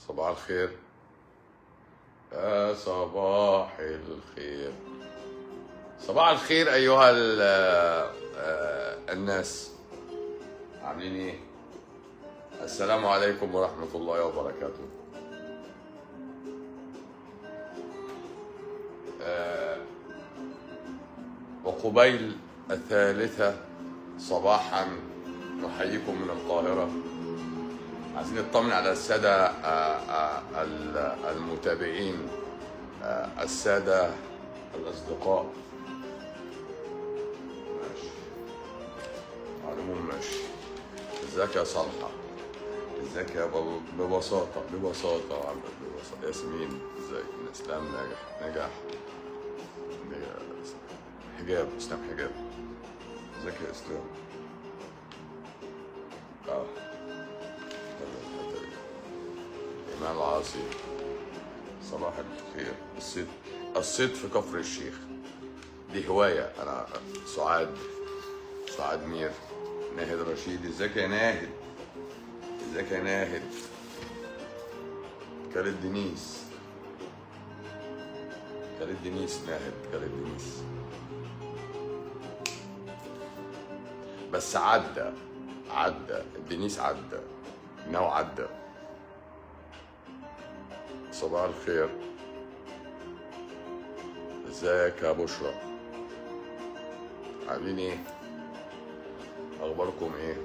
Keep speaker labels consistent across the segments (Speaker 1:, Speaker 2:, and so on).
Speaker 1: صباح الخير يا صباح الخير صباح الخير ايها ال- آه، الناس عاملين ايه السلام عليكم ورحمه الله وبركاته آه، وقبيل الثالثة صباحا نحييكم من القاهرة عايزين نطمن على السادة آه، آه، ال- المتابعين آه، السادة الأصدقاء ماشي على العموم ماشي ازيك يا صالحة ازيك يا بابا ببساطة ببساطة يا عم ببساطة ياسمين ازيك اسلام ناجح نجاح نجاح. حجاب اسلام حجاب ازيك يا اسلام اه يلا الحتة دي. ايمان العاصي صباح الخير الصيد الصيد في كفر الشيخ دي هواية أنا سعاد سعاد مير ناهد رشيد ازيك يا ناهد ازيك يا ناهد كانت دينيس كانت دينيس ناهد كانت دينيس بس عدى عدى دينيس عدى انه عدى صباح الخير ازيك يا بشرى عاملين ايه اخباركم ايه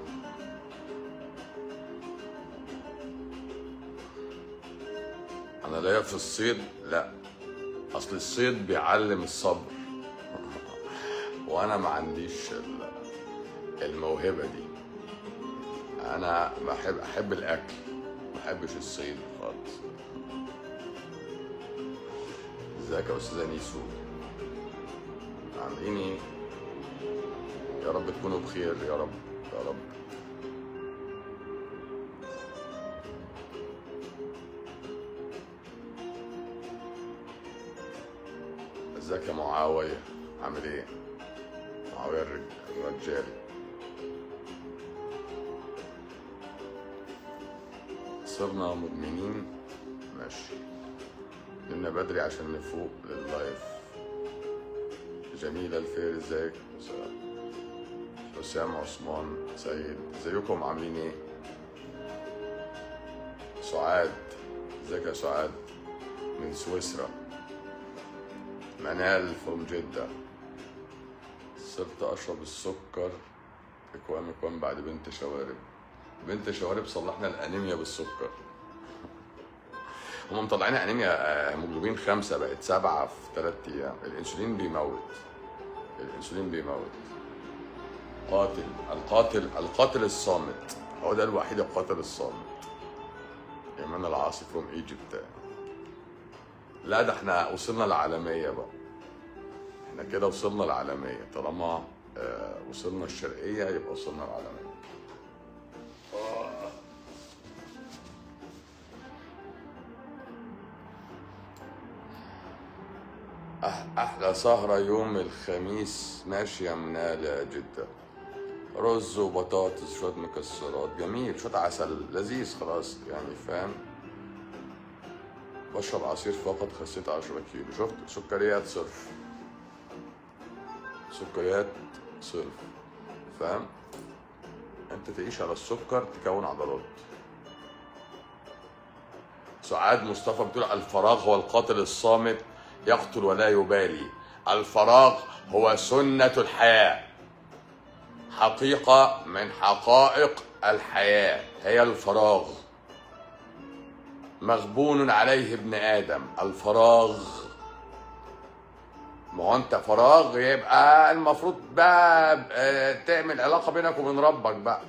Speaker 1: انا ليا في الصيد لا اصل الصيد بيعلم الصبر وانا ما عنديش ال- الموهبه دي انا بحب احب الاكل ما بحبش الصيد خالص ازيك يا استاذه نيسو عاملين ايه يا رب تكونوا بخير يا رب يا رب ازيك يا معاوية عامل ايه معاوية الرج- الرجال صرنا مدمنين ماشي نمنا بدري عشان نفوق لللايف جميلة الفير ازيك حسام عثمان سيد ازيكم عاملين ايه سعاد ازيك يا سعاد من سويسرا منال فروم جدة صرت أشرب السكر إكوام إكوام بعد بنت شوارب بنت شوارب صلحنا الأنيميا بالسكر هم مطلعين أنيميا آه، هيموجلوبين خمسة بقت سبعة في ثلاث أيام الأنسولين بيموت الأنسولين بيموت قاتل القاتل القاتل الصامت هو ده الوحيد القاتل الصامت إيمان العاصي فروم ايجيبت لا ده احنا وصلنا العالمية بقى احنا كده وصلنا العالمية طالما آه وصلنا الشرقية يبقى وصلنا العالمية آه. أح- أحلى سهرة يوم الخميس ماشية من آل جدة رز وبطاطس شوية مكسرات جميل شوية عسل لذيذ خلاص يعني فاهم بشرب عصير فقط خسيت 10 كيلو شفت سكريات صرف سكريات صرف فاهم انت تعيش على السكر تكون عضلات سعاد مصطفى بتقول الفراغ هو القاتل الصامت يقتل ولا يبالي الفراغ هو سنة الحياة حقيقة من حقائق الحياة هي الفراغ مغبون عليه ابن ادم الفراغ ما هو انت فراغ يبقى المفروض بقى آه، تعمل علاقه بينك وبين ربك بقى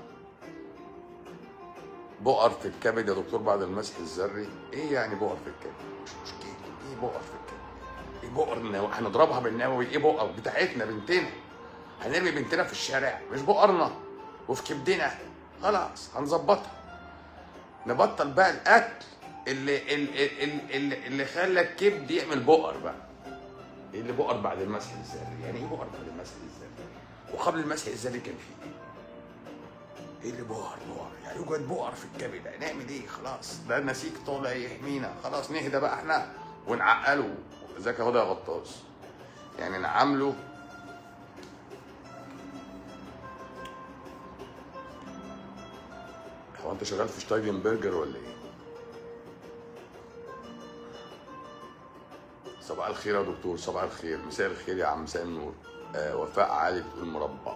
Speaker 1: بؤر في الكبد يا دكتور بعد المسح الذري ايه يعني بؤر في الكبد مش مشكله ايه بؤر في الكبد ايه بؤر النو- هنضربها بالنووي ايه بؤر بتاعتنا بنتنا هنرمي بنتنا في الشارع مش بؤرنا وفي كبدنا خلاص هنظبطها نبطل بقى الاكل اللي اللي اللي, اللي, اللي خلى الكبد يعمل بؤر بقى ايه اللي بؤر بعد المسح الذري يعني ايه بؤر بعد المسح الذري وقبل المسح الذري كان في ايه ايه اللي بؤر بؤر يعني يوجد بؤر في الكبد نعمل ايه خلاص ده النسيج طالع يحمينا خلاص نهدى بقى احنا ونعقله ازيك يا هدى يا غطاس يعني نعامله هو انت شغال في شتايجن برجر ولا ايه؟ صباح الخير يا دكتور صباح الخير مساء الخير يا عم مساء النور آه وفاء علي بتقول مربع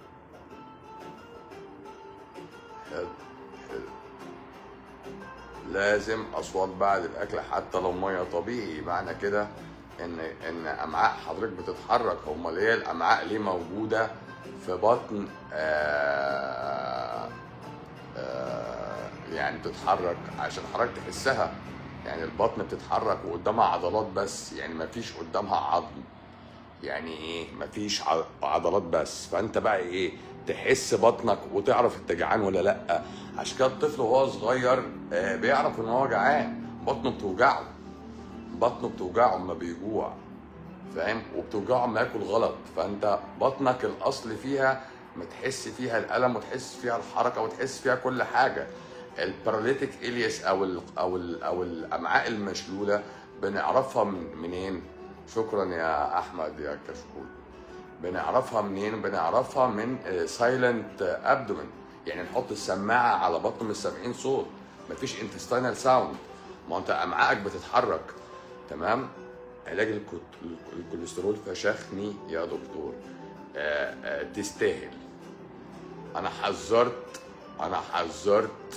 Speaker 1: حلو حلو لازم اصوات بعد الاكل حتى لو ميه طبيعي معنى كده ان ان امعاء حضرتك بتتحرك امال هي الامعاء ليه موجوده في بطن آه آه يعني بتتحرك عشان حضرتك تحسها يعني البطن بتتحرك وقدامها عضلات بس يعني مفيش قدامها عظم يعني ايه مفيش ع- عضلات بس فانت بقى ايه تحس بطنك وتعرف انت جعان ولا لا عشان كده الطفل وهو صغير آه، بيعرف ان هو جعان بطنه بتوجعه بطنه بتوجعه اما بيجوع فاهم وبتوجعه اما ياكل غلط فانت بطنك الاصل فيها ما تحس فيها الالم وتحس فيها الحركه وتحس فيها كل حاجه الباراليتيك الياس او ال او ال او الامعاء المشلوله بنعرفها من منين شكرا يا احمد يا كشكول بنعرفها منين بنعرفها من سايلنت ابدومن يعني نحط السماعه على بطن مش سامعين صوت مفيش انتستينال ساوند ما انت امعائك بتتحرك تمام علاج الكت- الكوليسترول فشخني يا دكتور آه، آه، تستاهل انا حذرت انا حذرت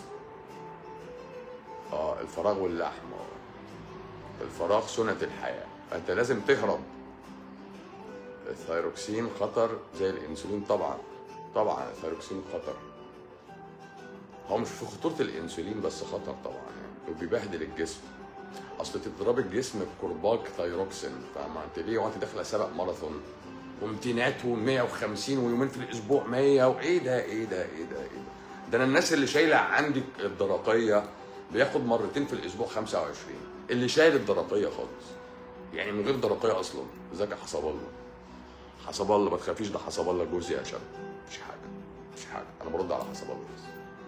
Speaker 1: اه الفراغ واللحم آه. الفراغ سنة الحياة فانت لازم تهرب الثيروكسين خطر زي الانسولين طبعا طبعا الثيروكسين خطر هو مش في خطورة الانسولين بس خطر طبعا يعني وبيبهدل الجسم اصل تضرب الجسم بكرباج ثيروكسين فاهمة انت ليه وانت داخله سبق ماراثون وامتينات و150 ويومين في الاسبوع 100 وايه ده ايه ده ايه ده ايه ده ده انا الناس اللي شايله عندي الدرقيه بياخد مرتين في الاسبوع 25 اللي شايل الدرقيه خالص يعني من غير درقيه اصلا ازيك يا حسب الله حسب الله ما تخافيش ده حسب الله جوزي يا شباب مش حاجه مش حاجه انا برد على حسب الله بس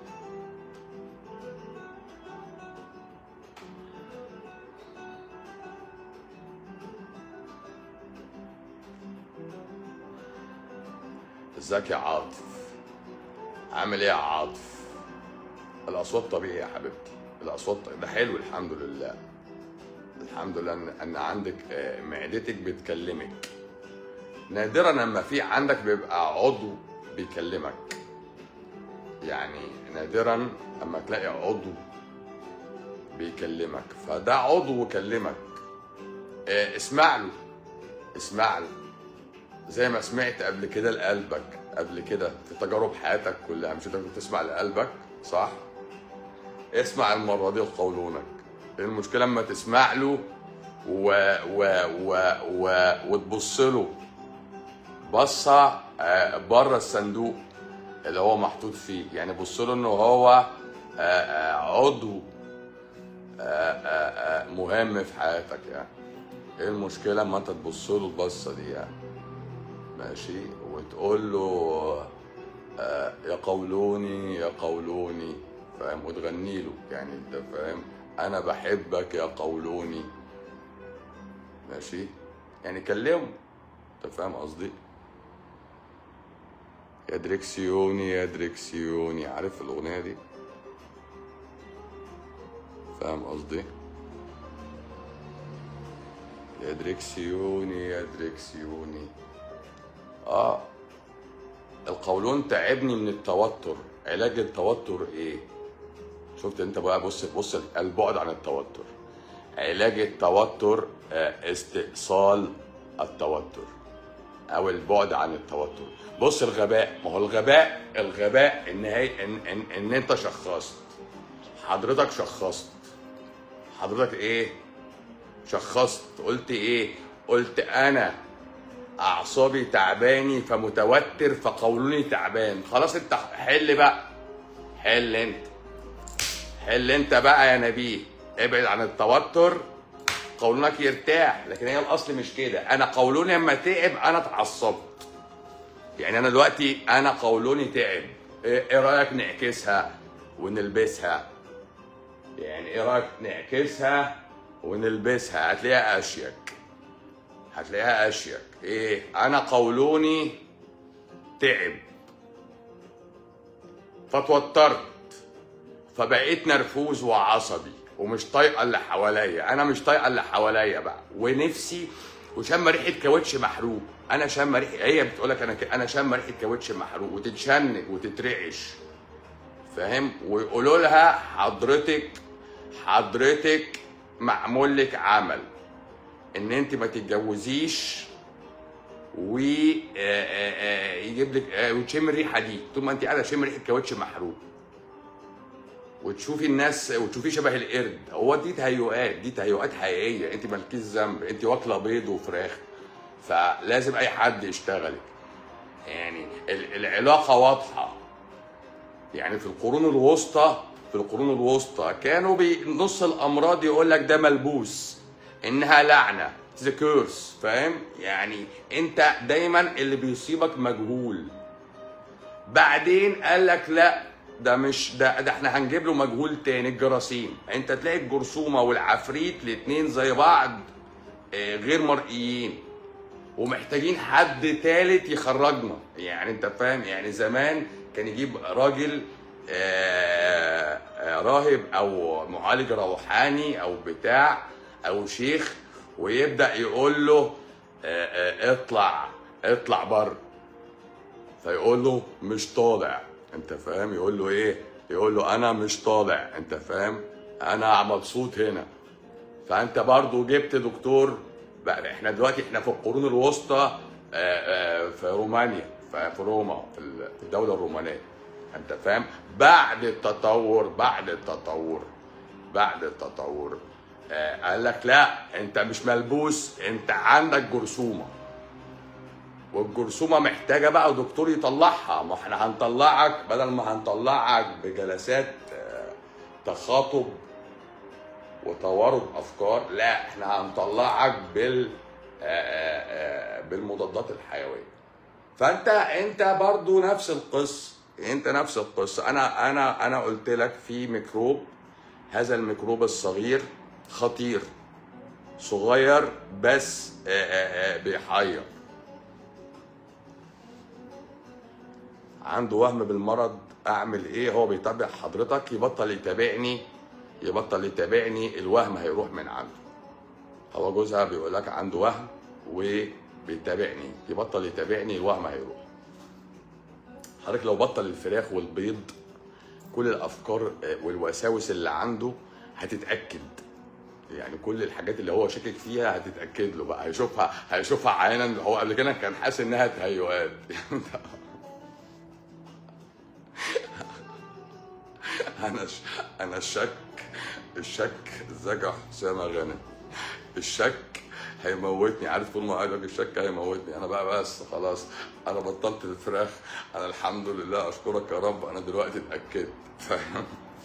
Speaker 1: ازيك يا عاطف عامل ايه يا عاطف الاصوات طبيعي يا حبيبتي الاصوات ده حلو الحمد لله الحمد لله ان ان عندك آه، معدتك بتكلمك نادرا لما في عندك بيبقى عضو بيكلمك يعني نادرا اما تلاقي عضو بيكلمك فده عضو كلمك آه، اسمع له اسمع له زي ما سمعت قبل كده لقلبك قبل كده في تجارب حياتك كلها مش انت كنت تسمع لقلبك صح؟ اسمع المرة دي لقولونك المشكلة لما تسمع له و و و و وتبص له بصة بره الصندوق اللي هو محطوط فيه يعني بص له انه هو آه، آه، عضو آه، آه، آه، مهم في حياتك يعني ايه المشكلة لما انت تبص له البصة دي يعني ماشي وتقول له آه، يا قولوني يا قولوني فاهم وتغني له يعني انت فاهم انا بحبك يا قولوني ماشي يعني كلمه انت فاهم قصدي يا دريكسيوني يا دريكسيوني عارف الاغنيه دي فاهم قصدي يا دريكسيوني يا دريكسيوني اه القولون تعبني من التوتر علاج التوتر ايه شفت انت بقى بص بص البعد عن التوتر علاج التوتر آه، استئصال التوتر او البعد عن التوتر بص الغباء ما هو الغباء الغباء ان هي ان, إن, إن انت شخصت حضرتك شخصت حضرتك ايه شخصت قلت ايه قلت انا اعصابي تعباني فمتوتر فقولوني تعبان خلاص انت حل بقى حل انت حل انت بقى يا نبيه ابعد عن التوتر قولونك يرتاح لكن هي الاصل مش كده انا قولوني لما تعب انا اتعصبت يعني انا دلوقتي انا قولوني تعب ايه إيه رايك نعكسها ونلبسها يعني ايه رايك نعكسها ونلبسها هتلاقيها اشيك هتلاقيها اشيك ايه انا قولوني تعب فتوترت فبقيت نرفوز وعصبي ومش طايقه اللي حواليا انا مش طايقه اللي حواليا بقى ونفسي وشم ريحه كاوتش محروق انا شم ريحه هي بتقول لك انا ك... انا شم ريحه كاوتش محروق وتتشنج وتترعش فاهم ويقولوا لها حضرتك حضرتك معمول لك عمل ان انت ما تتجوزيش ويجيب لك آه، وتشم الريحه دي طول ما انت قاعده تشم ريحه كاوتش محروق وتشوفي الناس وتشوفي شبه القرد هو دي تهيؤات دي تهيؤات حقيقيه انت مالكيش ذنب انت واكله بيض وفراخ فلازم اي حد يشتغلك يعني ال- العلاقه واضحه يعني في القرون الوسطى في القرون الوسطى كانوا بنص الامراض يقول لك ده ملبوس انها لعنه ذا كيرس فاهم يعني انت دايما اللي بيصيبك مجهول بعدين قال لك لا ده مش ده ده احنا هنجيب له مجهول تاني الجراثيم انت تلاقي الجرثومه والعفريت الاتنين زي بعض آه، غير مرئيين ومحتاجين حد تالت يخرجنا يعني انت فاهم يعني زمان كان يجيب راجل آه، آه، راهب او معالج روحاني او بتاع او شيخ ويبدا يقول له آه، آه، اطلع اطلع بره فيقول له مش طالع انت فاهم يقول له ايه يقول له انا مش طالع انت فاهم انا مبسوط هنا فانت برضو جبت دكتور بقى احنا دلوقتي احنا في القرون الوسطى آه، آه، في رومانيا في في روما في ال- في الدوله الرومانيه انت فاهم بعد التطور بعد التطور بعد التطور آه، قال لك لا انت مش ملبوس انت عندك جرثومه والجرثومه محتاجه بقى دكتور يطلعها ما احنا هنطلعك بدل ما هنطلعك بجلسات آه، تخاطب وتوارد افكار لا احنا هنطلعك بال آه، آه، آه، بالمضادات الحيويه فانت انت برضو نفس القصه انت نفس القصه انا انا انا قلت لك في ميكروب هذا الميكروب الصغير خطير صغير بس آه، آه، آه، بيحير عنده وهم بالمرض اعمل ايه هو بيتابع حضرتك يبطل يتابعني يبطل يتابعني الوهم هيروح من عنده هو جوزها بيقول لك عنده وهم وبيتابعني يبطل يتابعني الوهم هيروح حضرتك لو بطل الفراخ والبيض كل الافكار آه، والوساوس اللي عنده هتتاكد يعني كل الحاجات اللي هو شاكك فيها هتتاكد له بقى هيشوفها هيشوفها عيانا هو قبل كده كان حاسس انها تهيؤات انا ش... انا الشك الشك زجع حسام غانم الشك هيموتني عارف طول ما قاعد يقول الشك هيموتني انا بقى بس خلاص انا بطلت الفراخ انا الحمد لله اشكرك يا رب انا دلوقتي اتاكدت فاهم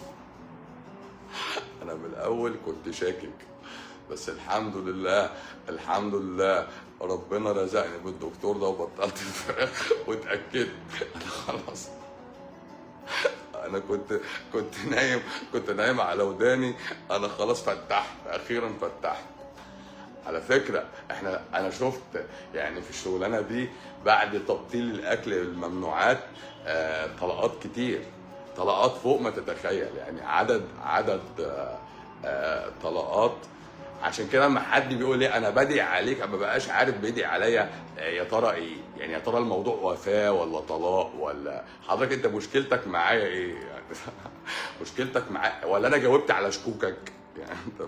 Speaker 1: انا من الاول كنت شاكك بس الحمد لله الحمد لله ربنا رزقني بالدكتور ده وبطلت الفراخ واتاكدت انا خلاص انا كنت كنت نايم كنت نايم على وداني انا خلاص فتحت اخيرا فتحت على فكره احنا انا شفت يعني في الشغلانه دي بعد تبطيل الاكل الممنوعات آه طلقات كتير طلقات فوق ما تتخيل يعني عدد عدد آه آه طلقات عشان كده لما حد بيقول لي انا بدعي عليك ما بقاش عارف بيدعي عليا آه، يا ترى ايه يعني يا ترى الموضوع وفاه ولا طلاق ولا حضرتك انت مشكلتك معايا ايه يعني مشكلتك معايا ولا انا جاوبت على شكوكك يعني انت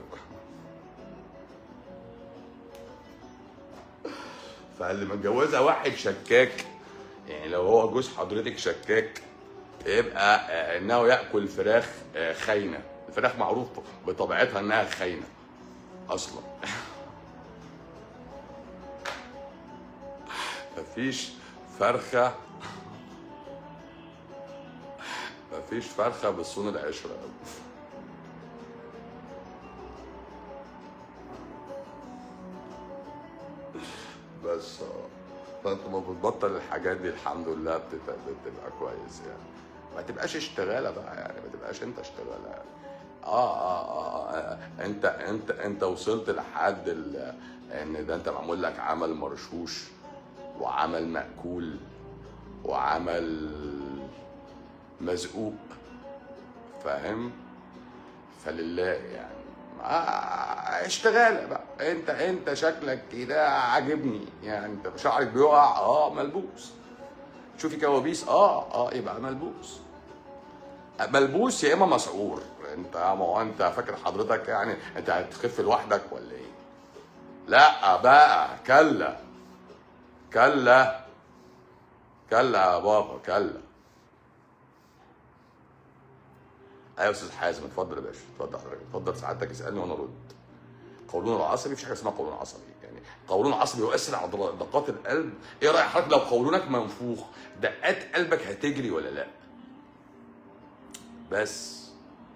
Speaker 1: فاللي متجوزها واحد شكاك يعني لو هو جوز حضرتك شكاك يبقى آه، انه ياكل فراخ آه، خاينه الفراخ معروف بطبيعتها انها خاينه اصلا مفيش فرخه مفيش فرخه بتصون العشره بس آه. فانت ما بتبطل الحاجات دي الحمد لله بتبقى, بتبقى كويس يعني ما تبقاش اشتغاله بقى يعني ما تبقاش انت اشتغاله يعني. آه, آه, آه, اه انت انت انت وصلت لحد ال- ان ده انت معمول لك عمل مرشوش وعمل مأكول وعمل مزقوق فاهم فلله يعني آه اشتغاله بقى انت انت شكلك كده عاجبني يعني انت شعرك بيقع اه ملبوس شوفي كوابيس اه اه يبقى ملبوس ملبوس يا اما مسعور انت ما هو انت فاكر حضرتك يعني انت هتخف لوحدك ولا ايه لا بقى كلا كلا كلا يا بابا كلا ايوه يا استاذ حازم اتفضل يا باشا اتفضل حضرتك اتفضل سعادتك اسالني وانا ارد قولون العصبي مفيش حاجه اسمها قولون عصبي يعني قولون عصبي يؤثر على ضر- دقات القلب ايه رايك حضرتك لو قولونك منفوخ دقات قلبك هتجري ولا لا بس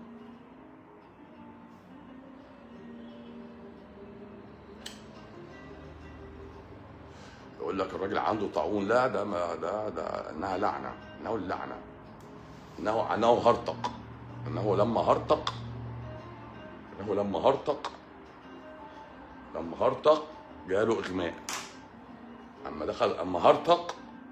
Speaker 1: يقول لك الراجل عنده طاعون لا ده ما ده ده انها لعنه انه اللعنه انه انه هرطق انه لما هرطق انه لما هرطق لما هرطق جاله اغماء اما دخل اما هرطق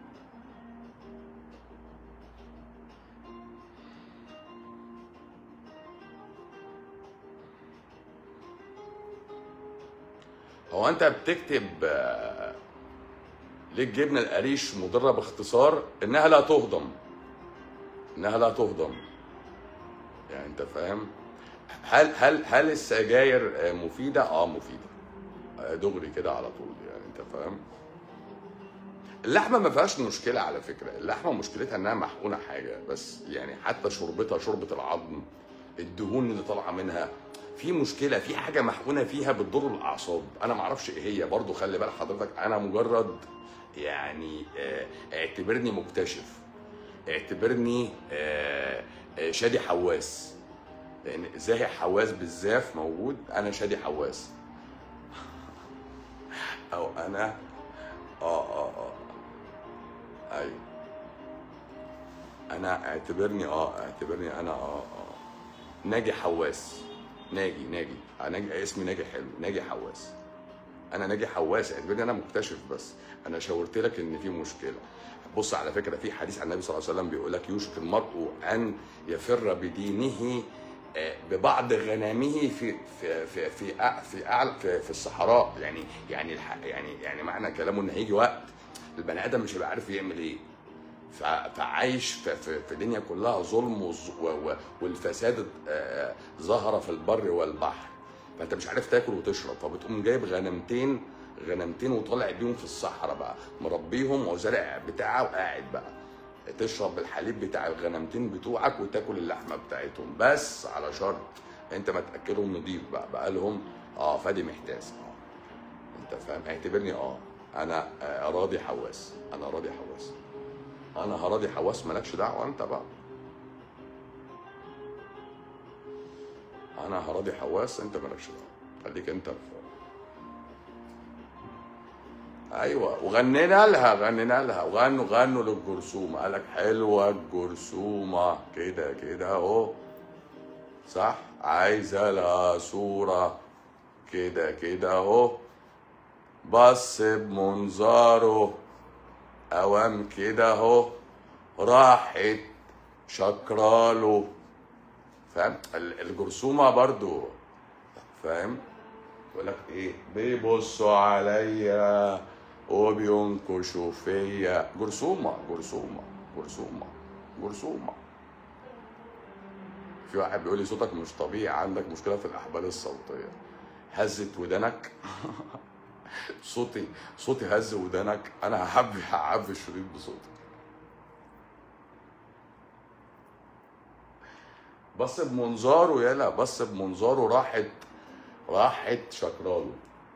Speaker 1: هو انت بتكتب آه، ليه الجبنه القريش مضره باختصار انها لا تهضم انها لا تهضم يعني انت فاهم هل هل هل السجاير آه، مفيده اه مفيده آه، دغري كده على طول يعني انت فاهم اللحمه ما فيهاش مشكله على فكره اللحمه مشكلتها انها محقونه حاجه بس يعني حتى شربتها شوربه العظم الدهون اللي طالعه منها في مشكله في حاجه محقونه فيها بتضر الاعصاب انا ما اعرفش ايه هي برضو خلي بال حضرتك انا مجرد يعني آه، اعتبرني مكتشف اعتبرني آه، آه، شادي حواس لان زاهي حواس بالزاف موجود انا شادي حواس او انا اه اه اه ايوه انا اعتبرني اه اعتبرني انا اه اه ناجي حواس ناجي ناجي آه، ناجي اسمي ناجي حلو ناجي حواس انا ناجي حواس اعتبرني انا مكتشف بس انا شاورت لك ان في مشكله بص على فكره في حديث عن النبي صلى الله عليه وسلم بيقول لك يوشك المرء ان يفر بدينه آه، ببعض غنمه في في في في أع- في أعلى في, في الصحراء يعني يعني الح- يعني يعني معنى كلامه ان هيجي وقت البني ادم مش هيبقى عارف يعمل ايه ف- فعايش في, في, في دنيا كلها ظلم وز- و- و- والفساد آه، ظهر في البر والبحر فانت مش عارف تاكل وتشرب فبتقوم جايب غنمتين غنمتين وطالع بيهم في الصحراء بقى مربيهم وزارع بتاعه وقاعد بقى تشرب الحليب بتاع الغنمتين بتوعك وتاكل اللحمه بتاعتهم بس على شرط انت ما تاكلهم نضيف بقى بقى لهم اه فادي محتاس اه انت فاهم اعتبرني اه انا آه، راضي حواس انا راضي حواس انا هراضي حواس مالكش دعوه انت بقى انا هراضي حواس انت مالكش دعوه خليك انت في ايوه وغنينا لها غنينا لها وغنوا غنوا للجرثومه قالك حلوه الجرثومه كده كده اهو صح عايزه لها صوره كده كده اهو بص بمنظاره اوام كده اهو راحت شكراله فاهم ال- الجرثومه برضو فاهم يقول لك ايه بيبصوا عليا وبينكشوا فيا جرثومه جرثومه جرثومه جرثومه في واحد بيقول لي صوتك مش طبيعي عندك مشكله في الاحبال الصوتيه هزت ودانك صوتي صوتي هز ودانك انا هحب هعبي الشريط بصوتي بص بمنظاره يلا بص بمنظاره راحت راحت شكراله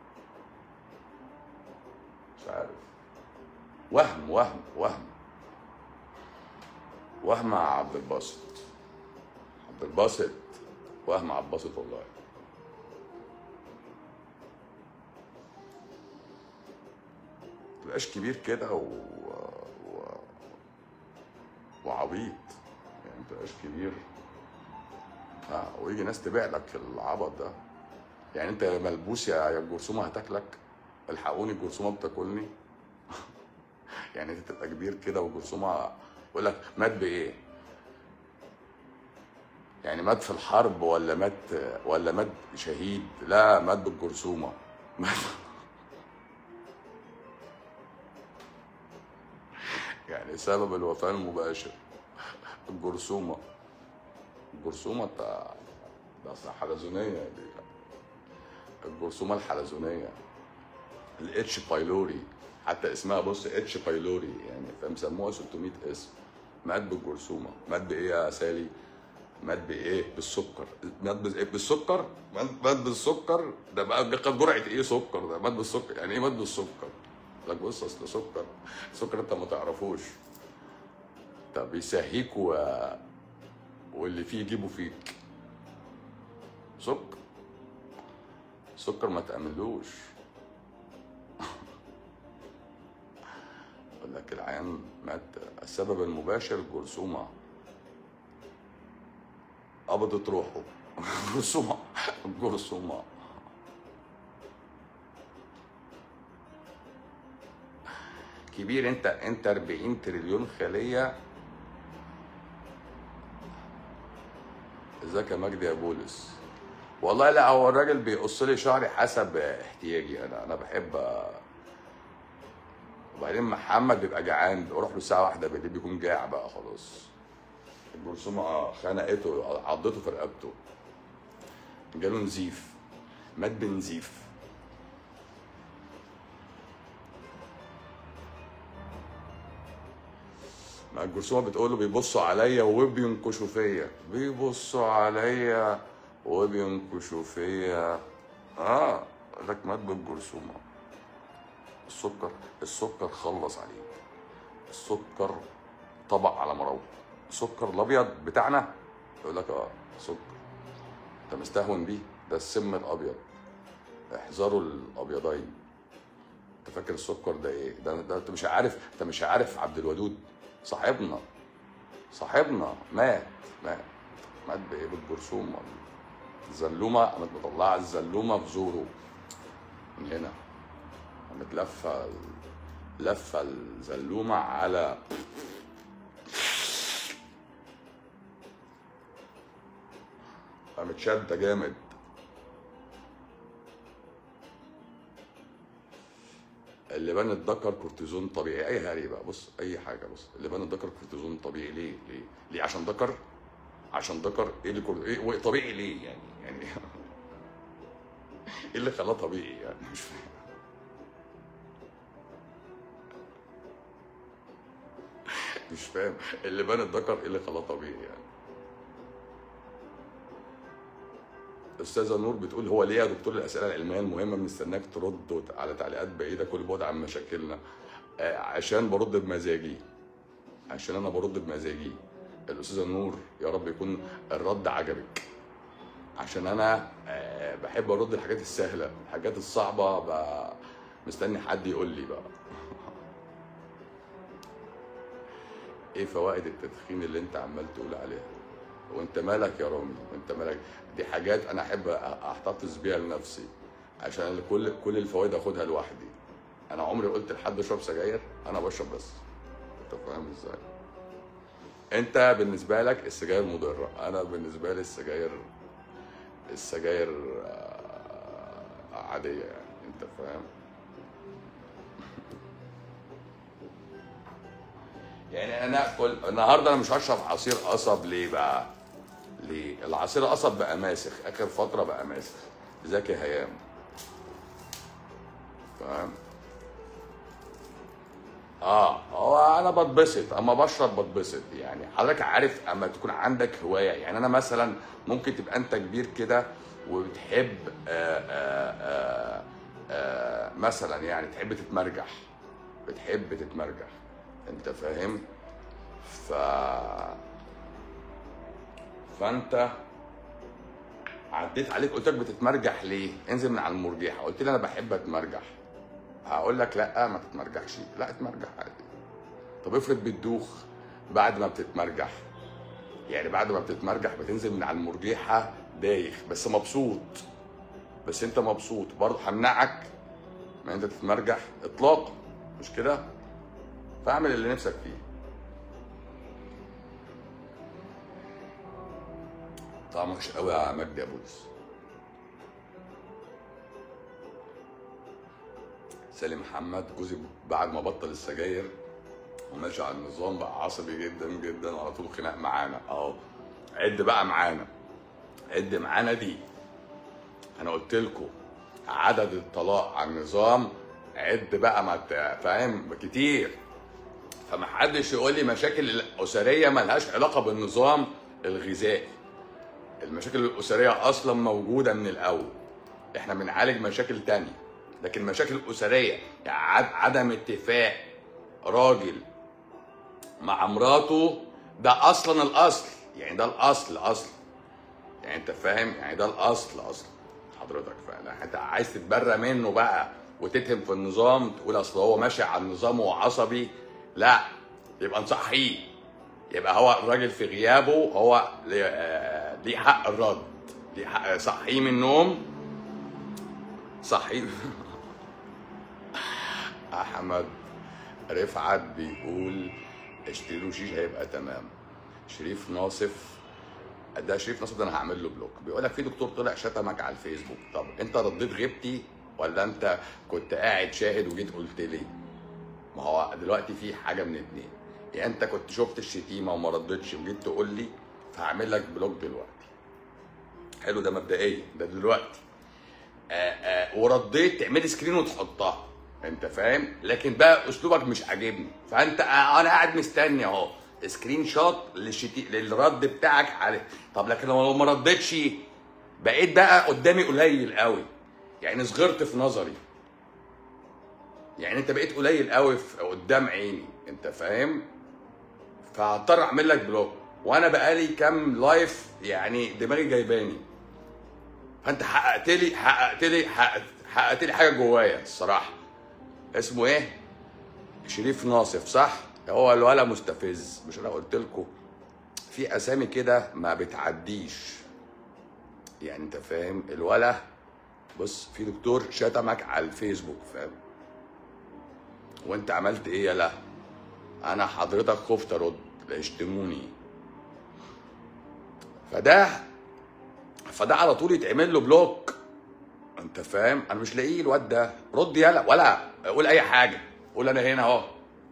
Speaker 1: مش عارف وهم وهم وهم وهم يا عبد الباسط عبد الباسط وهم عبد الباسط والله تبقاش كبير كده و... و... وعبيط تبقاش كبير اه ويجي ناس تبيع لك العبط ده يعني انت يا ملبوس يا يا الجرثومه هتاكلك الحقوني الجرثومه بتاكلني يعني انت تبقى كبير كده والجرثومه يقول لك مات بايه؟ يعني مات في الحرب ولا مات ولا مات شهيد؟ لا مات بالجرثومه مات يعني سبب الوفاه المباشر الجرثومه الجرثومه بتاع ده اصل حلزونيه دي الجرثومه الحلزونيه الاتش بايلوري حتى اسمها بص اتش بايلوري يعني فاهم سموها 600 اسم مات بالجرثومه مات بايه يا سالي؟ مات بايه؟ بالسكر مات بإيه؟ بالسكر؟ مات مات بالسكر ده بقى بياخد جرعه ايه سكر ده مات بالسكر يعني ايه مات بالسكر؟ لك بص اصل سكر سكر انت ما تعرفوش طب يسهيك و... واللي فيه يجيبه فيك سكر سكر ما تأملوش يقول لك العيان مات السبب المباشر جرثومة قبضت روحه جرثومة جرثومة كبير انت انت 40 تريليون خلية ازيك يا مجدي يا بولس والله لا هو الراجل بيقص لي شعري حسب احتياجي انا انا بحب وبعدين محمد بيبقى جعان بروح له الساعه واحدة بالليل بيكون جاع بقى خلاص الجرثومه خنقته عضته في رقبته جاله نزيف مات بنزيف ما الجرثومه بتقول له بيبصوا عليا وبينكشوا فيا بيبصوا عليا وبينكشوا فيا اه قال لك مات بالجرثومه السكر السكر خلص عليك السكر طبق على مراوح السكر الابيض بتاعنا يقول لك اه سكر انت مستهون بيه ده السم الابيض احذروا الابيضين انت فاكر السكر ده ايه ده, ده انت مش عارف انت مش عارف عبد الودود صاحبنا صاحبنا مات مات مات بايه بالجرثومه الزلومه قامت مطلعه الزلومه في زوره من هنا قامت لفه لفه الزلومه على قامت شاده جامد اللبان الذكر كورتيزون طبيعي اي هري بقى بص اي حاجه بص اللبان الذكر كورتيزون طبيعي ليه ليه ليه عشان ذكر عشان ذكر ايه اللي كورت... ايه طبيعي ليه يعني يعني ايه اللي خلاه طبيعي يعني مش فاهم مش فاهم اللبان الذكر ايه اللي خلاه طبيعي يعني استاذه نور بتقول هو ليه يا دكتور الاسئله العلميه المهمه بنستناك ترد على تعليقات بعيده كل بعد عن مشاكلنا آه، عشان برد بمزاجي عشان انا برد بمزاجي الاستاذه نور يا رب يكون الرد عجبك عشان انا آه، بحب ارد الحاجات السهله الحاجات الصعبه ب- مستني حد يقول لي بقى ايه فوائد التدخين اللي انت عمال تقول عليها وانت مالك يا رامي وانت مالك دي حاجات انا احب احتفظ بيها لنفسي عشان كل كل الفوائد اخدها لوحدي انا عمري قلت لحد اشرب سجاير انا بشرب بس انت فاهم ازاي انت بالنسبه لك السجاير مضره انا بالنسبه لي السجاير السجاير آه، عاديه يعني انت فاهم يعني انا كل النهارده انا مش هشرب عصير قصب ليه بقى؟ ليه؟ العصير القصب بقى ماسخ اخر فتره بقى ماسخ ازيك يا هيام؟ فاهم؟ اه هو انا بتبسط اما بشرب بتبسط يعني حضرتك عارف اما تكون عندك هوايه يعني انا مثلا ممكن تبقى انت كبير كده وبتحب آآ آآ آآ مثلا يعني تحب تتمرجح بتحب تتمرجح انت فاهم ف فانت عديت عليك قلت لك بتتمرجح ليه انزل من على المرجحه قلت لي انا بحب اتمرجح هقول لك لا ما تتمرجحش لا اتمرجح عادي طب افرض بتدوخ بعد ما بتتمرجح يعني بعد ما بتتمرجح بتنزل من على المرجحه دايخ بس مبسوط بس انت مبسوط برضه همنعك ما انت تتمرجح اطلاقا مش كده فاعمل اللي نفسك فيه طعمه وحش قوي يا مجدي يا بولس سالم محمد جوزي بعد ما بطل السجاير وماشي على النظام بقى عصبي جدا جدا وعلى طول خناق معانا اهو عد بقى معانا عد معانا دي انا قلت لكم عدد الطلاق على النظام عد بقى ما ت- فاهم كتير فما حدش يقول لي مشاكل الاسريه ملهاش علاقه بالنظام الغذائي المشاكل الاسريه اصلا موجوده من الاول احنا بنعالج مشاكل تانية لكن مشاكل اسريه يعني عد- عدم اتفاق راجل مع مراته ده اصلا الاصل يعني ده الاصل اصلا يعني انت فاهم يعني ده الاصل اصلا حضرتك فعلا انت عايز تتبرى منه بقى وتتهم في النظام تقول اصل هو ماشي على النظام وعصبي لا يبقى نصحيه يبقى هو الراجل في غيابه هو ليه آه، ليه حق الرد ليه حق صحيه من النوم صحيه احمد رفعت بيقول اشتروا شيش هيبقى تمام شريف ناصف ده شريف ناصف ده انا هعمل له بلوك بيقول لك في دكتور طلع شتمك على الفيسبوك طب انت رديت غيبتي ولا انت كنت قاعد شاهد وجيت قلت لي ما هو دلوقتي في حاجه من اتنين يا انت كنت شفت الشتيمه وما ردتش وجيت تقول لي فهعمل لك بلوك دلوقتي حلو ده مبدئيا ده دلوقتي آه آه ورديت تعملي سكرين وتحطها انت فاهم لكن بقى اسلوبك مش عاجبني فانت آه انا قاعد مستني اهو سكرين شوت للشتي... للرد بتاعك عليه طب لكن لو ما ردتش بقيت بقى قدامي قليل قوي يعني صغرت في نظري يعني انت بقيت قليل قوي في قدام عيني انت فاهم فهضطر اعمل لك بلوك وانا بقالي كام لايف يعني دماغي جايباني فانت حققت لي حققت لي حققت, حققت لي حاجه جوايا الصراحه اسمه ايه شريف ناصف صح هو الولا مستفز مش انا قلت لكم في اسامي كده ما بتعديش يعني انت فاهم الولا بص في دكتور شتمك على الفيسبوك فاهم وانت عملت ايه يلا انا حضرتك خفت ارد لا يشتموني فده فده على طول يتعمل له بلوك انت فاهم انا مش لاقيه الواد ده رد يلا ولا قول اي حاجه قول انا هنا اهو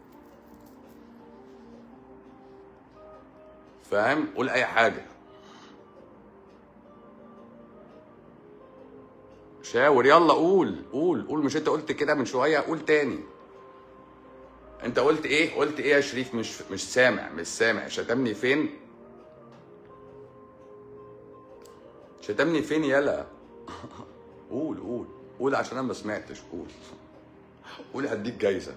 Speaker 1: فاهم قول اي حاجه شاور يلا قول قول قول مش انت قلت كده من شويه قول تاني انت قلت ايه قلت ايه يا شريف مش مش سامع مش سامع شتمني فين شتمني فين يلا قول قول قول عشان انا ما سمعتش قول قول هديك جايزه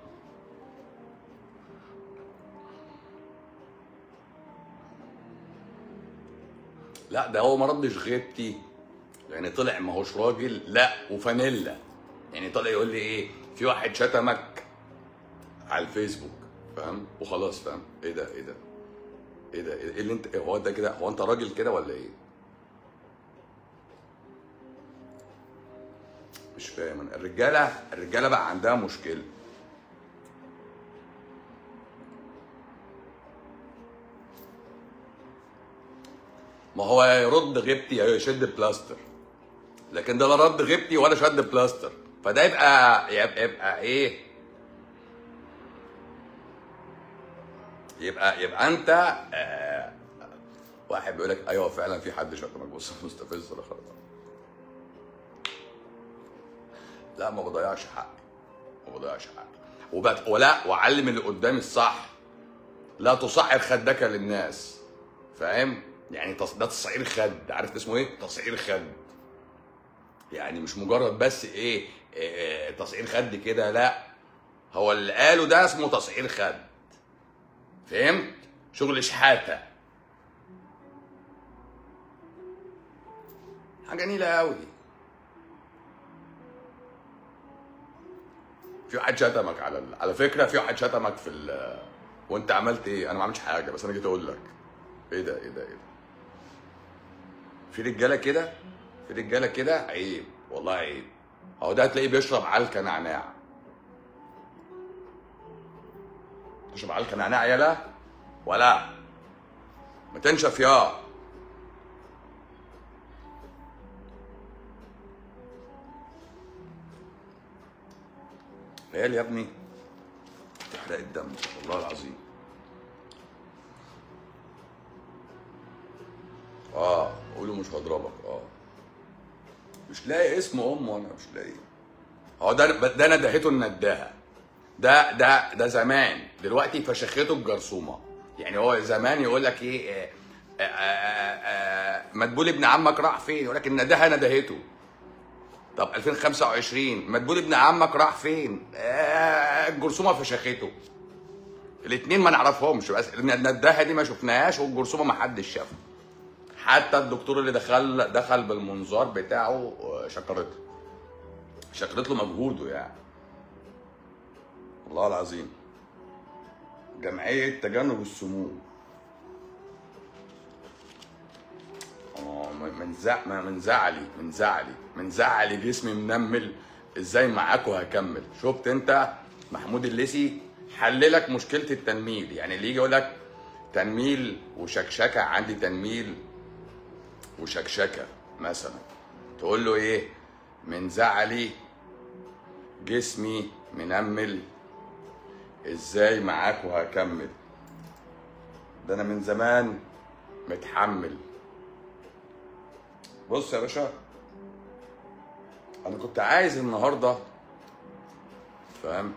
Speaker 1: لا ده هو ما ردش غيبتي يعني طلع ما هوش راجل لا وفانيلا يعني طلع يقول لي ايه في واحد شتمك على الفيسبوك فاهم وخلاص فاهم ايه ده ايه ده ايه ده ايه اللي انت هو ده كده هو انت راجل كده ولا ايه مش فاهم انا الرجاله الرجاله بقى عندها مشكله ما هو يا يرد غيبتي يا يشد بلاستر لكن ده لا رد غيبتي ولا شد بلاستر فده يبقى يبقى, يبقى ايه يبقى يبقى انت آه واحد بيقول لك ايوه فعلا في حد شتمك بص مستفز ولا خلاص لا ما بضيعش حقي ما بضيعش حقي وبت... ولا واعلم اللي قدامي الصح لا تصعر خدك للناس فاهم يعني تص... ده تصعير خد عارف اسمه ايه تصعير خد يعني مش مجرد بس ايه, إيه تصعير خد كده لا هو اللي قاله ده اسمه تصعير خد فهمت شغل شحاته حاجه نيله قوي في واحد شتمك على ال... على فكره في واحد شتمك في ال... وانت عملت ايه انا ما عملتش حاجه بس انا جيت اقول لك ايه ده ايه ده ايه ده في رجاله كده في رجاله كده عيب والله عيب اهو ده هتلاقيه بيشرب علكه نعناع تشرب علكه نعناع يالا ولا ما تنشف يا عيال يا ابني تحرق الدم والله العظيم اه قولوا مش هضربك اه مش لاقي اسم امه انا مش لاقي هو ده ده انا دهيته النداهه ده ده ده زمان دلوقتي فشخته الجرثومه يعني هو زمان يقول لك ايه آه، آه، آه، آه، مدبول ابن عمك راح فين يقول لك النداهه انا دهيته طب 2025 مدبول ابن عمك راح فين آه، الجرثومه فشخته الاثنين ما نعرفهمش بس النداهه دي ما شفناهاش والجرثومه ما حدش شافها حتى الدكتور اللي دخل دخل بالمنظار بتاعه آه، شكرت له شكرت له مجهوده يعني والله العظيم جمعية تجنب السموم اه من زع من زعلي من زعلي من زعلي جسمي منمل ازاي معاكوا هكمل شفت انت محمود الليسي حللك مشكلة التنميل يعني اللي يجي يقول لك تنميل وشكشكة عندي تنميل وشكشكة مثلا تقول له ايه من زعلي جسمي منمل ازاي معاك وهكمل ده انا من زمان متحمل بص يا باشا انا كنت عايز النهارده فاهم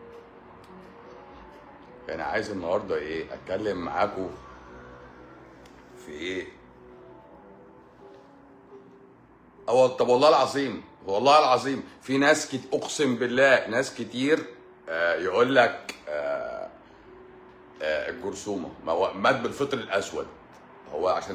Speaker 1: يعني عايز النهارده ايه اتكلم معاكم في ايه أو طب والله العظيم والله العظيم في ناس كت... اقسم بالله ناس كتير آه يقول لك آه آه الجرثومه ما هو مات بالفطر الاسود هو عشان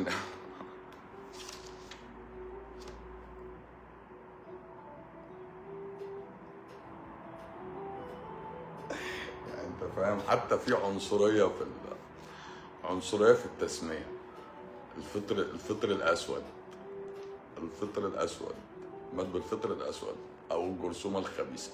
Speaker 1: يعني انت فاهم حتى في عنصريه في ال... عنصريه في التسميه الفطر الفطر الاسود الفطر الاسود مات بالفطر الاسود او الجرثومه الخبيثه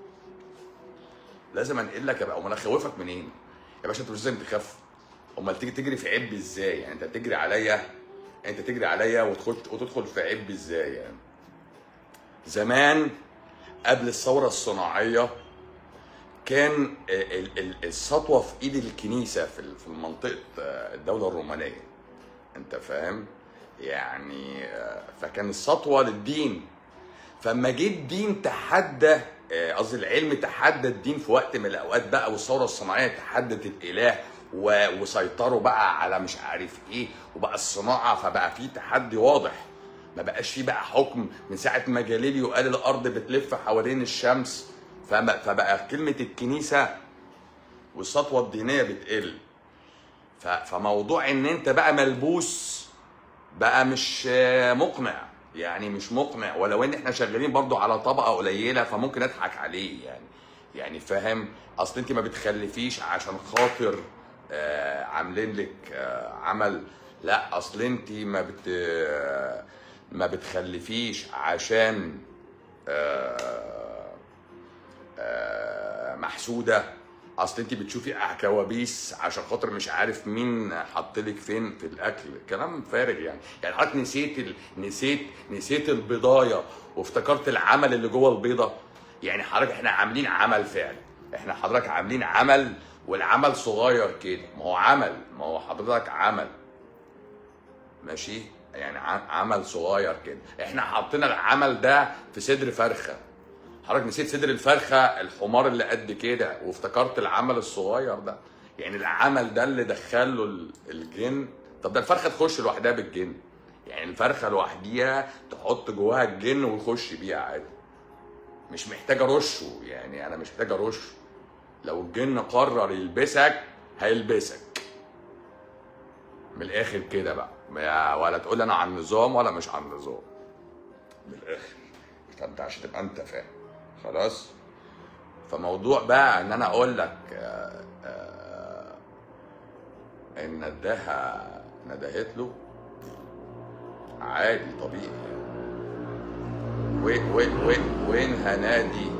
Speaker 1: لازم انقل لك يا بقى امال اخوفك منين يا باشا انت مش لازم تخاف امال تيجي تجري في عب ازاي يعني انت تجري عليا انت تجري عليا وتخش وتدخل في عب ازاي يعني زمان قبل الثوره الصناعيه كان ال- ال- السطوه في ايد الكنيسه في ال- في منطقه الدوله الرومانيه انت فاهم يعني آه، فكان السطوه للدين فلما جه الدين تحدى آه، قصدي العلم تحدى الدين في وقت من الاوقات بقى والثوره الصناعيه تحدت الاله و- وسيطروا بقى على مش عارف ايه وبقى الصناعه فبقى في تحدي واضح ما بقاش في بقى حكم من ساعه ما جاليليو قال الارض بتلف حوالين الشمس فما- فبقى كلمه الكنيسه والسطوه الدينيه بتقل ف- فموضوع ان انت بقى ملبوس بقى مش آه، مقنع يعني مش مقنع ولو ان احنا شغالين برضو على طبقه قليله فممكن اضحك عليه يعني يعني فاهم اصل انت ما بتخلفيش عشان خاطر آه عاملين لك آه عمل لا اصل انت ما بت آه ما بتخلفيش عشان آه آه محسوده اصل انت بتشوفي كوابيس عشان خاطر مش عارف مين حط لك فين في الاكل كلام فارغ يعني يعني حضرتك نسيت ال... نسيت نسيت البضايه وافتكرت العمل اللي جوه البيضه يعني حضرتك احنا عاملين عمل فعلا احنا حضرتك عاملين عمل والعمل صغير كده ما هو عمل ما هو حضرتك عمل ماشي يعني ع- عمل صغير كده احنا حطينا العمل ده في صدر فرخه حضرتك نسيت صدر الفرخه الحمار اللي قد كده وافتكرت العمل الصغير ده يعني العمل ده اللي دخله ال- الجن طب ده الفرخه تخش لوحدها بالجن يعني الفرخه لوحديها تحط جواها الجن ويخش بيها عادي مش محتاج ارشه يعني انا مش محتاج ارشه لو الجن قرر يلبسك هيلبسك من الاخر كده بقى ما- ولا تقول لي انا على النظام ولا مش على النظام من الاخر انت عشان تبقى انت فاهم خلاص فموضوع بقى ان انا اقول لك آه، آه، ان ده ندهت له عادي طبيعي وين وين وين وين هنادي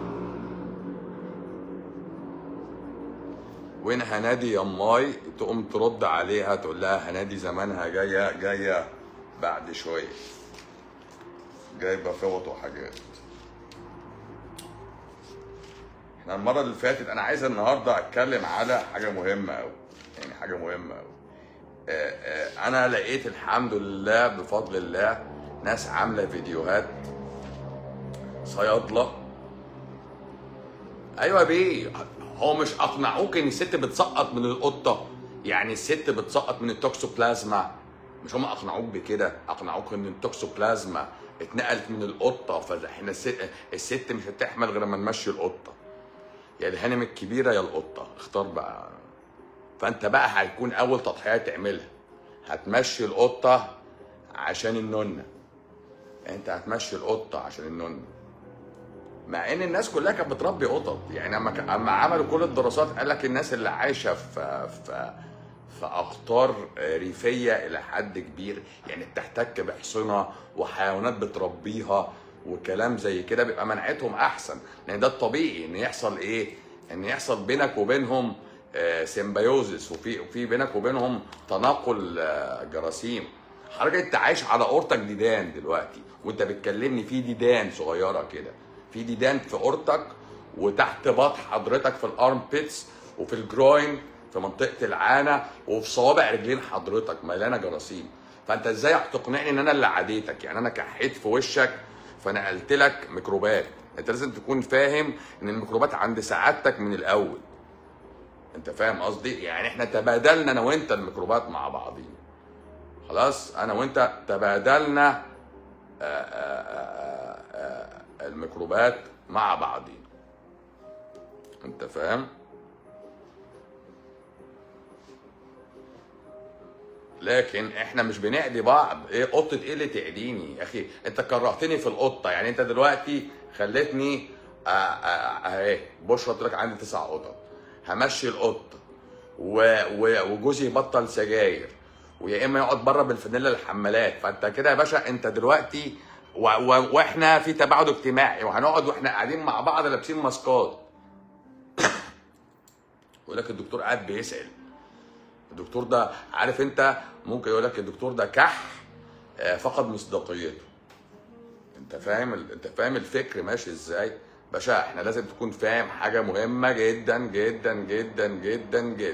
Speaker 1: وين هنادي يا ماي تقوم ترد عليها تقول لها هنادي زمانها جايه جايه بعد شويه جايبه فوط وحاجات احنا المره اللي فاتت انا عايز النهارده اتكلم على حاجه مهمه قوي يعني حاجه مهمه قوي انا لقيت الحمد لله بفضل الله ناس عامله فيديوهات صيادله ايوه بيه هو مش اقنعوك ان الست بتسقط من القطه يعني الست بتسقط من التوكسوبلازما مش هم اقنعوك بكده اقنعوك ان التوكسوبلازما اتنقلت من القطه فاحنا الست, الست مش هتحمل غير لما نمشي القطه يا الهانم الكبيره يا القطه اختار بقى فانت بقى هيكون اول تضحيه تعملها هتمشي القطه عشان النونه انت هتمشي القطه عشان النونه مع ان الناس كلها كانت بتربي قطط يعني اما اما عملوا كل الدراسات قال لك الناس اللي عايشه في في في اقطار ريفيه الى حد كبير يعني بتحتك بحصنه وحيوانات بتربيها وكلام زي كده بيبقى مناعتهم احسن لان ده الطبيعي ان يحصل ايه؟ ان يحصل بينك وبينهم سيمبيوزس وفي وفي بينك وبينهم تناقل جراثيم حضرتك انت عايش على اورتك ديدان دلوقتي وانت بتكلمني في ديدان صغيره كده في ديدان في اورتك وتحت بطن حضرتك في الارم بيتس وفي الجروين في منطقه العانه وفي صوابع رجلين حضرتك مليانه جراثيم فانت ازاي تقنعني ان انا اللي عاديتك يعني انا كحيت في وشك فنقلت لك ميكروبات انت لازم تكون فاهم ان الميكروبات عند سعادتك من الاول انت فاهم قصدي يعني احنا تبادلنا انا وانت الميكروبات مع بعضين خلاص انا وانت تبادلنا آآ آآ آآ الميكروبات مع بعضين انت فاهم لكن احنا مش بنعدي بعض ايه قطه ايه اللي تعديني يا اخي انت كرهتني في القطه يعني انت دلوقتي خلتني اهي بشرى قلت لك عندي تسع قطط همشي القطه و... و... وجوزي يبطل سجاير ويا اما يقعد بره بالفانيلا الحمالات فانت كده يا باشا انت دلوقتي و... و... واحنا في تباعد اجتماعي وهنقعد واحنا قاعدين مع بعض لابسين ماسكات يقول لك الدكتور قاعد بيسال الدكتور ده عارف انت ممكن يقول لك الدكتور ده كح فقد مصداقيته انت فاهم انت فاهم الفكر ماشي ازاي باشا احنا لازم تكون فاهم حاجه مهمه جدا جدا جدا جدا جدا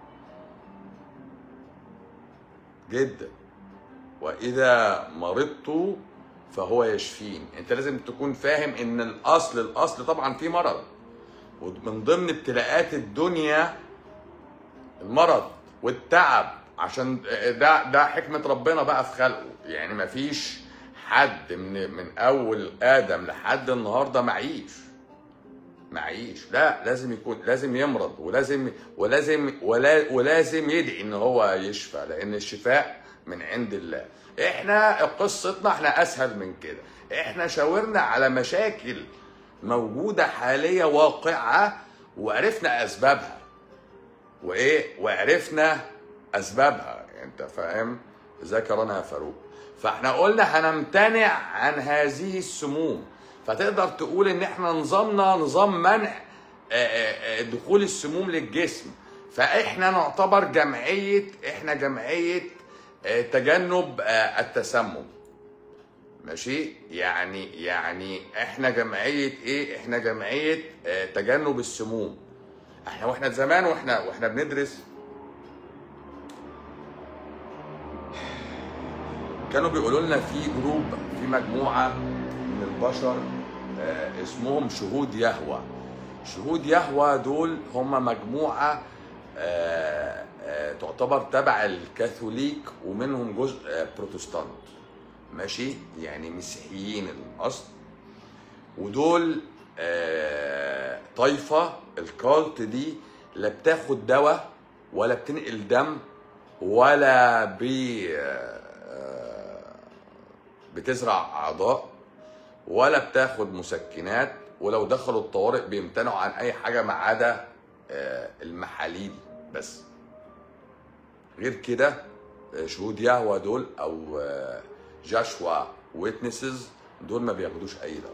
Speaker 1: جدا واذا مرضت فهو يشفين انت لازم تكون فاهم ان الاصل الاصل طبعا في مرض ومن ضمن ابتلاءات الدنيا المرض والتعب عشان ده ده حكمه ربنا بقى في خلقه يعني مفيش حد من من اول ادم لحد النهارده معيش معيش لا لازم يكون لازم يمرض ولازم ولازم ولا ولازم يدعي ان هو يشفى لان الشفاء من عند الله احنا قصتنا احنا اسهل من كده احنا شاورنا على مشاكل موجوده حاليه واقعه وعرفنا اسبابها وايه وعرفنا اسبابها انت فاهم ازيك يا رنا يا فاروق فاحنا قلنا هنمتنع عن هذه السموم فتقدر تقول ان احنا نظامنا نظام منع دخول السموم للجسم فاحنا نعتبر جمعيه احنا جمعيه تجنب التسمم ماشي يعني يعني احنا جمعيه ايه احنا جمعيه تجنب السموم احنا واحنا زمان واحنا واحنا بندرس كانوا بيقولوا لنا في جروب في مجموعه من البشر آه اسمهم شهود يهوى شهود يهوى دول هم مجموعه آه آه تعتبر تبع الكاثوليك ومنهم جزء بروتستانت ماشي يعني مسيحيين الاصل ودول طايفه الكالت دي لا بتاخد دواء ولا بتنقل دم ولا بي بتزرع اعضاء ولا بتاخد مسكنات ولو دخلوا الطوارئ بيمتنعوا عن اي حاجه ما عدا المحاليل بس غير كده آه، شهود يهوى دول او جاشوا ويتنسز دول ما بياخدوش اي دواء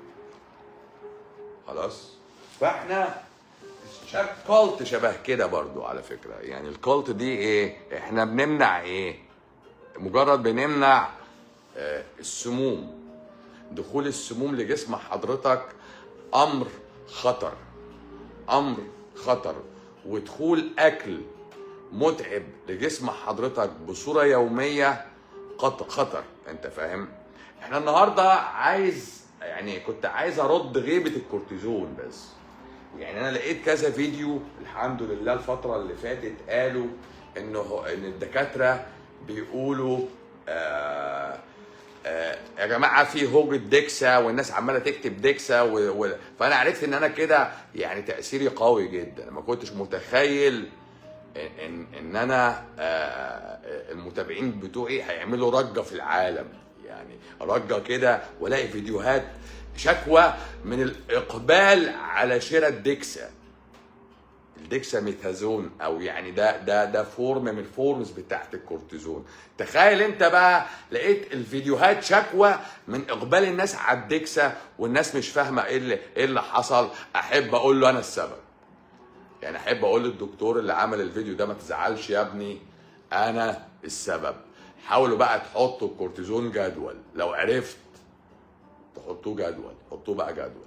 Speaker 1: خلاص فاحنا شاف كولت شبه كده برضو على فكره يعني الكولت دي ايه احنا بنمنع ايه مجرد بنمنع آه، السموم دخول السموم لجسم حضرتك امر خطر امر خطر ودخول اكل متعب لجسم حضرتك بصوره يوميه قط- خطر انت فاهم احنا النهارده عايز يعني كنت عايز ارد غيبه الكورتيزون بس يعني انا لقيت كذا فيديو الحمد لله الفتره اللي فاتت قالوا انه ان الدكاتره بيقولوا آه آه يا جماعه في هوجة ديكسا والناس عماله تكتب ديكسا و... و... فانا عرفت ان انا كده يعني تاثيري قوي جدا ما كنتش متخيل ان ان, إن انا آه المتابعين بتوعي هيعملوا رجه في العالم يعني رجه كده والاقي فيديوهات شكوى من الاقبال على شراء الديكسا الديكساميثازون او يعني ده ده ده فورم من الفورمز بتاعت الكورتيزون تخيل انت بقى لقيت الفيديوهات شكوى من اقبال الناس على الديكسا والناس مش فاهمه ايه اللي ايه اللي حصل احب اقول له انا السبب يعني احب اقول للدكتور اللي عمل الفيديو ده ما تزعلش يا ابني انا السبب حاولوا بقى تحطوا الكورتيزون جدول لو عرفت تحطوه جدول حطوه بقى جدول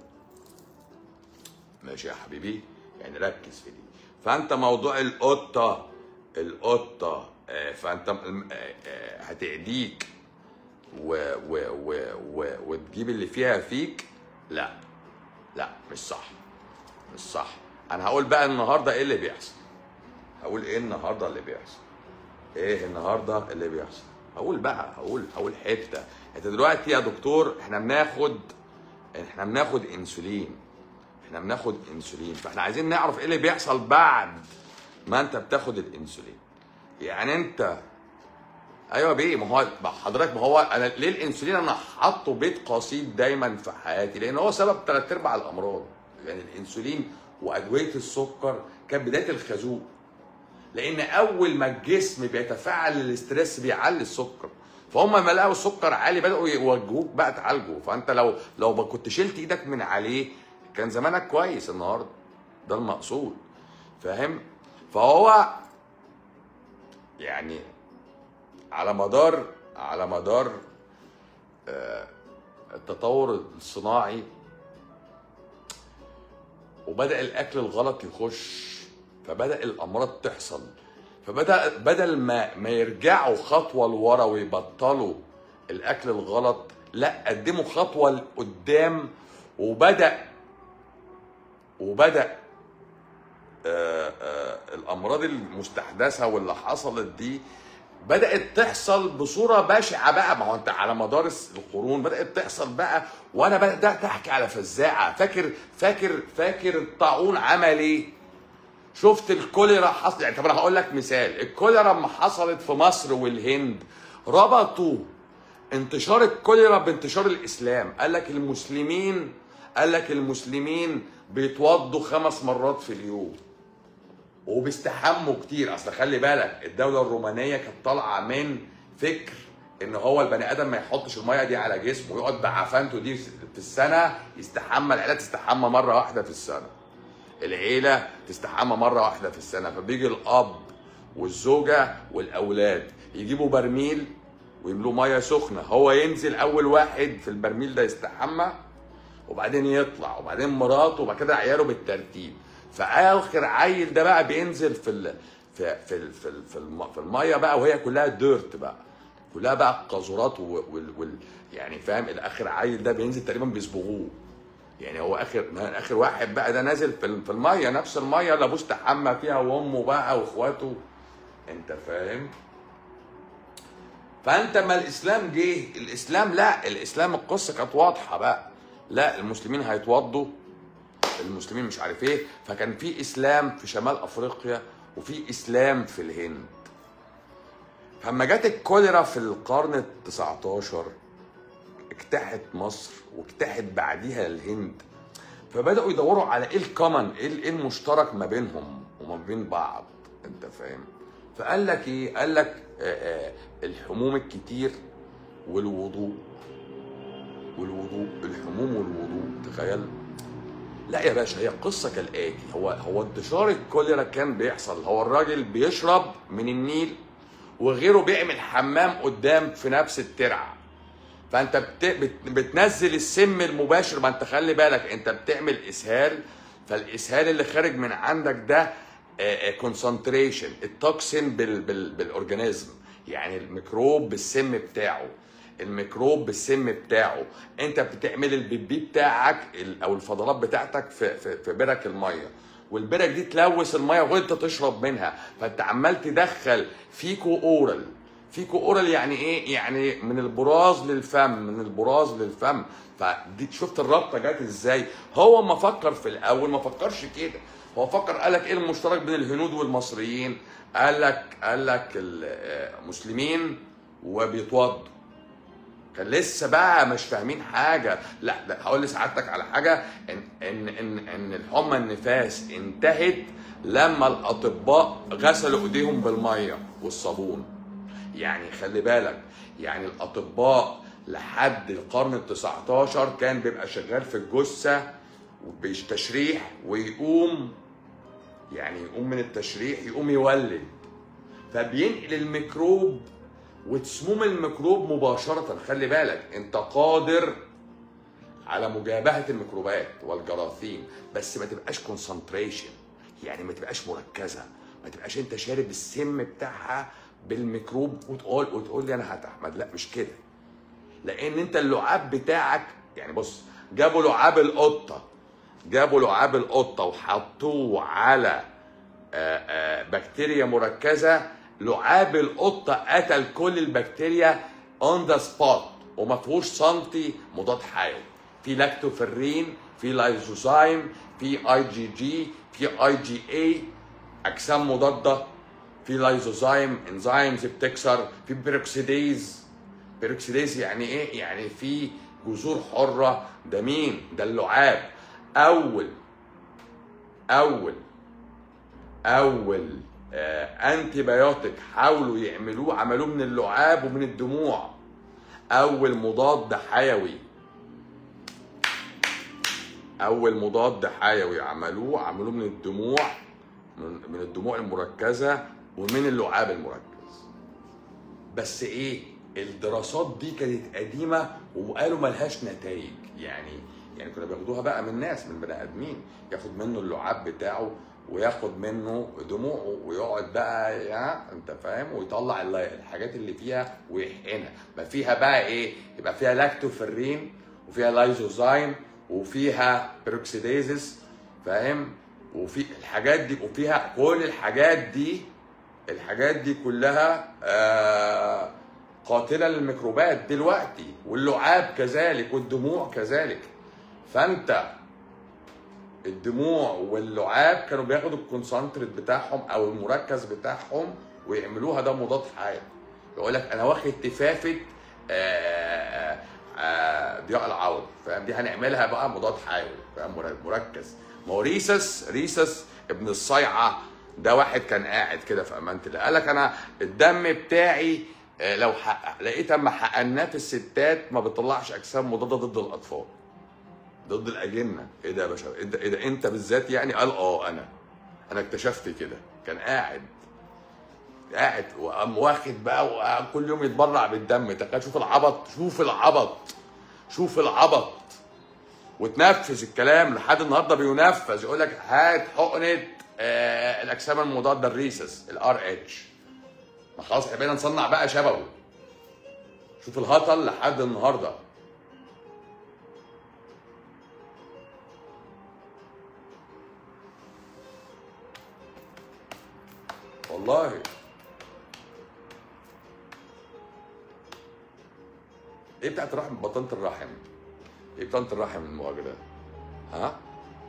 Speaker 1: ماشي يا حبيبي يعني ركز في دي فانت موضوع القطه القطه آه، فانت م- آه، آه، هتعديك و و و و وتجيب اللي فيها فيك لا لا مش صح مش صح انا هقول بقى النهارده ايه اللي بيحصل هقول ايه النهارده اللي بيحصل ايه النهارده اللي بيحصل هقول بقى هقول هقول حته انت دلوقتي يا دكتور احنا بناخد احنا بناخد انسولين احنا بناخد انسولين فاحنا عايزين نعرف ايه اللي بيحصل بعد ما انت بتاخد الانسولين يعني انت ايوه بيه ما هو ما حضرتك ما هو انا ليه الانسولين انا حاطه بيت قصيد دايما في حياتي لان هو سبب ثلاث ارباع الامراض يعني الانسولين وادويه السكر كانت بدايه الخازوق لان اول ما الجسم بيتفاعل الاسترس بيعلي السكر فهم لما لقوا السكر عالي بداوا يوجهوك بقى تعالجه فانت لو لو ما كنت شلت ايدك من عليه كان زمانك كويس النهارده ده المقصود فاهم فهو يعني على مدار على مدار آه، التطور الصناعي وبدا الاكل الغلط يخش فبدا الامراض تحصل فبدا بدل ما ما يرجعوا خطوه لورا ويبطلوا الاكل الغلط لا قدموا خطوه لقدام وبدا وبدا آه، آه، الامراض المستحدثه واللي حصلت دي بدات تحصل بصوره بشعه بقى ما هو انت على مدار الس- القرون بدات تحصل بقى وانا بدات احكي على فزاعه فاكر فاكر فاكر الطاعون عمل ايه؟ شفت الكوليرا حصل يعني طب انا هقول لك مثال الكوليرا لما حصلت في مصر والهند ربطوا انتشار الكوليرا بانتشار الاسلام قال لك المسلمين قال لك المسلمين بيتوضوا خمس مرات في اليوم وبيستحموا كتير اصل خلي بالك الدوله الرومانيه كانت طالعه من فكر ان هو البني ادم ما يحطش الميه دي على جسمه ويقعد بعفانته دي في السنه يستحمى العيله تستحمى مره واحده في السنه العيله تستحمى مره واحده في السنه فبيجي الاب والزوجه والاولاد يجيبوا برميل ويملوه ميه سخنه هو ينزل اول واحد في البرميل ده يستحمى وبعدين يطلع وبعدين مراته وبعد كده عياله بالترتيب فاخر عيل ده بقى بينزل في ال... في في ال... في, ال... في, الم... في الميه بقى وهي كلها ديرت بقى كلها بقى قاذورات و... وال... وال... يعني فاهم الاخر عيل ده بينزل تقريبا بيصبغوه يعني هو اخر ما اخر واحد بقى ده نازل في ال- في الميه نفس الميه اللي ابوه استحمى فيها وامه بقى واخواته انت فاهم فانت ما الاسلام جه الاسلام لا الاسلام القصه كانت واضحه بقى لا المسلمين هيتوضوا المسلمين مش عارف ايه فكان في اسلام في شمال افريقيا وفي اسلام في الهند فلما جت الكوليرا في القرن ال 19 اجتاحت مصر واجتاحت بعديها الهند فبداوا يدوروا على ايه الكومن ايه ال- إيه المشترك ما بينهم وما بين بعض انت فاهم فقال لك ايه قال لك آه، آه، الحموم الكتير والوضوء والوضوء الحموم والوضوء تخيل لا يا باشا هي القصه كالاتي هو هو انتشار الكوليرا كان بيحصل هو الراجل بيشرب من النيل وغيره بيعمل حمام قدام في نفس الترعه فانت بت... بت... بتنزل السم المباشر ما انت خلي بالك انت بتعمل اسهال فالاسهال اللي خارج من عندك ده كونسنتريشن التوكسين بال... بال... بالاورجانيزم يعني الميكروب بالسم بتاعه الميكروب بالسم بتاعه انت بتعمل البيبي بتاعك ال- او الفضلات بتاعتك في في, في برك الميه والبرك دي تلوث الميه وانت تشرب منها فانت عمال تدخل فيكو اورال فيكو اورال يعني ايه يعني من البراز للفم من البراز للفم فدي شفت الرابطه جت ازاي هو ما فكر في الاول ما فكرش كده هو فكر قال لك ايه المشترك بين الهنود والمصريين قال لك قال لك المسلمين وبيتوضوا كان لسه بقى مش فاهمين حاجه لا لا هقول لسعادتك على حاجه ان ان ان ان الحمى النفاس انتهت لما الاطباء غسلوا ايديهم بالميه والصابون يعني خلي بالك يعني الاطباء لحد القرن ال 19 كان بيبقى شغال في الجثه وبتشريح ويقوم يعني يقوم من التشريح يقوم يولد فبينقل الميكروب وتسموم الميكروب مباشرة خلي بالك انت قادر على مجابهة الميكروبات والجراثيم بس ما تبقاش كونسنتريشن يعني ما تبقاش مركزة ما تبقاش انت شارب السم بتاعها بالميكروب وتقول وتقول لي انا هتحمد لا مش كده لان انت اللعاب بتاعك يعني بص جابوا لعاب القطه جابوا لعاب القطه وحطوه على آه، آه، بكتيريا مركزه لعاب القطه قتل كل البكتيريا اون ذا سبوت وما فيهوش سنتي مضاد حيوي في لاكتوفيرين في لايزوزايم في اي جي جي في اي جي اي اجسام مضاده في لايزوزايم انزيمز بتكسر في بيروكسيديز بيروكسيديز يعني ايه يعني في جذور حره ده مين ده اللعاب اول اول اول آه انتي بايوتيك حاولوا يعملوه عملوه من اللعاب ومن الدموع اول مضاد حيوي اول مضاد حيوي عملوه عملوه من الدموع من, من الدموع المركزه ومن اللعاب المركز بس ايه الدراسات دي كانت قديمه وقالوا ملهاش نتائج يعني يعني كنا بياخدوها بقى من ناس من بني ادمين ياخد منه اللعاب بتاعه وياخد منه دموعه ويقعد بقى يا انت فاهم ويطلع ال- الحاجات اللي فيها ويحقنها ما فيها بقى ايه يبقى فيها لاكتوفيرين وفيها لايزوزايم وفيها بيروكسيديزس فاهم وفي الحاجات دي وفيها كل الحاجات دي الحاجات دي كلها آه قاتله للميكروبات دلوقتي واللعاب كذلك والدموع كذلك فانت الدموع واللعاب كانوا بياخدوا الكونسنتريت بتاعهم او المركز بتاعهم ويعملوها ده مضاد حيوي يقول لك انا واخد تفافه آه، آه، ضياء العوض فاهم دي هنعملها بقى مضاد حيوي فاهم مر- مركز ما هو ريسس ريسس ابن الصيعه ده واحد كان قاعد كده في امانه الله قال لك انا الدم بتاعي آه، لو حقق لقيت اما حقناه في الستات ما بتطلعش اجسام مضاده ضد الاطفال ضد الاجنه ايه ده يا باشا ايه ده, إيه ده انت بالذات يعني قال اه انا انا اكتشفت كده كان قاعد قاعد وقام واخد بقى وكل يوم يتبرع بالدم تخيل شوف العبط شوف العبط شوف العبط وتنفذ الكلام لحد النهارده بينفذ يقول لك هات حقنه آه الاجسام المضاده الريسس الار اتش ما خلاص احنا بقينا نصنع بقى شبهه شوف الهطل لحد النهارده والله ايه بتاعت الرحم بطانة الرحم ايه بطانة الرحم المواجهة ها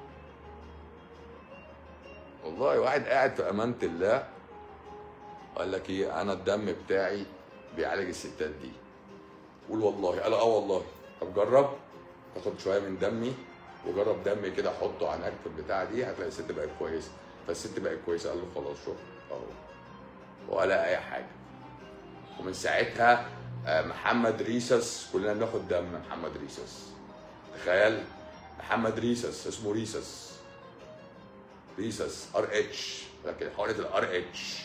Speaker 1: والله واحد قاعد في امانة الله قال لك ايه انا الدم بتاعي بيعالج الستات دي قول والله قال اه والله طب جرب تاخد شويه من دمي وجرب دمي كده حطه على في البتاعه دي هتلاقي الست بقت كويسه فالست بقت كويسه قال له خلاص شوف اهو ولا اي حاجه ومن ساعتها آه، محمد ريسس كلنا بناخد دم محمد ريسس تخيل محمد ريسس اسمه ريسس ريسس ار اتش لكن حقنه الار اتش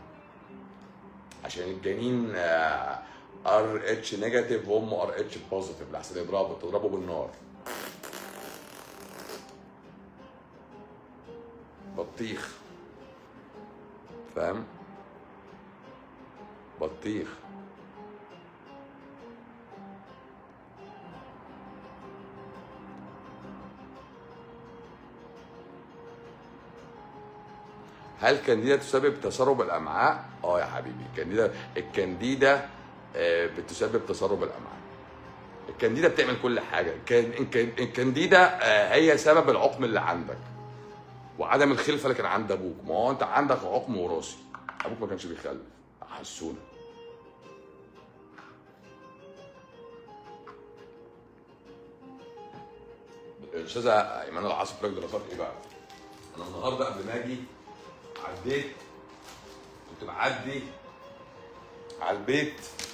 Speaker 1: عشان الجنين ار اتش نيجاتيف وامه ار اتش بوزيتيف لحسن يضربه تضربه بالنار بطيخ فاهم بطيخ هل الكانديدا تسبب تسرب الامعاء؟ اه يا حبيبي الكانديدا الكانديدا آه، بتسبب تسرب الامعاء. الكانديدا بتعمل كل حاجه، الكان- الكان- الكانديدا آه، هي سبب العقم اللي عندك. وعدم الخلفه اللي كان عند ابوك، ما هو انت عندك عقم وراثي. ابوك ما كانش بيخلف، حسونا. الاستاذه ايمان العاصف لك دراسات ايه بقى؟ انا النهارده قبل ما اجي عديت كنت بعدي على البيت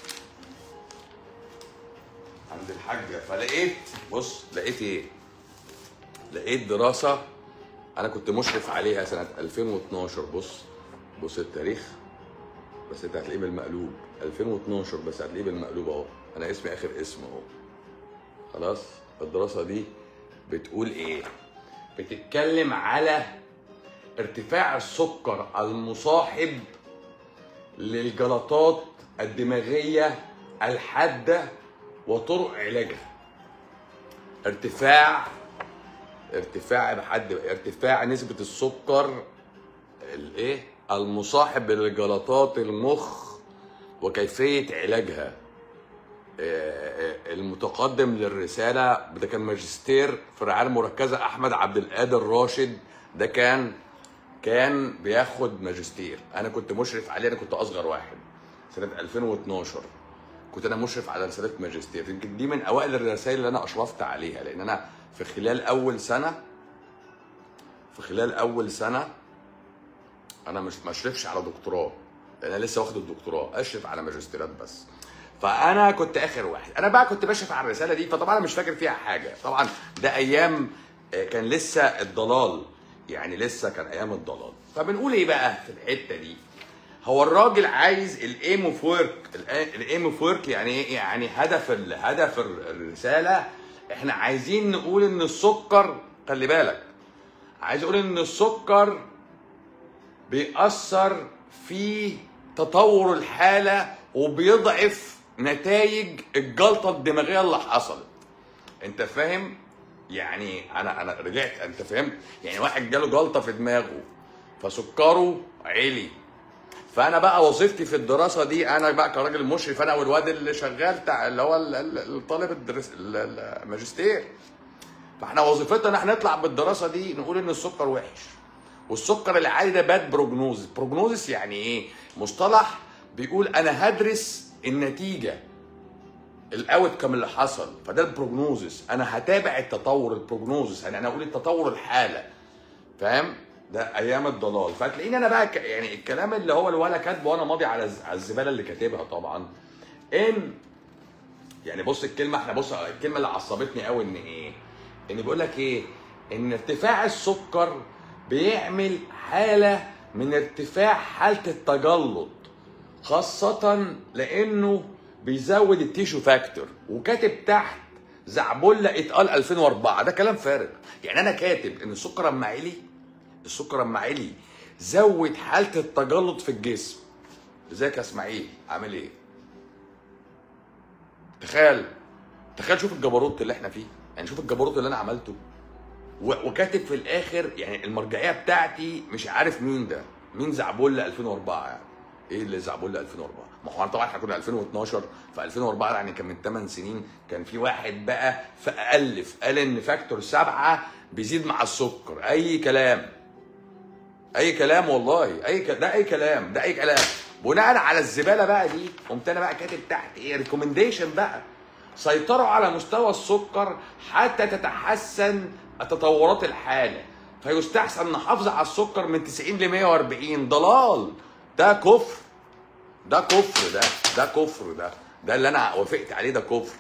Speaker 1: عند الحاجة فلقيت بص لقيت ايه؟ لقيت دراسة أنا كنت مشرف عليها سنة 2012 بص بص التاريخ بس أنت هتلاقيه بالمقلوب 2012 بس هتلاقيه بالمقلوب أهو أنا اسمي آخر اسم أهو خلاص الدراسة دي بتقول إيه؟ بتتكلم على ارتفاع السكر المصاحب للجلطات الدماغية الحادة وطرق علاجها ارتفاع ارتفاع بحد ارتفاع نسبة السكر الايه المصاحب لجلطات المخ وكيفية علاجها آه، آه، المتقدم للرسالة ده كان ماجستير في الرعاية المركزة أحمد عبد القادر راشد ده كان كان بياخد ماجستير أنا كنت مشرف عليه أنا كنت أصغر واحد سنة 2012 كنت أنا مشرف على رسالة ماجستير يمكن دي من أوائل الرسائل اللي أنا أشرفت عليها لأن أنا في خلال أول سنة في خلال أول سنة انا مش ما اشرفش على دكتوراه لان انا لسه واخد الدكتوراه اشرف على ماجستيرات بس فانا كنت اخر واحد انا بقى كنت بشرف على الرساله دي فطبعا انا مش فاكر فيها حاجه طبعا ده ايام آه، كان لسه الضلال يعني لسه كان ايام الضلال فبنقول ايه بقى في الحته دي هو الراجل عايز الايم اوف ورك الايم اوف ورك يعني ايه يعني هدف ال- هدف الر- الرساله احنا عايزين نقول ان السكر خلي بالك عايز اقول ان السكر بيأثر في تطور الحالة وبيضعف نتائج الجلطة الدماغية اللي حصلت انت فاهم يعني انا انا رجعت انت فهمت يعني واحد جاله جلطة في دماغه فسكره عالي فانا بقى وظيفتي في الدراسه دي انا بقى كراجل مشرف انا والواد اللي شغال بتاع اللي هو ال- ال- الطالب الدرس ال- ال- الماجستير فاحنا وظيفتنا ان احنا نطلع بالدراسه دي نقول ان السكر وحش والسكر العالي ده باد بروجنوزس بروجنوزس يعني ايه مصطلح بيقول انا هدرس النتيجه الاوت كم اللي حصل فده البروجنوزس انا هتابع التطور البروجنوزس يعني انا اقول التطور الحاله فاهم ده ايام الضلال فتلاقيني انا بقى ك... يعني الكلام اللي هو الولا كاتبه وانا ماضي على الز- على الزباله اللي كاتبها طبعا ان يعني بص الكلمه احنا بص الكلمه اللي عصبتني قوي ان ايه ان بيقول لك ايه ان ارتفاع السكر بيعمل حاله من ارتفاع حاله التجلط خاصة لأنه بيزود التيشو فاكتور وكاتب تحت زعبلة اتقال 2004 ده كلام فارغ يعني أنا كاتب إن السكر أما عالي السكر أما عالي زود حالة التجلط في الجسم ازيك يا اسماعيل عامل ايه؟ تخيل تخيل شوف الجبروت اللي احنا فيه يعني شوف الجبروت اللي انا عملته و- وكاتب في الاخر يعني المرجعيه بتاعتي مش عارف مين ده مين زعبولة 2004 يعني ايه اللي زعبولة 2004 ما هو طبعا احنا كنا 2012 في 2004 يعني كان من 8 سنين كان في واحد بقى فالف قال ان فاكتور سبعة بيزيد مع السكر اي كلام اي كلام والله اي ك... ده اي كلام ده اي كلام بناء على الزباله بقى دي قمت انا بقى كاتب تحت ايه ريكومنديشن بقى سيطروا على مستوى السكر حتى تتحسن تطورات الحاله فيستحسن نحافظ على السكر من 90 ل 140 ضلال ده كفر ده كفر ده ده كفر ده ده اللي انا وافقت عليه ده كفر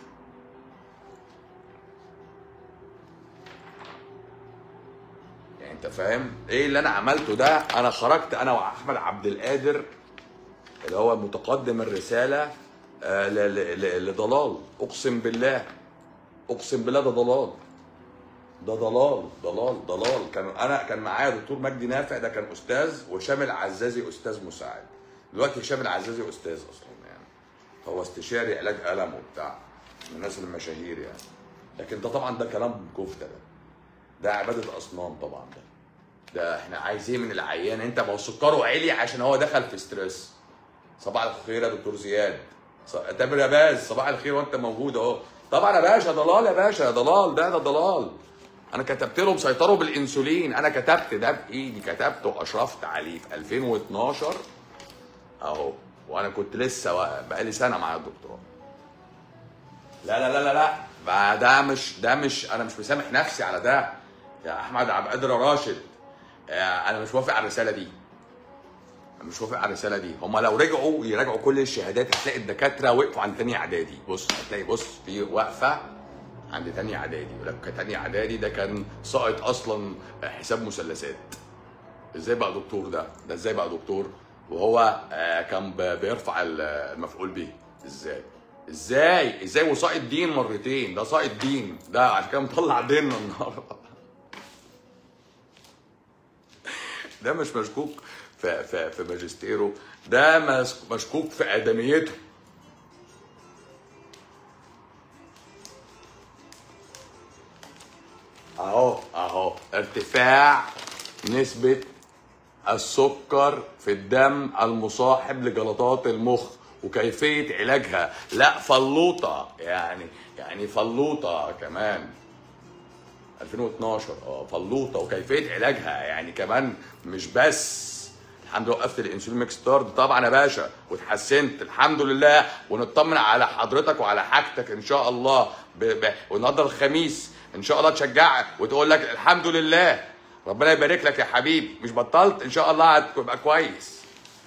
Speaker 1: يعني انت فاهم ايه اللي انا عملته ده انا خرجت انا واحمد عبد القادر اللي هو متقدم الرساله آه، ل- ل- ل- لضلال اقسم بالله اقسم بالله ده ضلال ده ضلال ضلال ضلال كان انا كان معايا دكتور مجدي نافع ده كان استاذ وهشام العزازي استاذ مساعد دلوقتي هشام العزازي استاذ اصلا يعني هو استشاري علاج الم وبتاع من الناس المشاهير يعني لكن ده طبعا ده كلام كفته ده ده عباده اصنام طبعا ده ده احنا عايزين من العيان انت ما هو سكره عالي عشان هو دخل في ستريس صباح الخير يا دكتور زياد ص- تامر يا باز صباح الخير وانت موجود اهو طبعا يا باشا ضلال يا باشا يا ضلال ده ده ضلال انا كتبت لهم سيطروا بالانسولين انا كتبت ده بايدي كتبته واشرفت عليه في 2012 اهو وانا كنت لسه وا- بقالي سنه معايا الدكتوراه لا لا لا لا لا بقى ده مش ده مش انا مش مسامح نفسي على ده يا احمد عبد القادر يا راشد آه، انا مش موافق على الرساله دي أنا مش موافق على الرساله دي هم لو رجعوا يراجعوا كل الشهادات هتلاقي الدكاتره وقفوا عند تاني اعدادي بص هتلاقي بص في وقفه عند تاني اعدادي يقول لك تاني اعدادي ده كان ساقط اصلا حساب مثلثات ازاي بقى دكتور ده ده ازاي بقى دكتور وهو آه، كان ب- بيرفع ال- المفعول به ازاي ازاي ازاي وساقط دين مرتين ده ساقط دين ده عشان كده مطلع ديننا النهارده ده مش مشكوك في في في ماجستيره ده مس- مشكوك في ادميته اهو اهو ارتفاع نسبة السكر في الدم المصاحب لجلطات المخ وكيفية علاجها لا فلوطة يعني يعني فلوطة كمان 2012 اه فلوطه وكيفيه علاجها يعني كمان مش بس الحمد لله وقفت الانسولين ميكس ستارد طبعا يا باشا واتحسنت الحمد لله ونطمن على حضرتك وعلى حاجتك ان شاء الله ب... ب... والنهارده الخميس ان شاء الله تشجعك وتقول لك الحمد لله ربنا يبارك لك يا حبيبي مش بطلت ان شاء الله هتبقى كويس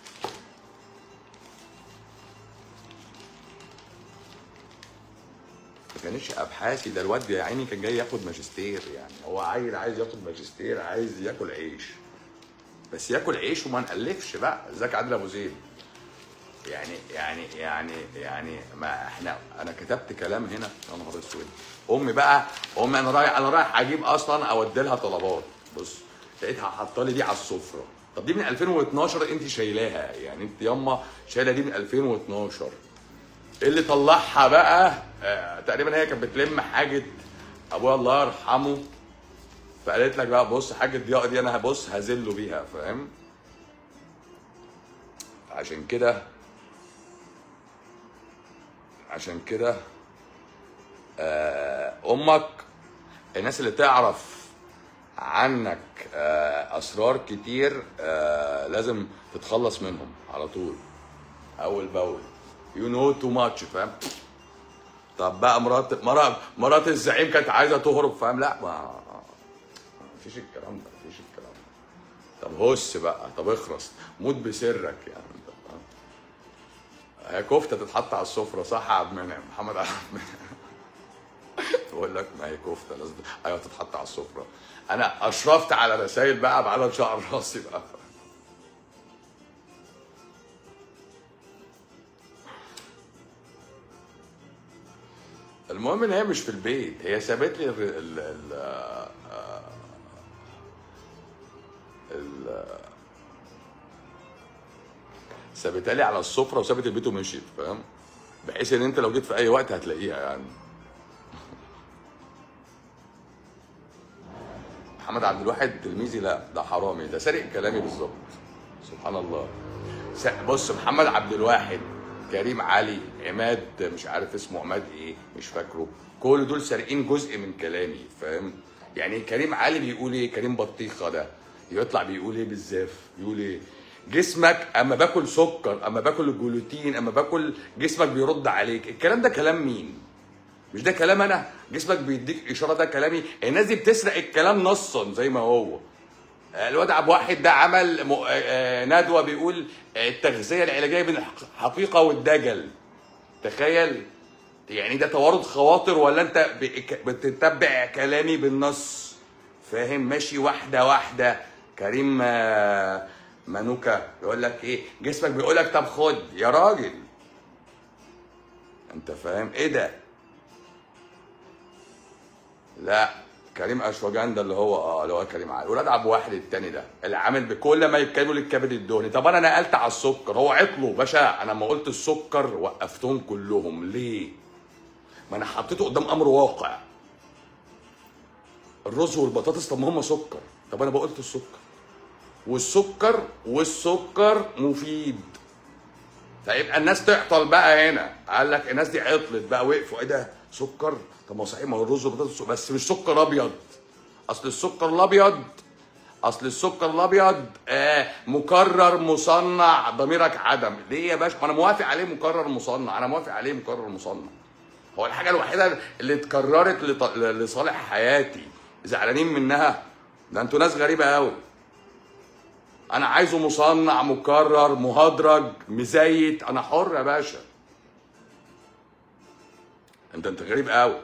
Speaker 1: ما كانتش ابحاثي ده الواد يا عيني كان جاي ياخد ماجستير يعني هو عيل عايز ياخد ماجستير عايز ياكل عيش بس ياكل عيش وما نألفش بقى ازيك عادل ابو زيد يعني يعني يعني يعني ما احنا انا كتبت كلام هنا يا نهار اسود امي بقى امي انا رايح انا رايح اجيب اصلا اودي لها طلبات بص لقيتها حاطه لي دي على السفره طب دي من 2012 انت شايلاها يعني انت ياما شايله دي من 2012 اللي طلعها بقى آه تقريبا هي كانت بتلم حاجه ابويا الله يرحمه فقالت لك بقى بص حاجه ضياء دي انا هبص هذله بيها فاهم عشان كده عشان كده آه امك الناس اللي تعرف عنك آه اسرار كتير آه لازم تتخلص منهم على طول اول باول يو نو تو ماتش فاهم طب بقى مرات مرات مرات الزعيم كانت عايزه تهرب فاهم لا ما ما فيش الكلام ده ما فيش الكلام ده طب هس بقى طب اخرس موت بسرك يعني انت فاهم هي كفته تتحط على السفره صح يا عبد المنعم محمد عبد المنعم بقول لك ما هي كفته لازم ايوه تتحط على السفره انا اشرفت على رسائل بقى بعدد شعر راسي بقى المهم ان هي مش في البيت هي سابت لي ال ال ال ال سابتها لي على السفره وسابت البيت ومشيت فاهم بحيث ان انت لو جيت في اي وقت هتلاقيها يعني محمد عبد الواحد تلميذي لا ده حرامي ده سارق كلامي بالظبط سبحان الله س- بص محمد عبد الواحد كريم علي عماد مش عارف اسمه عماد ايه مش فاكره كل دول سارقين جزء من كلامي فاهم يعني كريم علي بيقول ايه كريم بطيخه ده يطلع بيقول ايه بالزاف يقول ايه جسمك اما باكل سكر اما باكل الجلوتين اما باكل جسمك بيرد عليك الكلام ده كلام مين مش ده كلام انا جسمك بيديك اشاره ده كلامي الناس دي بتسرق الكلام نصا زي ما هو الواد عبد واحد ده عمل م... آه، ندوه بيقول آه، التغذيه العلاجيه بين الحقيقه والدجل تخيل يعني ده توارد خواطر ولا انت ب- بتتبع كلامي بالنص فاهم ماشي واحده واحده كريم آه، مانوكا يقول لك ايه جسمك بيقول لك طب خد يا راجل انت فاهم ايه ده لا كريم اشوجان ده اللي هو اه اللي هو كريم علي ولاد عبد واحد التاني ده اللي عامل بكل ما يتكلموا للكبد الدهني طب انا نقلت على السكر هو عطله باشا انا لما قلت السكر وقفتهم كلهم ليه؟ ما انا حطيته قدام امر واقع الرز والبطاطس طب ما هم سكر طب انا بقولت السكر والسكر والسكر مفيد فيبقى الناس تعطل بقى هنا قال لك الناس دي عطلت بقى وقفوا ايه ده سكر طب ما هو صحيح ما هو الرز والبطاطس بس مش سكر ابيض اصل السكر الابيض اصل السكر الابيض آه مكرر مصنع ضميرك عدم ليه يا باشا ما انا موافق عليه مكرر مصنع انا موافق عليه مكرر مصنع هو الحاجه الوحيده اللي اتكررت لط- لصالح حياتي زعلانين منها ده انتوا ناس غريبه قوي انا عايزه مصنع مكرر مهدرج مزيت انا حر يا باشا انت انت غريب قوي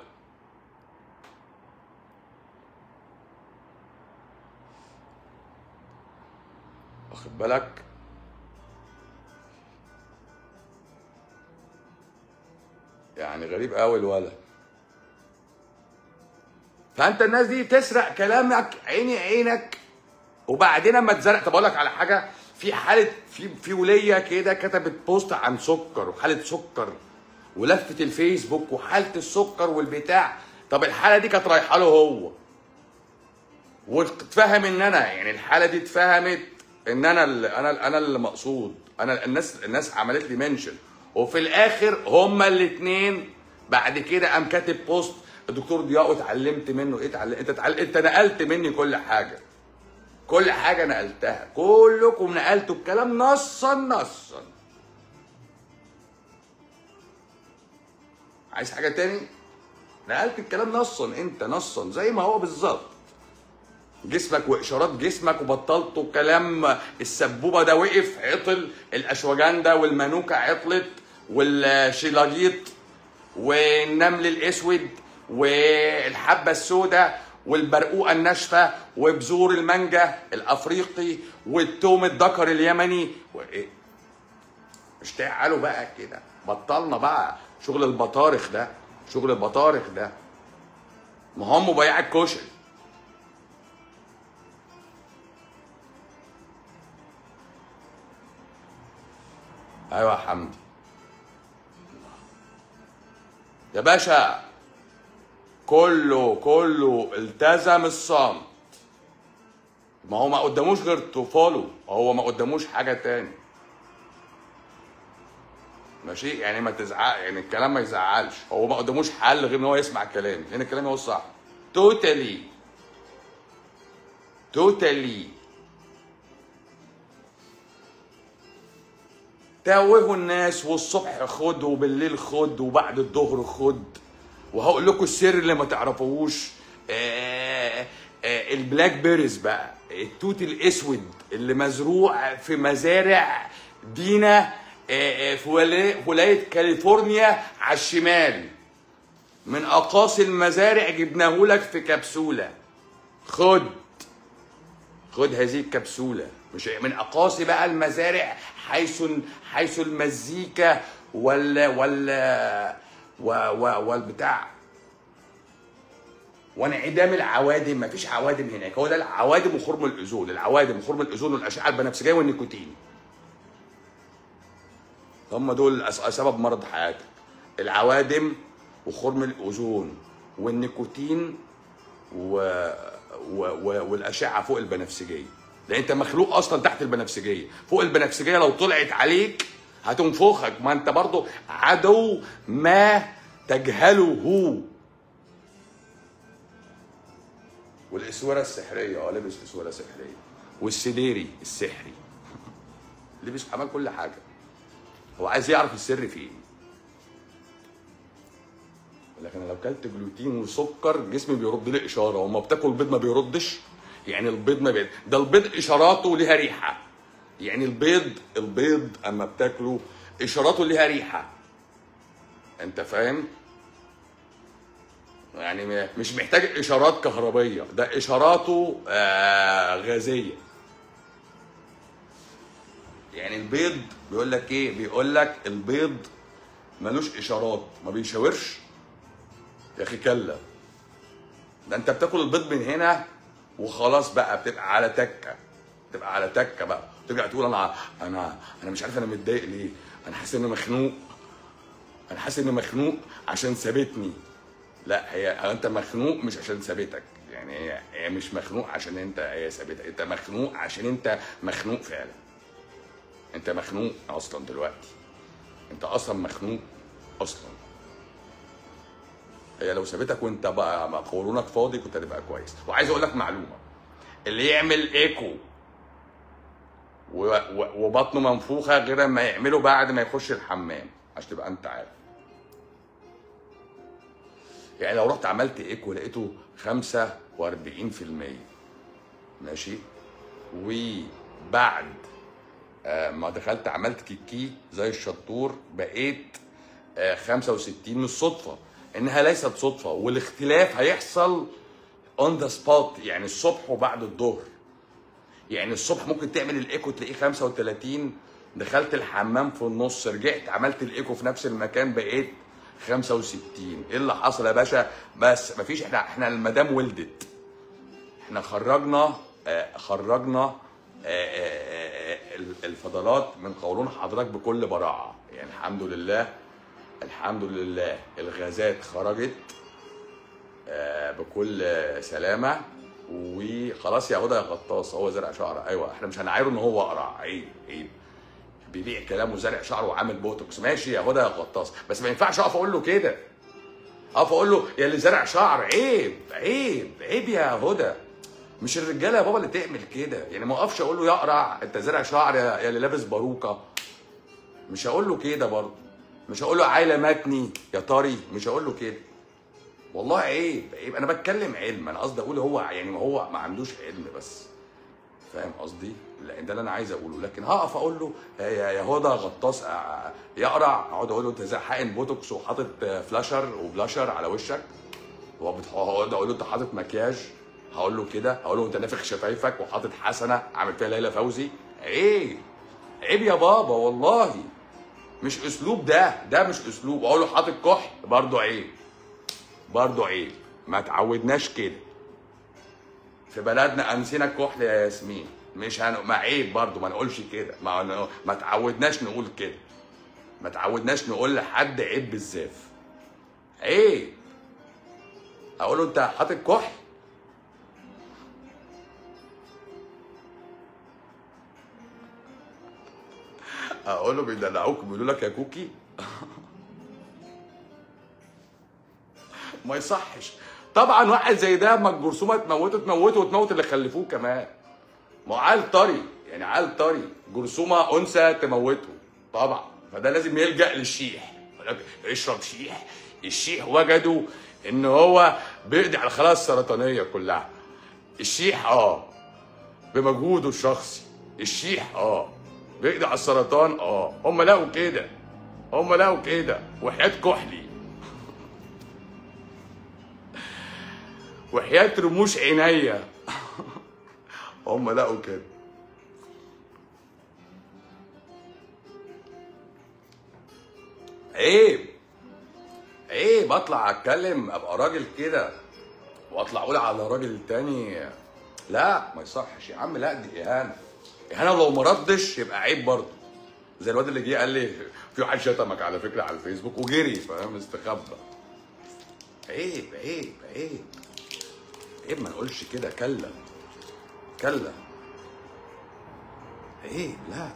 Speaker 1: واخد بالك يعني غريب قوي الولد فانت الناس دي تسرق كلامك عيني عينك وبعدين اما تزرق طب اقول لك على حاجه في حاله في في وليه كده كتبت بوست عن سكر وحاله سكر ولفت الفيسبوك وحاله السكر والبتاع طب الحاله دي كانت رايحه له هو واتفهم ان انا يعني الحاله دي اتفهمت ان انا اللي انا انا اللي مقصود انا الناس الناس عملت لي منشن وفي الاخر هما الاثنين بعد كده قام كاتب بوست الدكتور ضياء اتعلمت منه ايه اتعلم انت اتعلم انت نقلت مني كل حاجه كل حاجه نقلتها كلكم نقلتوا الكلام نصا نصا عايز حاجه تاني نقلت الكلام نصا انت نصا زي ما هو بالظبط جسمك واشارات جسمك وبطلتوا كلام السبوبه ده وقف عطل الاشواجندا والمانوكا عطلت والشيلاجيط والنمل الاسود والحبه السوداء والبرقوقه الناشفه وبذور المانجا الافريقي والثوم الذكر اليمني وايه مش تعالوا بقى كده بطلنا بقى شغل البطارخ ده شغل البطارخ ده ما هم بياع الكشري ايوه يا حمدي يا باشا كله كله التزم الصمت ما هو ما قداموش غير تو فولو هو ما قداموش حاجه تاني ماشي يعني ما تزعق يعني الكلام ما يزعلش هو ما قداموش حل غير ان هو يسمع كلامي لان كلامي هو الصح توتالي توتالي توهوا الناس والصبح خد وبالليل خد وبعد الظهر خد وهقول لكم السر اللي ما تعرفوهوش آه آه البلاك بيريز بقى التوت الاسود اللي مزروع في مزارع دينا آه آه في ولا- في ولايه كاليفورنيا على الشمال من اقاصي المزارع جبناه لك في كبسوله خد خد هذه الكبسولة مش من أقاصي بقى المزارع حيث حيث المزيكا ولا ولا و و والبتاع وانعدام العوادم مفيش عوادم هناك هو ده العوادم وخرم الأذون العوادم وخرم الأذون والأشعة البنفسجية والنيكوتين هم دول أس- سبب مرض حياتك العوادم وخرم الأذون والنيكوتين و... و... و... والاشعه فوق البنفسجيه لان انت مخلوق اصلا تحت البنفسجيه فوق البنفسجيه لو طلعت عليك هتنفخك ما انت برضو عدو ما تجهله والاسوره السحريه اه لابس اسوره سحريه والسديري السحري لبس عمل كل حاجه هو عايز يعرف السر فين لكن انا لو كلت جلوتين وسكر جسمي بيرد لي اشاره وما بتاكل بيض ما بيردش يعني البيض ما بيت ده البيض اشاراته ليها ريحه يعني البيض البيض اما بتاكله اشاراته ليها ريحه انت فاهم يعني م- مش محتاج اشارات كهربيه ده اشاراته آه غازيه يعني البيض بيقول لك ايه بيقول لك البيض ملوش اشارات ما بيشاورش يا اخي كلا ده انت بتاكل البيض من هنا وخلاص بقى بتبقى على تكه بتبقى على تكه بقى ترجع تقول انا انا انا مش عارف انا متضايق ليه انا حاسس اني مخنوق انا حاسس اني مخنوق عشان سابتني لا هي انت مخنوق مش عشان سابتك يعني هي هي مش مخنوق عشان انت هي سابتك انت مخنوق عشان انت مخنوق فعلا انت مخنوق اصلا دلوقتي انت اصلا مخنوق اصلا هي لو سابتك وانت بقى بقى قولونك فاضي كنت هتبقى كويس وعايز اقول لك معلومه اللي يعمل ايكو و- و- وبطنه منفوخه غير ما يعمله بعد ما يخش الحمام عشان تبقى انت عارف يعني لو رحت عملت ايكو لقيته 45% ماشي وبعد آه، ما دخلت عملت كيكي زي الشطور بقيت آه، 65 مش صدفه انها ليست صدفه والاختلاف هيحصل اون ذا سبوت يعني الصبح وبعد الظهر يعني الصبح ممكن تعمل الايكو تلاقيه 35 دخلت الحمام في النص رجعت عملت الايكو في نفس المكان بقيت 65 ايه اللي حصل يا باشا بس مفيش احنا احنا المدام ولدت احنا خرجنا آه، خرجنا آه، آه، آه، الفضلات من قولون حضرتك بكل براعه يعني الحمد لله الحمد لله الغازات خرجت آه، بكل سلامه وخلاص يا هدى يا غطاس هو زرع شعر ايوه احنا مش هنعايره ان هو اقرع عيب عيب بيبيع كلامه زرع شعره وعامل بوتوكس ماشي يا هدى يا غطاس بس ما ينفعش اقف اقول له كده اقف اقول له يا اللي زرع شعر عيب عيب عيب يا هدى مش الرجاله يا بابا اللي تعمل كده يعني ما اقفش اقول له يا اقرع انت زرع شعر يا يا اللي لابس باروكه مش هقول له كده برضه مش هقول له عايله ماتني يا طري مش هقول له كده والله عيب عيب انا بتكلم علم انا قصدي اقول هو يعني ما هو ما عندوش علم بس فاهم قصدي؟ لان ده اللي انا عايز اقوله لكن هقف اقول له يا يا هدى غطاس آه، يقرع اقعد اقول له انت زي حقن بوتوكس وحاطط آه، فلاشر وبلاشر على وشك وبت- هقعد اقول له انت حاطط مكياج هقول له كده هقول له انت نافخ شفايفك وحاطط حسنه عامل فيها ليلى فوزي عيب عيب يا بابا والله مش اسلوب ده ده مش اسلوب اقول له حاطط كحل برضه عيب برضه عيب ما تعودناش كده في بلدنا انسينا الكحل يا ياسمين مش هن... ما عيب برضه ما نقولش كده ما ما تعودناش نقول كده ما تعودناش نقول لحد عيب بالزاف عيب اقول له انت حاطط كحل اقول له بيدلعوك بيقولوا لك يا كوكي ما يصحش طبعا واحد زي ده اما الجرثومه تموته تموته وتموت اللي خلفوه كمان ما هو عيل طري يعني عيل طري جرثومه انثى تموته طبعا فده لازم يلجا للشيح يقول لك اشرب شيح الشيح وجدوا ان هو بيقضي على الخلايا السرطانيه كلها الشيح اه بمجهوده الشخصي الشيح اه بيقضي على السرطان اه هم لقوا كده هم لقوا كده وحياة كحلي وحياة رموش عينيا هم لقوا كده عيب عيب اطلع اتكلم ابقى راجل كده واطلع اقول على راجل تاني لا ما يصحش يا عم لا دي اهانه اهانه لو ما ردش يبقى عيب برضه زي الواد اللي جه قال لي في واحد شتمك على فكره على الفيسبوك وجري فاهم استخبى عيب عيب عيب عيب ما نقولش كده كلا كلا عيب لا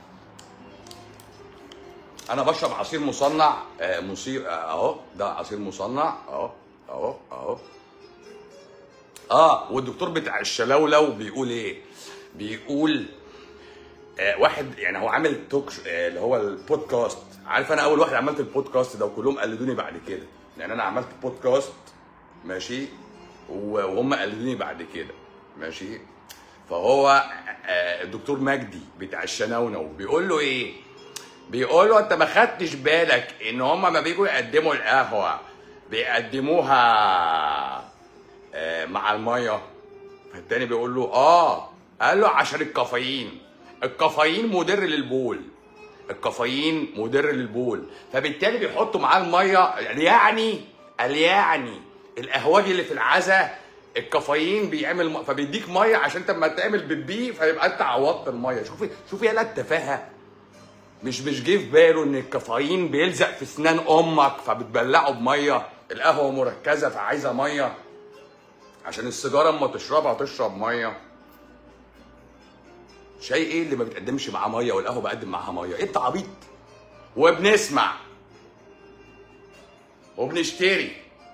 Speaker 1: انا بشرب عصير مصنع آه، مثير آه، اهو ده عصير مصنع اهو اهو اهو اه والدكتور بتاع الشلولو بيقول ايه بيقول آه واحد يعني هو عامل توك ش- آه اللي هو البودكاست عارف انا اول واحد عملت البودكاست ده وكلهم قلدوني بعد كده يعني انا عملت بودكاست ماشي و- وهم قلدوني بعد كده ماشي فهو آه، الدكتور مجدي بتاع الشناونو بيقول له ايه بيقول له انت ما خدتش بالك ان هما ما بيجوا يقدموا القهوه بيقدموها آه، مع الميه فالتاني بيقول له اه قال له عشان الكافيين الكافيين مضر للبول الكافيين مضر للبول فبالتالي بيحطوا معاه الميه قال يعني قال يعني القهوجي اللي في العزا الكافيين بيعمل م... فبيديك ميه عشان انت لما تعمل بيبي فيبقى انت عوضت الميه شوفي شوفي يا التفاهه مش مش جه في باله ان الكافيين بيلزق في اسنان امك فبتبلعه بميه القهوه مركزه فعايزه ميه عشان السيجاره اما تشربها تشرب ميه شاي ايه اللي ما بتقدمش معاه ميه والقهوه بقدم معاها ميه ايه انت عبيط وبنسمع وبنشتري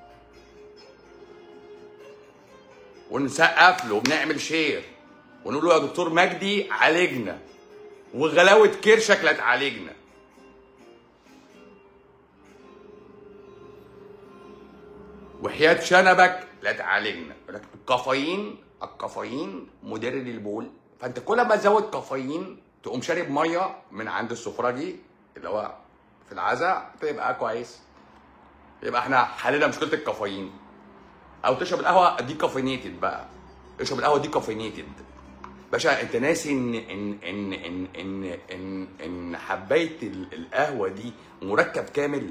Speaker 1: ونسقف له وبنعمل شير ونقول له يا دكتور مجدي عالجنا وغلاوه كرشك لا تعالجنا وحياة شنبك لا تعالجنا يقول لك الكافيين الكافيين مدر للبول فانت كل ما تزود كافيين تقوم شارب ميه من عند السفراجي اللي هو في العزاء تبقى كويس يبقى احنا حلينا مشكله الكافيين او تشرب القهوه دي كافينيتد بقى اشرب القهوه دي كافينيتد باشا انت ناسي ان ان ان ان ان ان, إن حبايه ال- القهوه دي مركب كامل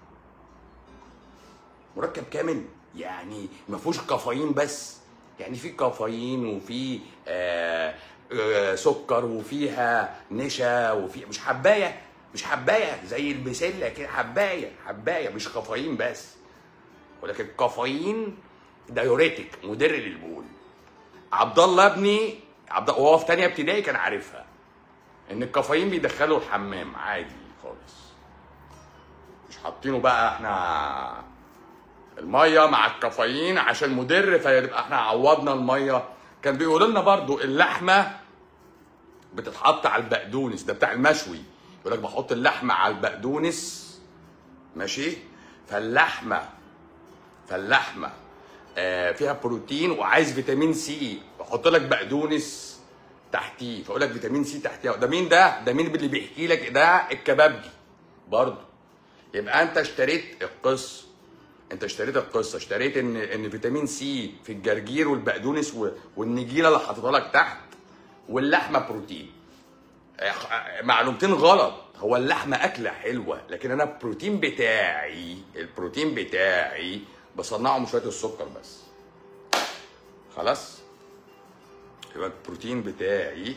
Speaker 1: مركب كامل يعني ما فيهوش كافيين بس يعني في كافيين وفي آه آه سكر وفيها نشا وفي مش حبايه مش حبايه زي البسله كده حبايه حبايه مش كافيين بس ولكن الكافيين دايوريتك مدر للبول عبد الله ابني عبد وهو في تانية ابتدائي كان عارفها ان الكافيين بيدخله الحمام عادي خالص مش حاطينه بقى احنا الميه مع الكافيين عشان مدر فيبقى احنا عوضنا الميه كان بيقولوا لنا برضو اللحمه بتتحط على البقدونس ده بتاع المشوي يقول لك بحط اللحمه على البقدونس ماشي فاللحمه فاللحمه آه فيها بروتين وعايز فيتامين سي بحط لك بقدونس تحتيه فاقول لك فيتامين سي تحتيه ده مين ده ده مين اللي بيحكي لك ده الكبابجي برضه يبقى انت اشتريت القصه انت اشتريت القصه اشتريت ان ان فيتامين سي في الجرجير والبقدونس و- والنجيله اللي حاططها لك تحت واللحمه بروتين اه، معلومتين غلط هو اللحمه اكله حلوه لكن انا البروتين بتاعي البروتين بتاعي بصنعه من شويه السكر بس خلاص يبقى البروتين بتاعي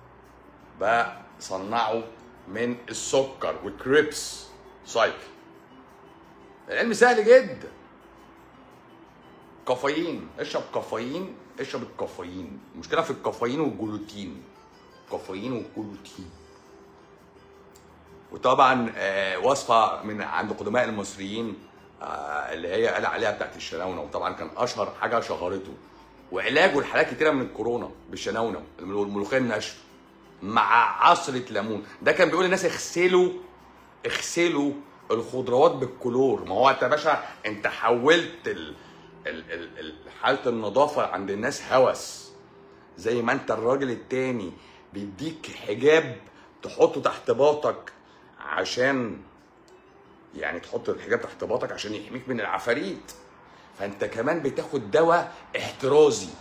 Speaker 1: بصنعه من السكر وكريبس سايكل العلم سهل جدا كافيين اشرب كافيين اشرب الكافيين المشكله في الكافيين والجلوتين كافيين والجلوتين وطبعا آه، وصفه من عند قدماء المصريين آه، اللي هي قال عليها بتاعت الشناونه وطبعا كان اشهر حاجه شهرته وعلاجه لحالات كتيره من الكورونا بالشناونه الملوخيه الناشفه مع عصره ليمون ده كان بيقول للناس اغسلوا اغسلوا الخضروات بالكلور ما هو انت يا باشا انت حولت ال... ال... ال... ال... حاله النظافه عند الناس هوس زي ما انت الراجل التاني بيديك حجاب تحطه تحت باطك عشان يعني تحط الحجاب تحت باطك عشان يحميك من العفاريت فانت كمان بتاخد دواء احترازي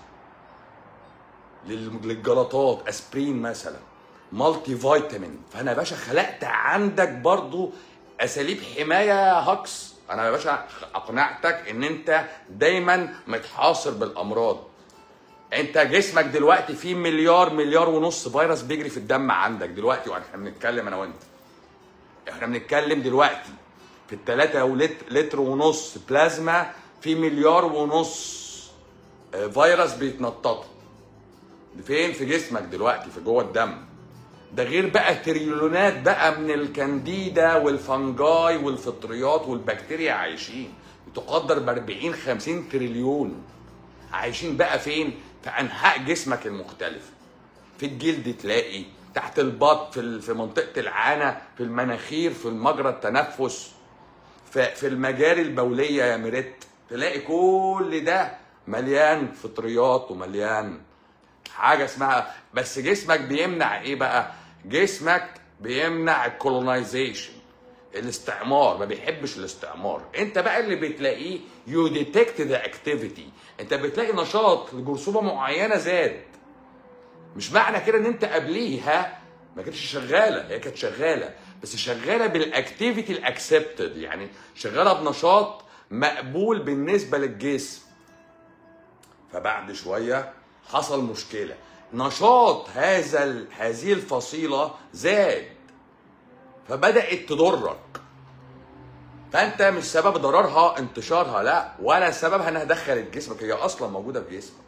Speaker 1: لل- للجلطات اسبرين مثلا مالتي فيتامين فانا يا باشا خلقت عندك برضو اساليب حمايه هكس انا يا باشا اقنعتك ان انت دايما متحاصر بالامراض انت جسمك دلوقتي فيه مليار مليار ونص فيروس بيجري في الدم عندك دلوقتي واحنا بنتكلم انا وانت احنا بنتكلم دلوقتي في التلاتة ولتر لتر ونص بلازما في مليار ونص آه، فيروس بيتنططوا فين في جسمك دلوقتي في جوه الدم ده غير بقى تريليونات بقى من الكانديدا والفنجاي والفطريات والبكتيريا عايشين تقدر ب 40 50 تريليون عايشين بقى فين في انحاء جسمك المختلفه في الجلد تلاقي تحت البط في ال- في منطقه العانه في المناخير في المجرى التنفس في في المجاري البوليه يا ميريت تلاقي كل ده مليان فطريات ومليان حاجه اسمها بس جسمك بيمنع ايه بقى جسمك بيمنع الكولونايزيشن الاستعمار ما بيحبش الاستعمار انت بقى اللي بتلاقيه يو ديتكت ذا اكتيفيتي انت بتلاقي نشاط لجرثومه معينه زاد مش معنى كده ان انت قبليها ما كانتش شغاله هي كانت شغاله بس شغاله بالاكتيفيتي الاكسبتد يعني شغاله بنشاط مقبول بالنسبه للجسم فبعد شويه حصل مشكله نشاط هذا ال- هذه الفصيله زاد فبدات تضرك فانت مش سبب ضررها انتشارها لا ولا سببها انها دخلت جسمك هي اصلا موجوده في جسمك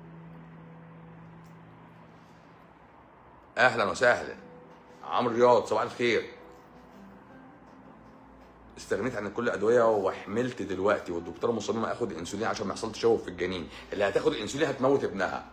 Speaker 1: اهلا وسهلا عمرو رياض صباح الخير استغنيت عن كل الادويه وحملت دلوقتي والدكتوره مصممه اخد انسولين عشان ما يحصلش تشوه في الجنين اللي هتاخد انسولين هتموت ابنها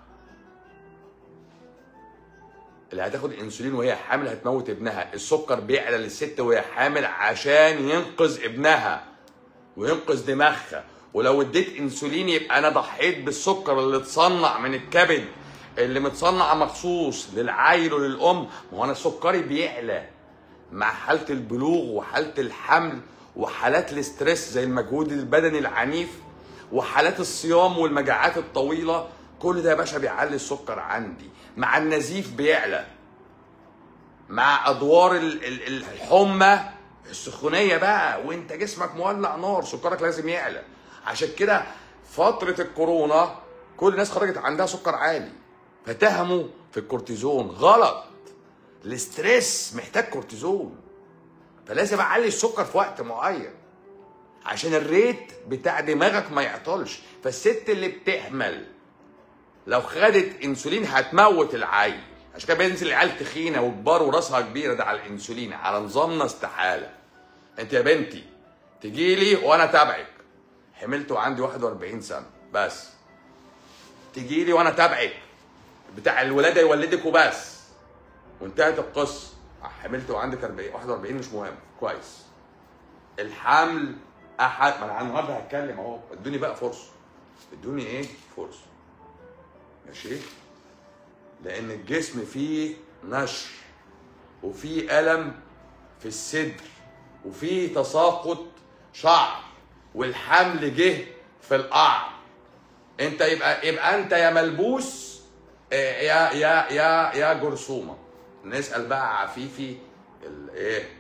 Speaker 1: اللي هتاخد انسولين وهي حامل هتموت ابنها السكر بيعلى للست وهي حامل عشان ينقذ ابنها وينقذ دماغها ولو اديت انسولين يبقى انا ضحيت بالسكر اللي اتصنع من الكبد اللي متصنع مخصوص للعيل وللام ما هو انا سكري بيعلى مع حاله البلوغ وحاله الحمل وحالات الاسترس زي المجهود البدني العنيف وحالات الصيام والمجاعات الطويله كل ده يا باشا بيعلي السكر عندي مع النزيف بيعلى مع ادوار ال- ال- ال- الحمى السخونيه بقى وانت جسمك مولع نار سكرك لازم يعلى عشان كده فتره الكورونا كل الناس خرجت عندها سكر عالي فتهموا في الكورتيزون غلط الاسترس محتاج كورتيزون فلازم اعلي السكر في وقت معين عشان الريت بتاع دماغك ما يعطلش فالست اللي بتحمل لو خدت انسولين هتموت العيل عشان كده بينزل العيال تخينه وكبار وراسها كبيره ده على الانسولين على نظامنا استحاله انت يا بنتي تجي لي وانا تابعك حملت وعندي 41 سنه بس تجي لي وانا تابعك بتاع الولاده يولدك وبس وانتهت القصه حملت وعندك 40 41 مش مهم كويس الحمل احد ما انا النهارده هتكلم اهو ادوني بقى فرصه ادوني ايه فرصه ماشي لان الجسم فيه نشر وفيه الم في الصدر وفيه تساقط شعر والحمل جه في القعر انت يبقى يبقى انت يا ملبوس آه، يا يا يا يا جرثومه نسال بقى عفيفي الايه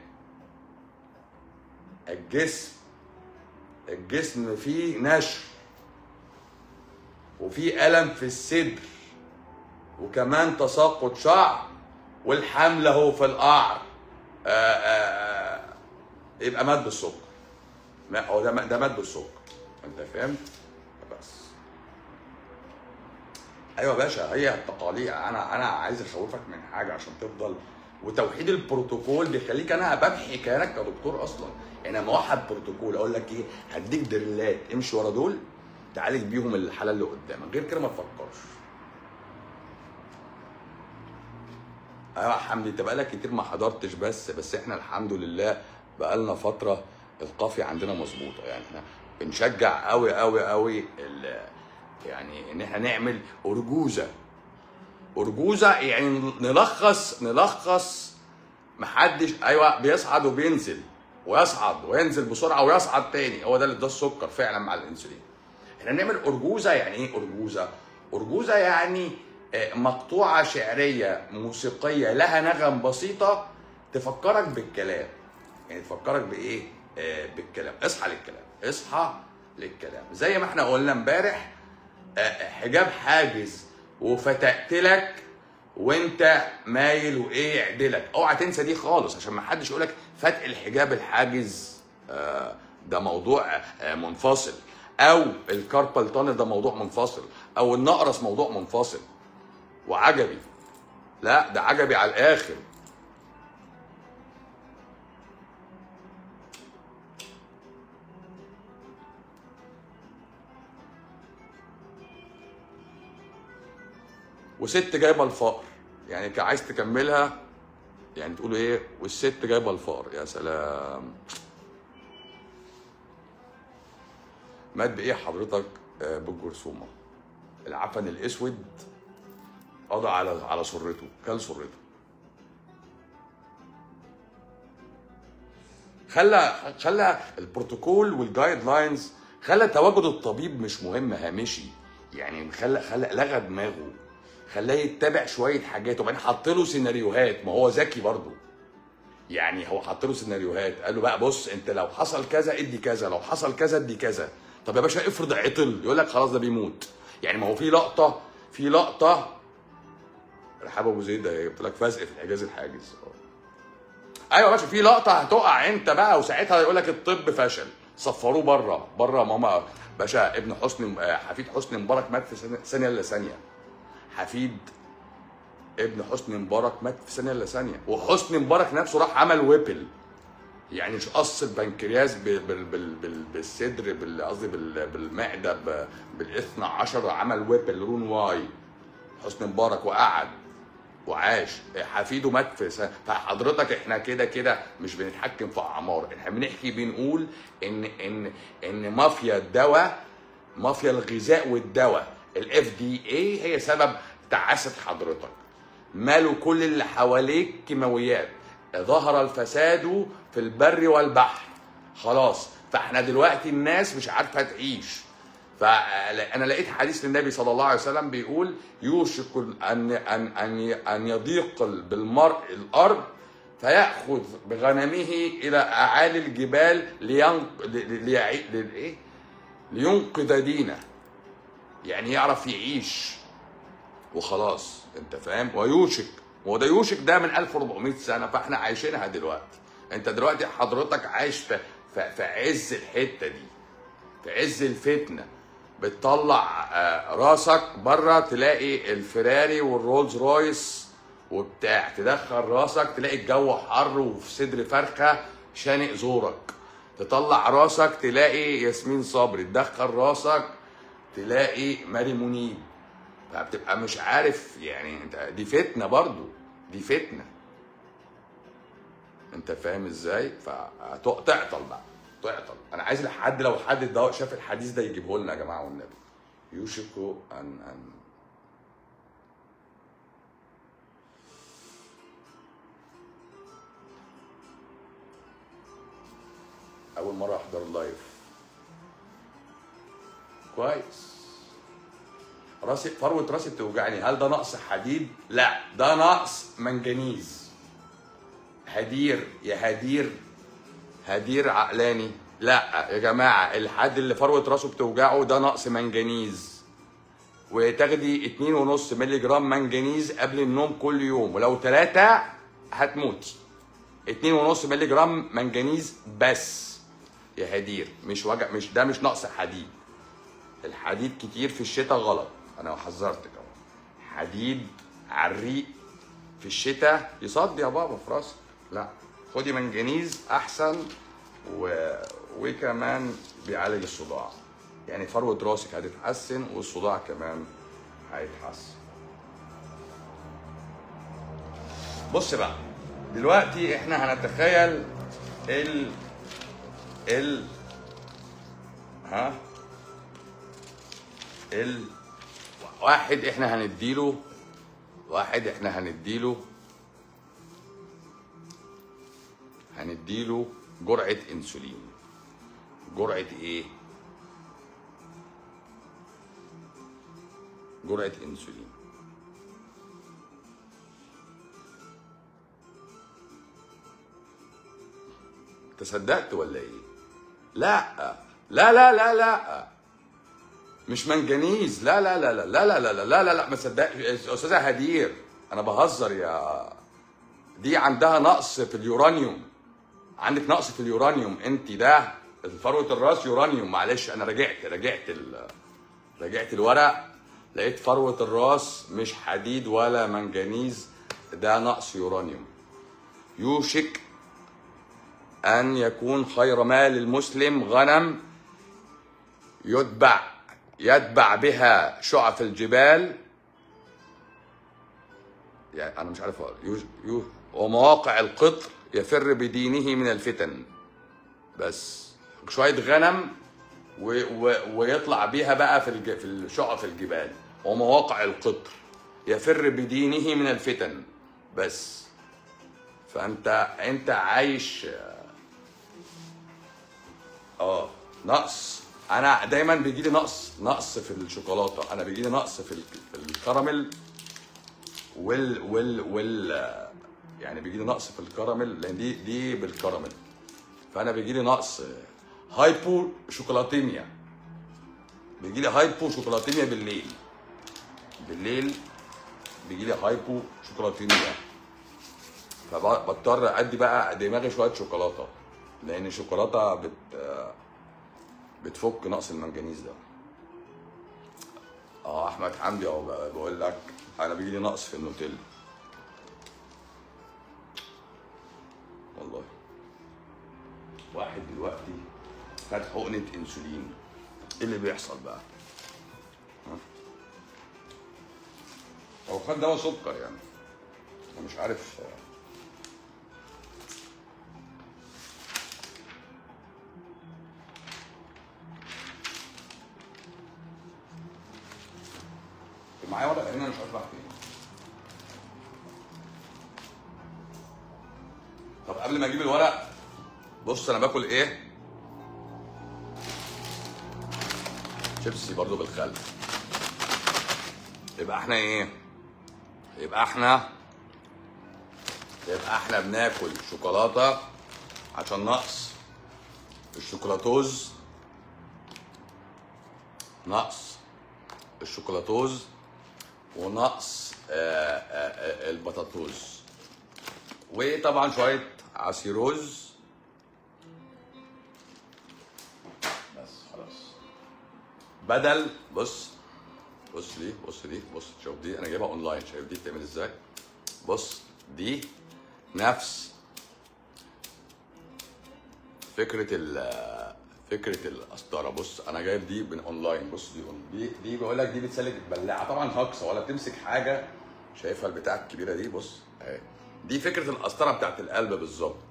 Speaker 1: الجسم الجسم فيه نشر وفيه الم في الصدر وكمان تساقط شعر والحمل اهو في القعر آه، آه، آه، يبقى مات بالسكر ما هو ده ده مات بالسكر انت فهمت بس ايوه يا باشا هي التقاليد انا انا عايز اخوفك من حاجه عشان تفضل وتوحيد البروتوكول بيخليك انا بمحي كيانك كدكتور اصلا يعني لما اوحد بروتوكول اقول لك ايه هديك دريلات امشي ورا دول تعالج بيهم الحاله اللي قدامك غير كده ما تفكرش ايوه يا حمدي انت بقالك كتير ما حضرتش بس بس احنا الحمد لله بقالنا فتره القافيه عندنا مظبوطه يعني احنا بنشجع قوي قوي قوي ال- يعني ان احنا نعمل ارجوزه ارجوزه يعني نلخص نلخص محدش ايوه بيصعد وبينزل ويصعد وينزل بسرعه ويصعد تاني هو ده اللي ده السكر فعلا مع الانسولين احنا نعمل ارجوزه يعني ايه ارجوزه ارجوزه يعني آه، مقطوعه شعريه موسيقيه لها نغم بسيطه تفكرك بالكلام يعني تفكرك بايه آه، بالكلام اصحى للكلام اصحى للكلام زي ما احنا قلنا امبارح آه، حجاب حاجز وفتقت لك وانت مايل وايه يعدلك اوعى تنسى دي خالص عشان ما حدش يقولك فتق الحجاب الحاجز آه، ده موضوع آه، منفصل او الكاربال تانل ده موضوع منفصل او النقرس موضوع منفصل وعجبي لا ده عجبي على الاخر وست جايبه الفقر يعني كان عايز تكملها يعني تقول ايه والست جايبه الفقر يا سلام مات بايه حضرتك آه، بالجرثومه العفن الاسود قضى على على سرته كل سرته خلى خلى البروتوكول والجايد لاينز خلى تواجد الطبيب مش مهم هامشي يعني خلى خلى لغى دماغه خلاه يتبع شويه حاجات وبعدين حط له سيناريوهات ما هو ذكي برضه يعني هو حط له سيناريوهات قال له بقى بص انت لو حصل كذا ادي كذا لو حصل كذا ادي كذا طب يا باشا افرض عطل يقول لك خلاص ده بيموت يعني ما هو في لقطه في لقطه رحاب ابو زيد ده جبت لك فزق في الحجاز الحاجز ايوه يا باشا في لقطه هتقع انت بقى وساعتها يقول لك الطب فشل صفروه بره بره ماما باشا ابن حسني آه، حفيد حسني مبارك مات في ثانية- ثانيه الا ثانيه حفيد ابن حسني مبارك مات في ثانيه الا ثانيه وحسني مبارك نفسه راح عمل ويبل يعني مش قص البنكرياس بال بال بال بال بالصدر بال- قصدي بال بالمعده ب- بالاثنى عشر عمل ويبل رون واي حسني مبارك وقعد وعاش حفيده مات في سنة فحضرتك احنا كده كده مش بنتحكم في اعمار احنا بنحكي بنقول ان ان ان مافيا الدواء مافيا الغذاء والدواء الاف دي اي هي سبب تعاسه حضرتك ماله كل اللي حواليك كيماويات ظهر الفساد في البر والبحر خلاص فاحنا دلوقتي الناس مش عارفه تعيش فانا لقيت حديث للنبي صلى الله عليه وسلم بيقول يوشك ان ان ان ان يضيق بالمرء الارض فياخذ بغنمه الى اعالي الجبال لينق... ليعي... لإيه؟ لينقذ دينه يعني يعرف يعيش وخلاص انت فاهم ويوشك هو ده يوشك ده من 1400 سنه فاحنا عايشينها دلوقتي انت دلوقتي حضرتك عايش في في, في عز الحته دي في عز الفتنه بتطلع آه، راسك بره تلاقي الفراري والرولز رويس وبتاع تدخل راسك تلاقي الجو حر وفي صدر فرخه شانق زورك تطلع راسك تلاقي ياسمين صبري تدخل راسك تلاقي ماري منيب فبتبقى مش عارف يعني انت دي فتنه برضو دي فتنه انت فاهم ازاي فتعطل بقى تعطل انا عايز لحد لو حد ده شاف الحديث ده يجيبه لنا يا جماعه والنبي يوشك ان ان اول مره احضر اللايف كويس راسي فروه راسي بتوجعني هل ده نقص حديد لا ده نقص منجنيز هدير يا هدير هدير عقلاني لا يا جماعه الحد اللي فروه راسه بتوجعه ده نقص منجنيز وتاخدي 2.5 مللي جرام منجنيز قبل النوم كل يوم ولو ثلاثة هتموتي 2.5 مللي جرام منجنيز بس يا هدير مش وجع مش ده مش نقص حديد الحديد كتير في الشتاء غلط انا حذرتك اهو حديد على الريق في الشتاء يصدي يا بابا في راسك لا خدي منجنيز احسن و... وكمان بيعالج الصداع يعني فروه راسك هتتحسن والصداع كمان هيتحسن بص بقى دلوقتي احنا هنتخيل ال ال ها ال واحد احنا هنديله واحد احنا هنديله هنديله جرعة انسولين جرعة ايه؟ جرعة انسولين تصدقت ولا ايه؟ لا لا لا لا لا مش منجنيز لا لا لا لا لا لا لا لا لا لا لا ما تصدقش استاذه هدير انا بهزر يا دي عندها نقص في اليورانيوم عندك نقص في اليورانيوم انت ده فروه الراس يورانيوم معلش انا رجعت رجعت ال... رجعت الورق لقيت فروه الراس مش حديد ولا منجنيز ده نقص يورانيوم يوشك ان يكون خير مال المسلم غنم يتبع يتبع بها شعف الجبال يعني انا مش عارف أقول. يو يو ومواقع القطر يفر بدينه من الفتن بس شويه غنم و و ويطلع بيها بقى في الج... في شعف الجبال ومواقع القطر يفر بدينه من الفتن بس فانت انت عايش اه نقص انا دايما بيجي لي نقص نقص في الشوكولاته انا بيجي لي نقص في ال- في الكراميل وال وال وال يعني بيجي لي نقص في الكراميل لان دي دي بالكراميل فانا بيجي لي نقص هايبو شوكولاتيميا بيجي لي هايبو شوكولاتيميا بالليل بالليل بيجي لي هايبو شوكولاتيميا فبضطر ادي بقى دماغي شويه شوكولاته لان الشوكولاته بت بتفك نقص المنجنيز ده اه احمد حمدي اهو بقى بقول لك انا بيجي لي نقص في النوتيلا والله واحد دلوقتي خد حقنه انسولين ايه اللي بيحصل بقى؟ ها؟ هو خد دواء سكر يعني انا مش عارف معايا ورق هنا مش عارف راح فين طب قبل ما اجيب الورق بص انا باكل ايه شيبسي برضو بالخل يبقى احنا ايه يبقى احنا يبقى احنا بناكل شوكولاته عشان نقص الشوكولاتوز نقص الشوكولاتوز ونقص آه، آه، آه، البطاطوز وطبعا شويه عصير رز بس خلاص بدل بص بص دي بص دي بص شوف دي انا جايبها اونلاين شايف دي بتعمل ازاي بص دي نفس فكره ال فكره القسطره بص انا جايب دي من اونلاين بص دي دي دي بقول لك دي بتسلك البلاعه طبعا هكسه ولا بتمسك حاجه شايفها البتاعه الكبيره دي بص اهي دي فكره القسطره بتاعت القلب بالظبط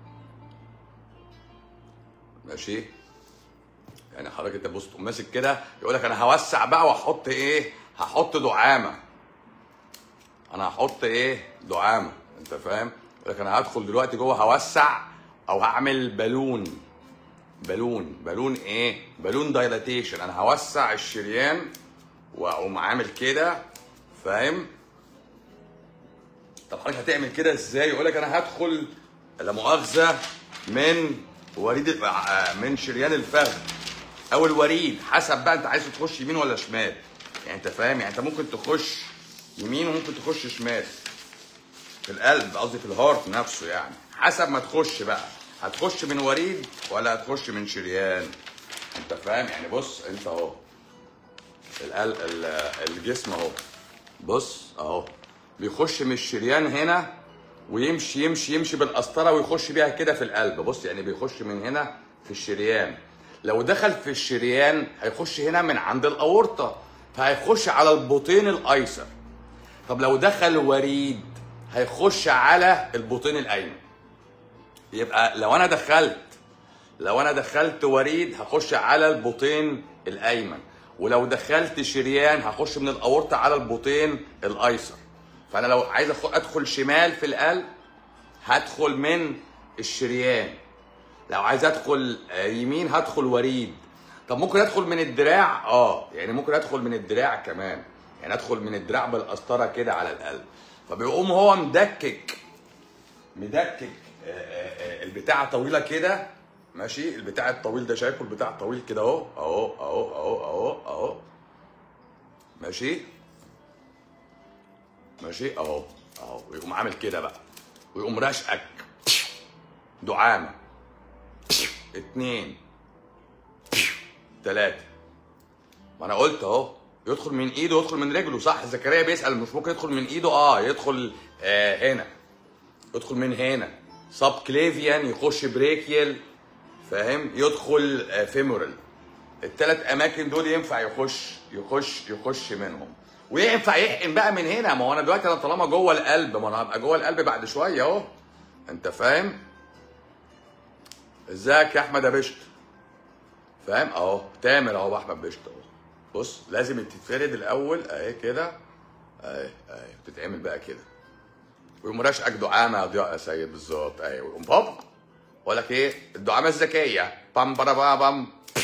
Speaker 1: ماشي يعني حضرتك انت بص تقوم ماسك كده يقول لك انا هوسع بقى واحط ايه هحط دعامه انا هحط ايه دعامه انت فاهم يقول لك انا هدخل دلوقتي جوه هوسع او هعمل بالون بالون بالون ايه بالون دايلاتيشن انا هوسع الشريان واقوم عامل كده فاهم طب حضرتك هتعمل كده ازاي يقول لك انا هدخل لا مؤاخذه من وريد ال- آه، من شريان الفخذ او الوريد حسب بقى انت عايز تخش يمين ولا شمال يعني انت فاهم يعني انت ممكن تخش يمين وممكن تخش شمال في القلب قصدي في الهارت نفسه يعني حسب ما تخش بقى هتخش من وريد ولا هتخش من شريان انت فاهم يعني بص انت اهو القلب ال- الجسم اهو بص اهو بيخش من الشريان هنا ويمشي يمشي يمشي بالقسطره ويخش بيها كده في القلب بص يعني بيخش من هنا في الشريان لو دخل في الشريان هيخش هنا من عند الاورطه فهيخش على البطين الايسر طب لو دخل وريد هيخش على البطين الايمن يبقى لو انا دخلت لو انا دخلت وريد هخش على البطين الايمن ولو دخلت شريان هخش من الاورطه على البطين الايسر فانا لو عايز أخ- ادخل شمال في القلب هدخل من الشريان لو عايز ادخل آه، يمين هدخل وريد طب ممكن ادخل من الدراع اه يعني ممكن ادخل من الدراع كمان يعني ادخل من الدراع بالقسطره كده على القلب فبيقوم هو مدكك مدكك آه، آه، آه، البتاعه طويله كده ماشي البتاع الطويل ده شايفه البتاع الطويل كده اهو اهو اهو اهو اهو اهو ماشي ماشي اهو اهو ويقوم عامل كده بقى ويقوم راشقك دعامه اتنين تلاته ما انا قلت اهو يدخل من ايده يدخل من رجله صح زكريا بيسال مش ممكن يدخل من ايده اه يدخل آه هنا يدخل من هنا سب كليفيان يخش بريكيال فاهم يدخل آه فيمورال الثلاث اماكن دول ينفع يخش يخش يخش منهم وينفع يحقن بقى من هنا ما هو انا دلوقتي انا طالما جوه القلب ما انا هبقى جوه القلب بعد شويه اهو انت فاهم ازيك يا احمد يا بشت فاهم اهو تامر اهو احمد بشت اهو بص لازم تتفرد الاول اهي كده اي اي بتتعمل بقى كده ويقوم راشقك دعامه يا ضياء يا سيد بالظبط ايوه ويقوم باب بقول لك ايه الدعامه الذكيه بام برا بام بام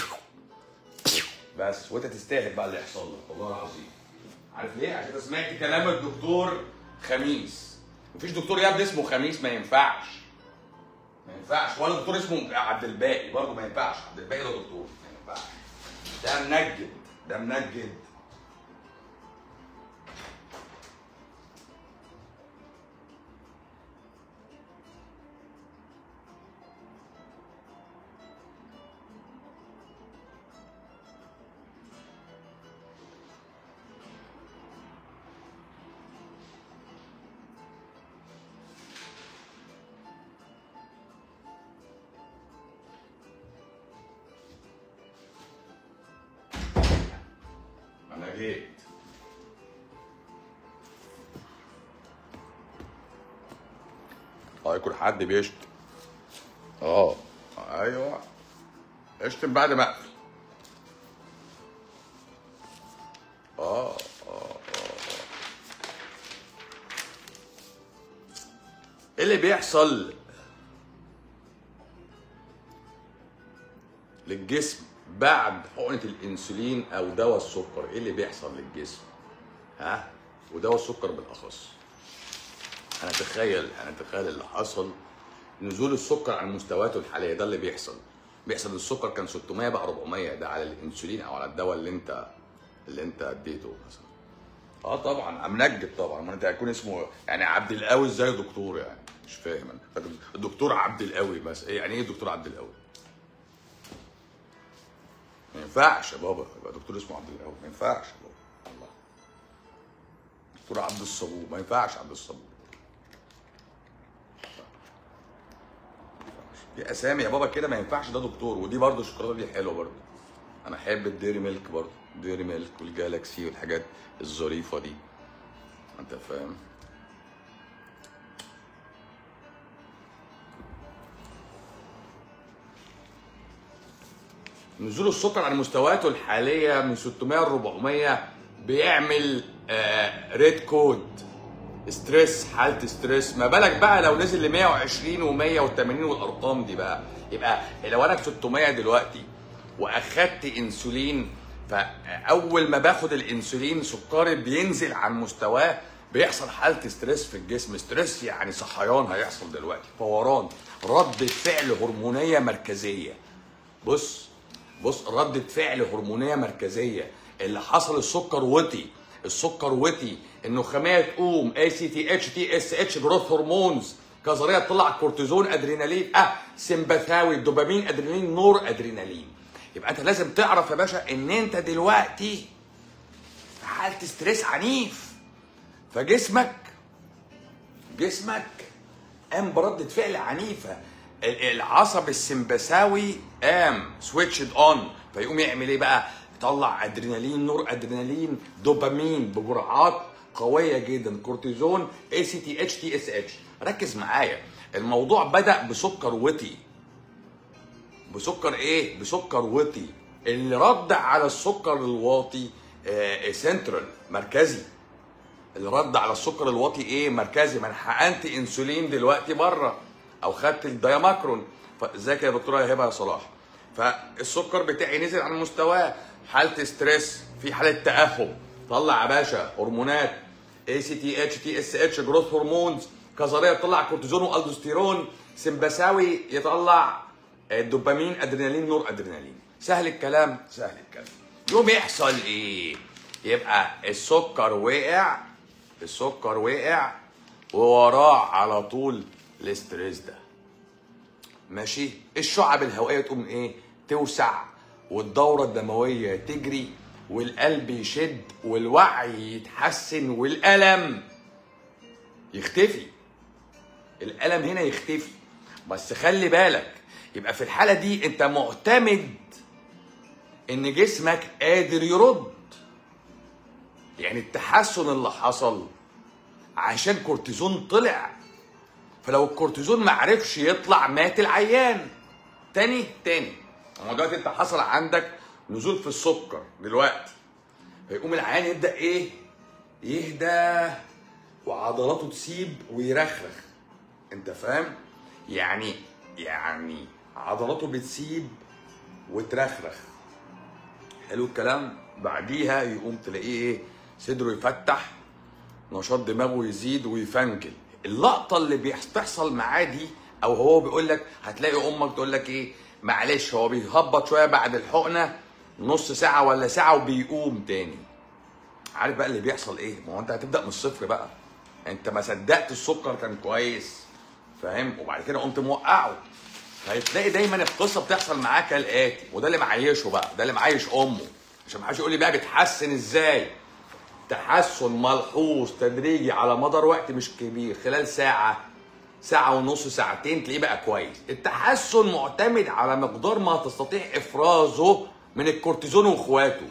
Speaker 1: بس وانت تستاهل بقى اللي يحصل لك والله العظيم عارف ليه؟ عشان انت سمعت كلام الدكتور خميس مفيش دكتور يا ابني اسمه خميس ما ينفعش ما ينفعش ولا دكتور اسمه عبد الباقي برضه ما ينفعش عبد الباقي ده دكتور ما ينفعش ده منجد ده منجد انا جيت اه يكون حد بيشتم اه ايوه اشتم بعد ما اقفل اه اه اه ايه اللي بيحصل للجسم بعد حقنة الانسولين او دواء السكر ايه اللي بيحصل للجسم ها ودواء السكر بالاخص انا اتخيل انا اتخيل اللي حصل نزول السكر عن مستوياته الحاليه ده اللي بيحصل بيحصل السكر كان 600 بقى 400 ده على الانسولين او على الدواء اللي انت اللي انت اديته مثلا اه طبعا امنجد طبعا ما انت هيكون اسمه يعني عبد القوي ازاي دكتور يعني مش فاهم انا الدكتور عبد القوي مثلا إيه يعني ايه دكتور عبد القوي ما ينفعش يا بابا يبقى دكتور اسمه عبد القوي ما ينفعش يا بابا الله دكتور عبد الصبور ما ينفعش عبد الصبور في اسامي يا بابا كده ما ينفعش ده دكتور ودي برضه الشوكولاته دي حلوه برضه انا احب الديري ميلك برضه ديري ميلك والجالاكسي والحاجات الظريفه دي انت فاهم نزول السكر عن مستوياته الحاليه من 600 ل 400 بيعمل آه ريد كود ستريس حاله ستريس ما بالك بقى لو نزل ل 120 و180 والارقام دي بقى يبقى لو انا 600 دلوقتي واخدت انسولين فاول ما باخد الانسولين سكري بينزل عن مستواه بيحصل حاله ستريس في الجسم ستريس يعني صحيان هيحصل دلوقتي فوران ردة فعل هرمونيه مركزيه بص بص ردة فعل هرمونية مركزية اللي حصل السكر وطي السكر وطي النخامية تقوم اي سي تي اتش تي اس اتش جروث هرمونز كظريه تطلع كورتيزون ادرينالين اه سمباثاوي دوبامين ادرينالين نور ادرينالين يبقى انت لازم تعرف يا باشا ان انت دلوقتي في حاله ستريس عنيف فجسمك جسمك قام بردة فعل عنيفة ال- العصب السمبثاوي قام سويتشد اون فيقوم يعمل ايه بقى؟ يطلع ادرينالين نور ادرينالين دوبامين بجرعات قوية جدا كورتيزون اي سي تي اتش تي اس اتش ركز معايا الموضوع بدأ بسكر وطي بسكر ايه؟ بسكر وطي اللي رد على السكر الواطي آه سنترال مركزي اللي رد على السكر الواطي ايه مركزي ما انا حقنت انسولين دلوقتي بره او خدت الدايماكرون فازيك يا دكتوره يا هبه يا صلاح فالسكر بتاعي نزل عن مستواه حاله ستريس في حاله تاهب طلع يا باشا هرمونات اي سي تي اتش تي اس اتش جروث هرمونز كظريه تطلع كورتيزون والدوستيرون سمبثاوي يطلع الدوبامين ادرينالين نور ادرينالين سهل الكلام سهل الكلام يوم يحصل ايه يبقى السكر وقع السكر وقع ووراه على طول الاستريس ده ماشي الشعب الهوائيه تقوم ايه توسع والدوره الدمويه تجري والقلب يشد والوعي يتحسن والالم يختفي الالم هنا يختفي بس خلي بالك يبقى في الحاله دي انت معتمد ان جسمك قادر يرد يعني التحسن اللي حصل عشان كورتيزون طلع فلو الكورتيزون ما عرفش يطلع مات العيان تاني تاني هو دلوقتي انت حصل عندك نزول في السكر دلوقتي فيقوم العيان يبدا ايه يهدى وعضلاته تسيب ويرخرخ انت فاهم يعني يعني عضلاته بتسيب وترخرخ حلو الكلام بعديها يقوم تلاقيه ايه صدره يفتح نشاط دماغه يزيد ويفنجل اللقطه اللي بتحصل معاه دي او هو بيقول لك هتلاقي امك تقول لك ايه معلش هو بيهبط شويه بعد الحقنه نص ساعه ولا ساعه وبيقوم تاني عارف بقى اللي بيحصل ايه ما هو انت هتبدا من الصفر بقى انت ما صدقت السكر كان كويس فاهم وبعد كده قمت موقعه هتلاقي دايما القصه بتحصل معاه كالاتي وده اللي معيشه بقى ده اللي معيش امه عشان ما حدش يقول لي بقى بتحسن ازاي تحسن ملحوظ تدريجي على مدار وقت مش كبير خلال ساعه ساعة ونص ساعتين تلاقيه بقى كويس التحسن معتمد على مقدار ما تستطيع افرازه من الكورتيزون واخواته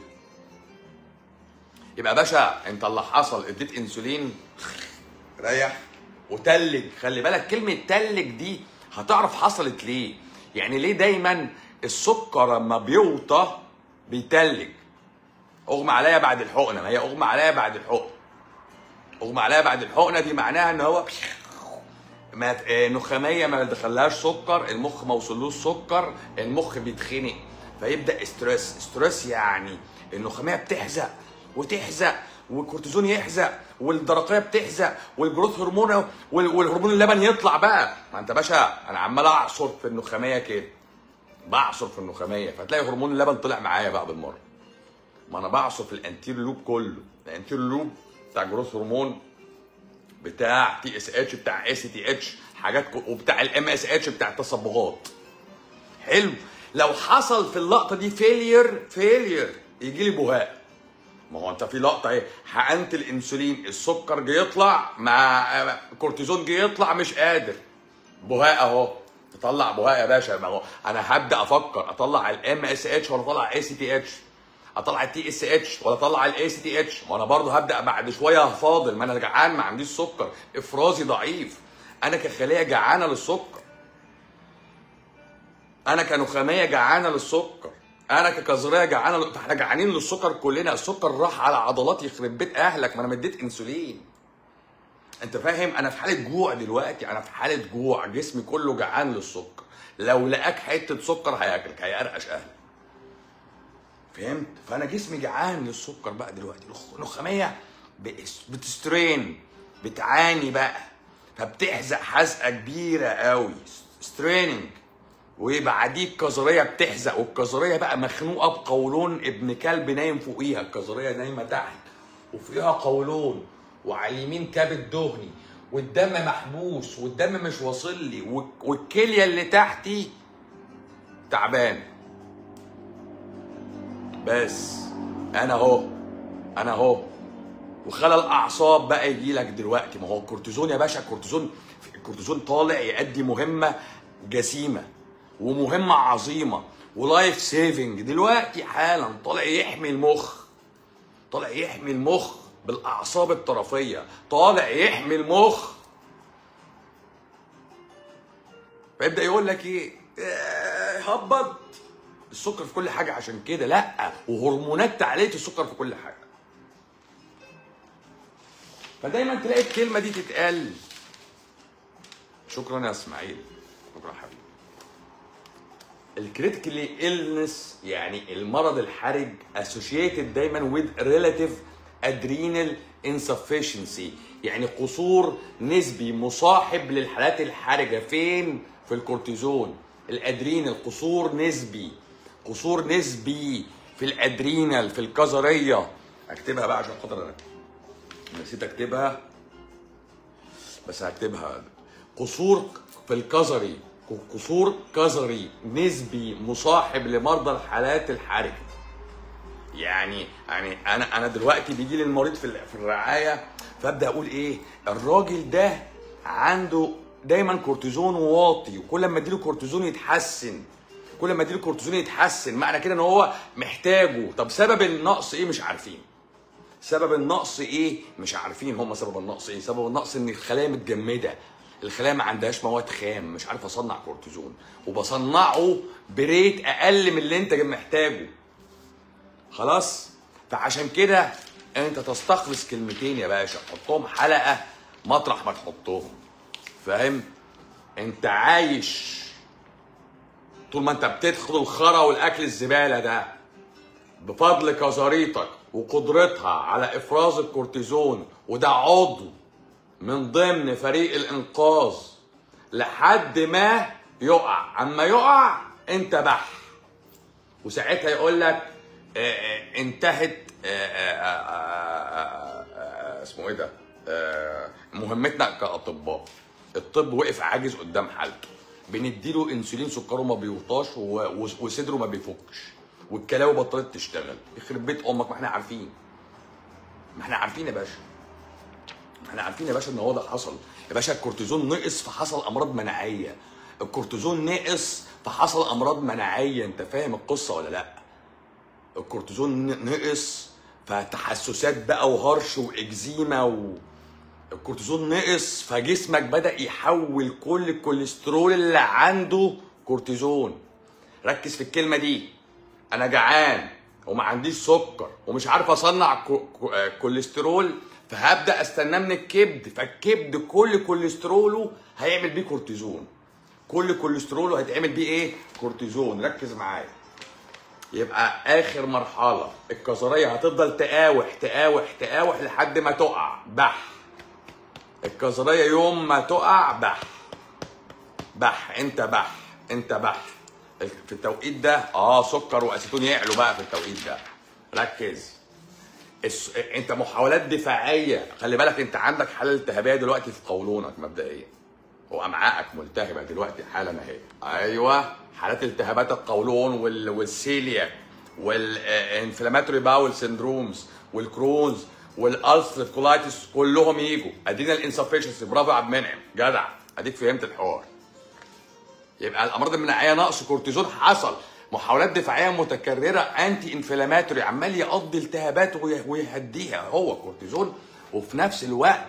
Speaker 1: يبقى باشا انت اللي حصل اديت انسولين ريح وتلج خلي بالك كلمة تلج دي هتعرف حصلت ليه يعني ليه دايما السكر لما بيوطى بيتلج اغمى عليا بعد الحقنه ما هي اغمى عليا بعد الحقنه اغمى عليا بعد الحقنه دي معناها ان هو ما آه، نخاميه ما دخلهاش سكر المخ ما وصلوش سكر المخ بيتخنق فيبدا ستريس ستريس يعني النخاميه بتحزق وتحزق والكورتيزون يحزق والدرقيه بتحزق والجروث هرمون وال- والهرمون اللبن يطلع بقى ما انت باشا انا عمال اعصر في النخاميه كده بعصر في النخاميه فتلاقي هرمون اللبن طلع معايا بقى بالمره ما انا بعصر في الانتير لوب كله الانتير لوب بتاع جروث هرمون بتاع تي اس اتش بتاع اس تي اتش حاجات كو- وبتاع الام اس اتش بتاع التصبغات حلو لو حصل في اللقطه دي فيلير فيلير يجي لي بهاء ما هو انت في لقطه اهي حقنت الانسولين السكر جه يطلع مع الكورتيزون جه يطلع مش قادر بهاء اهو تطلع بهاء يا باشا ما هو انا هبدا افكر اطلع الام اس اتش ولا اطلع اي سي تي اتش اطلع التي اس اتش ولا اطلع الاي سي تي اتش ما انا برضه هبدا بعد شويه هفاضل ما انا جعان ما عنديش سكر افرازي ضعيف انا كخليه جعانه للسكر انا كنخاميه جعانه للسكر انا ككظريه جعانه ل- فاحنا جعانين للسكر كلنا السكر راح على عضلات يخرب بيت اهلك ما انا مديت انسولين انت فاهم انا في حاله جوع دلوقتي انا في حاله جوع جسمي كله جعان للسكر لو لقاك حته سكر هياكلك هيقرقش اهلك فهمت فانا جسمي جعان للسكر بقى دلوقتي الخ- النخاميه بس- بتسترين بتعاني بقى فبتحزق حزقه كبيره قوي ستريننج وبعديه الكظريه بتحزق والكظريه بقى مخنوقه بقولون ابن كلب نايم فوقيها الكظريه نايمه تحت وفوقيها قولون وعلى اليمين كبد دهني والدم محبوس والدم مش واصل لي والك- والكليه اللي تحتي تعبان بس انا اهو انا اهو وخلل اعصاب بقى يجي لك دلوقتي ما هو الكورتيزون يا باشا الكورتيزون الكورتيزون طالع يؤدي مهمه جسيمه ومهمه عظيمه ولايف سيفنج دلوقتي حالا طالع يحمي المخ طالع يحمي المخ بالاعصاب الطرفيه طالع يحمي المخ فيبدا يقول لك ايه آه، هبط السكر في كل حاجه عشان كده لا وهرمونات تعليه السكر في كل حاجه فدايما تلاقي الكلمه دي تتقال شكرا يا اسماعيل شكرا يا حبيبي الكريتيكالي illness يعني المرض الحرج associated دايما with relative adrenal insufficiency يعني قصور نسبي مصاحب للحالات الحرجه فين في الكورتيزون الادرينال قصور نسبي قصور نسبي في الادرينال في الكظريه اكتبها بقى عشان خاطر انا نسيت اكتبها بس هكتبها قصور في الكظري قصور كظري نسبي مصاحب لمرضى الحالات الحرجه يعني يعني انا انا دلوقتي بيجي لي المريض في ال- في الرعايه فابدا اقول ايه الراجل ده عنده دايما كورتيزون واطي وكل ما اديله كورتيزون يتحسن كل ما اديله كورتيزون يتحسن معنى كده ان هو محتاجه طب سبب النقص ايه مش عارفين سبب النقص ايه مش عارفين هم سبب النقص ايه سبب النقص ان الخلايا متجمده الخلايا ما عندهاش مواد خام مش عارف اصنع كورتيزون وبصنعه بريت اقل من اللي انت محتاجه خلاص فعشان كده انت تستخلص كلمتين يا باشا تحطهم حلقه مطرح ما تحطهم فاهم انت عايش طول ما انت بتدخل الخرا والاكل الزباله ده بفضل كظريتك وقدرتها على افراز الكورتيزون وده عضو من ضمن فريق الانقاذ لحد ما يقع اما يقع انت بح وساعتها يقول لك آه، آه، انتهت آه، آه، آه، آه، آه، اسمه ايه ده آه، مهمتنا كاطباء الطب وقف عاجز قدام حالته بنديله انسولين سكره ما بيوطاش و- و- وصدره ما بيفكش والكلاوي بطلت تشتغل يخرب بيت امك ما احنا عارفين ما احنا عارفين يا باشا ما احنا عارفين يا باشا ان هو ده حصل يا باشا الكورتيزون نقص فحصل امراض مناعيه الكورتيزون نقص فحصل امراض مناعيه انت فاهم القصه ولا لا الكورتيزون ن- نقص فتحسسات بقى وهرش واكزيما و... الكورتيزون نقص فجسمك بدا يحول كل الكوليسترول اللي عنده كورتيزون ركز في الكلمه دي انا جعان وما عنديش سكر ومش عارف اصنع كو- كو- آه، كوليسترول فهبدا استناه من الكبد فالكبد كل كوليستروله هيعمل بيه كورتيزون كل كوليستروله هيتعمل بيه ايه كورتيزون ركز معايا يبقى اخر مرحله الكظريه هتفضل تقاوح تقاوح تقاوح لحد ما تقع بح الكظريه يوم ما تقع بح بح انت بح انت بح في التوقيت ده اه سكر واسيتون يعلوا بقى في التوقيت ده ركز الس... انت محاولات دفاعيه خلي بالك انت عندك حاله التهابيه دلوقتي في قولونك مبدئيا وامعائك ملتهبه دلوقتي حالا اهي ايوه حالات التهابات القولون وال... والسيليا والانفلاماتوري باول سندرومز والكرونز والالسر كولايتس كلهم يجوا ادينا الانسفشنسي برافو يا عبد المنعم جدع اديك فهمت الحوار يبقى الامراض المناعيه نقص كورتيزون حصل محاولات دفاعيه متكرره انتي انفلاماتوري عمال يقضي التهابات وي- ويهديها هو كورتيزون وفي نفس الوقت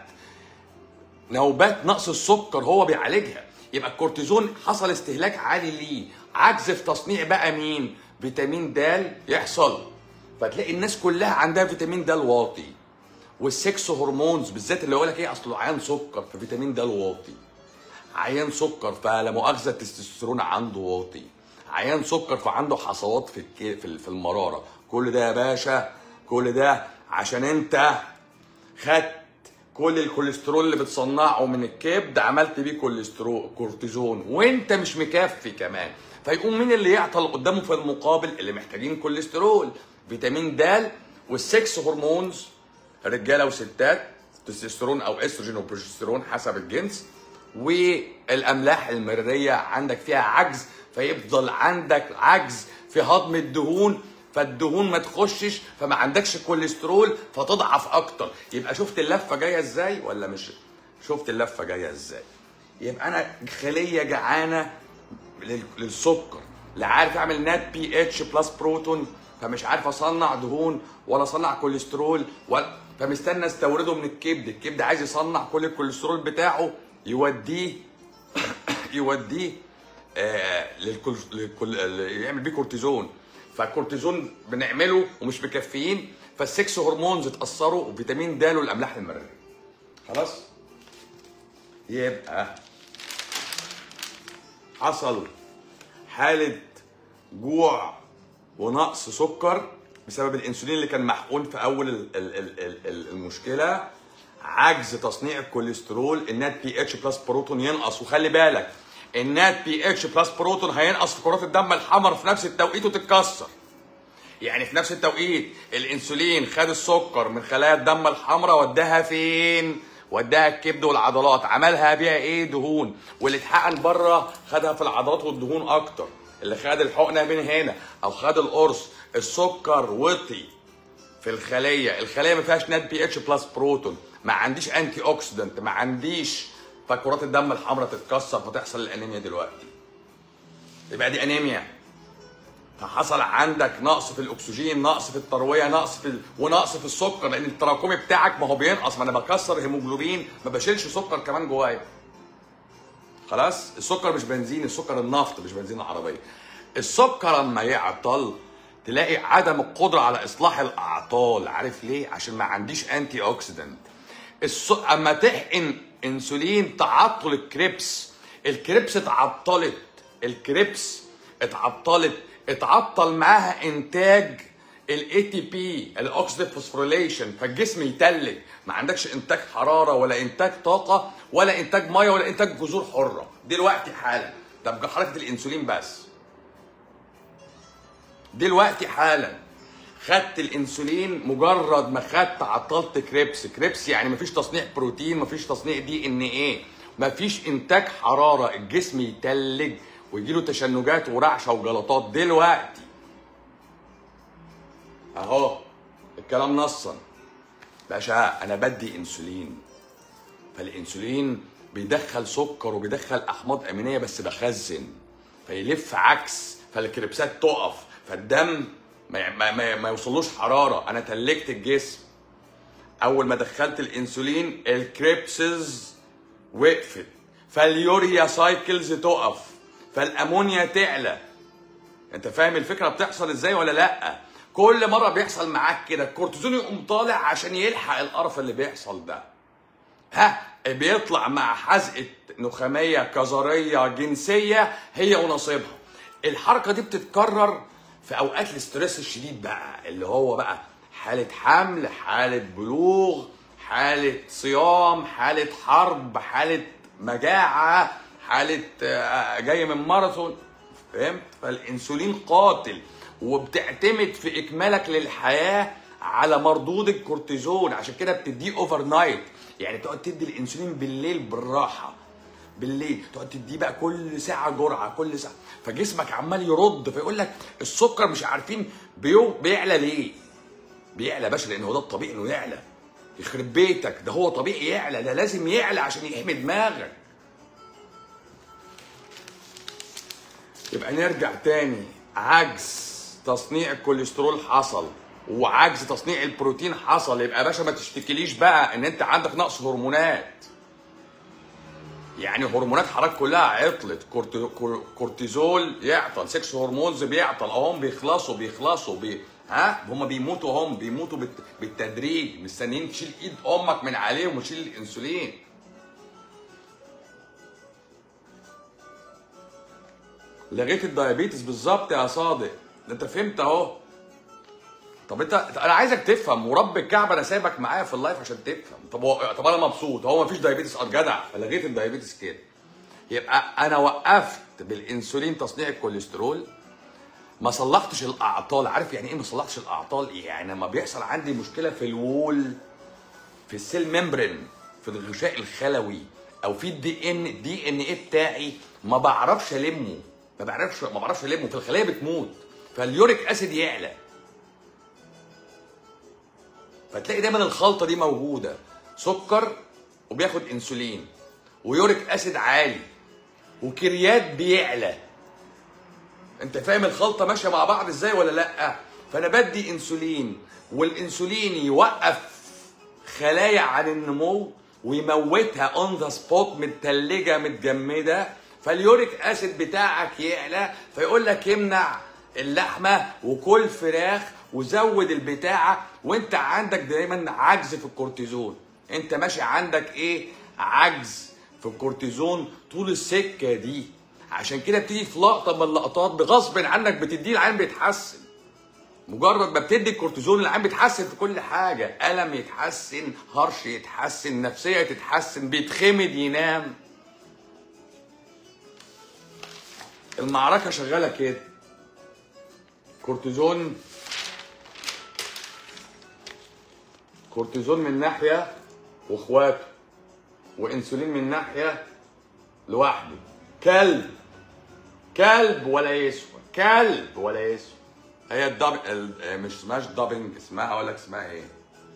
Speaker 1: نوبات نقص السكر هو بيعالجها يبقى الكورتيزون حصل استهلاك عالي ليه عجز في تصنيع بقى مين فيتامين د يحصل فتلاقي الناس كلها عندها فيتامين د واطي والسكس هرمونز بالذات اللي يقول لك ايه اصله عيان سكر ففيتامين د واطي عيان سكر فلا مؤاخذه التستوستيرون عنده واطي عيان سكر فعنده حصوات في الك... في ال- في المراره كل ده يا باشا كل ده عشان انت خدت كل الكوليسترول اللي بتصنعه من الكبد عملت بيه كوليسترول كورتيزون وانت مش مكفي كمان فيقوم مين اللي يعطل قدامه في المقابل اللي محتاجين كوليسترول فيتامين د والسكس هرمونز رجاله وستات تستوستيرون او استروجين وبروجستيرون حسب الجنس والاملاح المريه عندك فيها عجز فيفضل عندك عجز في هضم الدهون فالدهون ما تخشش فما عندكش كوليسترول فتضعف اكتر يبقى شفت اللفه جايه ازاي ولا مش شفت اللفه جايه ازاي يبقى انا خليه جعانه لل- للسكر لا عارف اعمل نات بي اتش بلس بروتون فمش عارف اصنع دهون ولا اصنع كوليسترول ولا فمستنى استورده من الكبد الكبد عايز يصنع كل الكوليسترول بتاعه يوديه يوديه آه للكل... للكل... يعمل بيه كورتيزون فالكورتيزون بنعمله ومش مكفيين فالسكس هرمونز اتاثروا وفيتامين د والاملاح المريه خلاص يبقى حصل حالة جوع ونقص سكر بسبب الانسولين اللي كان محقون في اول ال- ال- ال- ال- ال- المشكله عجز تصنيع الكوليسترول النات بي اتش بلس بروتون ينقص وخلي بالك النات بي اتش بلس بروتون هينقص في كرات الدم الحمراء في نفس التوقيت وتتكسر يعني في نفس التوقيت الانسولين خد السكر من خلايا الدم الحمراء وداها فين وداها الكبد والعضلات عملها بيها ايه دهون واللي اتحقن بره خدها في العضلات والدهون اكتر اللي خد الحقنه من هنا او خد القرص السكر وطي في الخليه الخليه ما فيهاش نات بي اتش بلس بروتون ما عنديش انتي اوكسيدنت ما عنديش فكرات الدم الحمراء تتكسر فتحصل الانيميا دلوقتي يبقى دي انيميا فحصل عندك نقص في الاكسجين نقص في الترويه نقص في ال... ونقص في السكر لان التراكمي بتاعك ما هو بينقص ما انا بكسر هيموجلوبين ما بشيلش سكر كمان جوايا خلاص السكر مش بنزين السكر النفط مش بنزين العربيه السكر لما يعطل تلاقي عدم القدره على اصلاح الاعطال عارف ليه عشان ما عنديش انتي اوكسيدنت الص... اما تحقن انسولين تعطل الكريبس الكريبس اتعطلت الكريبس اتعطلت اتعطل معاها انتاج الاي تي بي الاوكسيديف فوسفوريليشن فالجسم يتلج ما عندكش انتاج حراره ولا انتاج طاقه ولا انتاج ميه ولا انتاج جذور حره دلوقتي حالا ده بحركه الانسولين بس دلوقتي حالا خدت الانسولين مجرد ما خدت عطلت كريبس كريبس يعني مفيش تصنيع بروتين مفيش تصنيع دي ان ايه مفيش انتاج حراره الجسم يتلج ويجيله تشنجات ورعشه وجلطات دلوقتي اهو الكلام نصا باشا انا بدي انسولين فالانسولين بيدخل سكر وبيدخل احماض امينيه بس بخزن فيلف عكس فالكريبسات تقف فالدم ما, ما, ما, ما يوصلوش حراره انا تلجت الجسم اول ما دخلت الانسولين الكريبسز وقفت فاليوريا سايكلز تقف فالامونيا تعلى انت فاهم الفكره بتحصل ازاي ولا لا كل مره بيحصل معاك كده الكورتيزون يقوم طالع عشان يلحق القرف اللي بيحصل ده ها بيطلع مع حزقه نخاميه كظريه جنسيه هي ونصيبها الحركه دي بتتكرر في اوقات الاسترس الشديد بقى اللي هو بقى حاله حمل حاله بلوغ حاله صيام حاله حرب حاله مجاعه حاله آه، جاي من ماراثون فهمت فالانسولين قاتل وبتعتمد في اكمالك للحياه على مردود الكورتيزون عشان كده بتديه اوفر نايت يعني تقعد تدي الانسولين بالليل بالراحه بالليل تقعد تديه بقى كل ساعه جرعه كل ساعه فجسمك عمال يرد فيقول لك السكر مش عارفين بيو بيعلى ليه بيعلى يا باشا لان هو ده الطبيعي انه يعلى يخرب بيتك ده هو طبيعي يعلى ده لازم يعلى عشان يحمي دماغك يبقى نرجع تاني عجز تصنيع الكوليسترول حصل وعجز تصنيع البروتين حصل يبقى يا باشا ما تشتكيليش بقى ان انت عندك نقص هرمونات يعني هرمونات حضرتك كلها عطلت كورتي- كور- كورتيزول يعطل سكس هرمونز بيعطل اهم بيخلصوا بيخلصوا بي ها هم بيموتوا هم بيموتوا بالت- بالتدريج مستنيين تشيل ايد امك من عليهم وتشيل الانسولين لغيت الدايابيتس بالظبط يا صادق ده انت فهمت اهو طب انت انا عايزك تفهم ورب الكعبه انا سايبك معايا في اللايف عشان تفهم طب هو طب انا مبسوط هو مفيش دايابيتس اه جدع فلغيت الدايابيتس كده يبقى انا وقفت بالانسولين تصنيع الكوليسترول ما صلحتش الاعطال عارف يعني ايه ما صلحتش الاعطال يعني لما بيحصل عندي مشكله في الوول في السيل ممبرين في الغشاء الخلوي او في الدي ان الدي ان ايه بتاعي ما بعرفش المه ما بعرفش ما بعرفش المه في الخليه بتموت فاليوريك اسيد يعلى فتلاقي دايما الخلطه دي موجوده سكر وبياخد انسولين ويوريك اسيد عالي وكريات بيعلى انت فاهم الخلطه ماشيه مع بعض ازاي ولا لا فانا بدي انسولين والانسولين يوقف خلايا عن النمو ويموتها اون ذا سبوت متلجه متجمده فاليوريك اسيد بتاعك يعلى فيقول لك امنع اللحمه وكل فراخ وزود البتاعه وانت عندك دايما عجز في الكورتيزون انت ماشي عندك ايه عجز في الكورتيزون طول السكه دي عشان كده بتيجي في لقطه من اللقطات بغصب عنك بتديه العين بيتحسن مجرد ما بتدي الكورتيزون العين بيتحسن في كل حاجه الم يتحسن هرش يتحسن نفسيه تتحسن بيتخمد ينام المعركه شغاله كده كورتيزون كورتيزون من ناحيه واخواته وانسولين من ناحيه لوحده كلب كلب ولا يسوى كلب ولا يسوى هي الدب ال- مش اسمهاش دابنج اسمها اقول لك اسمها ايه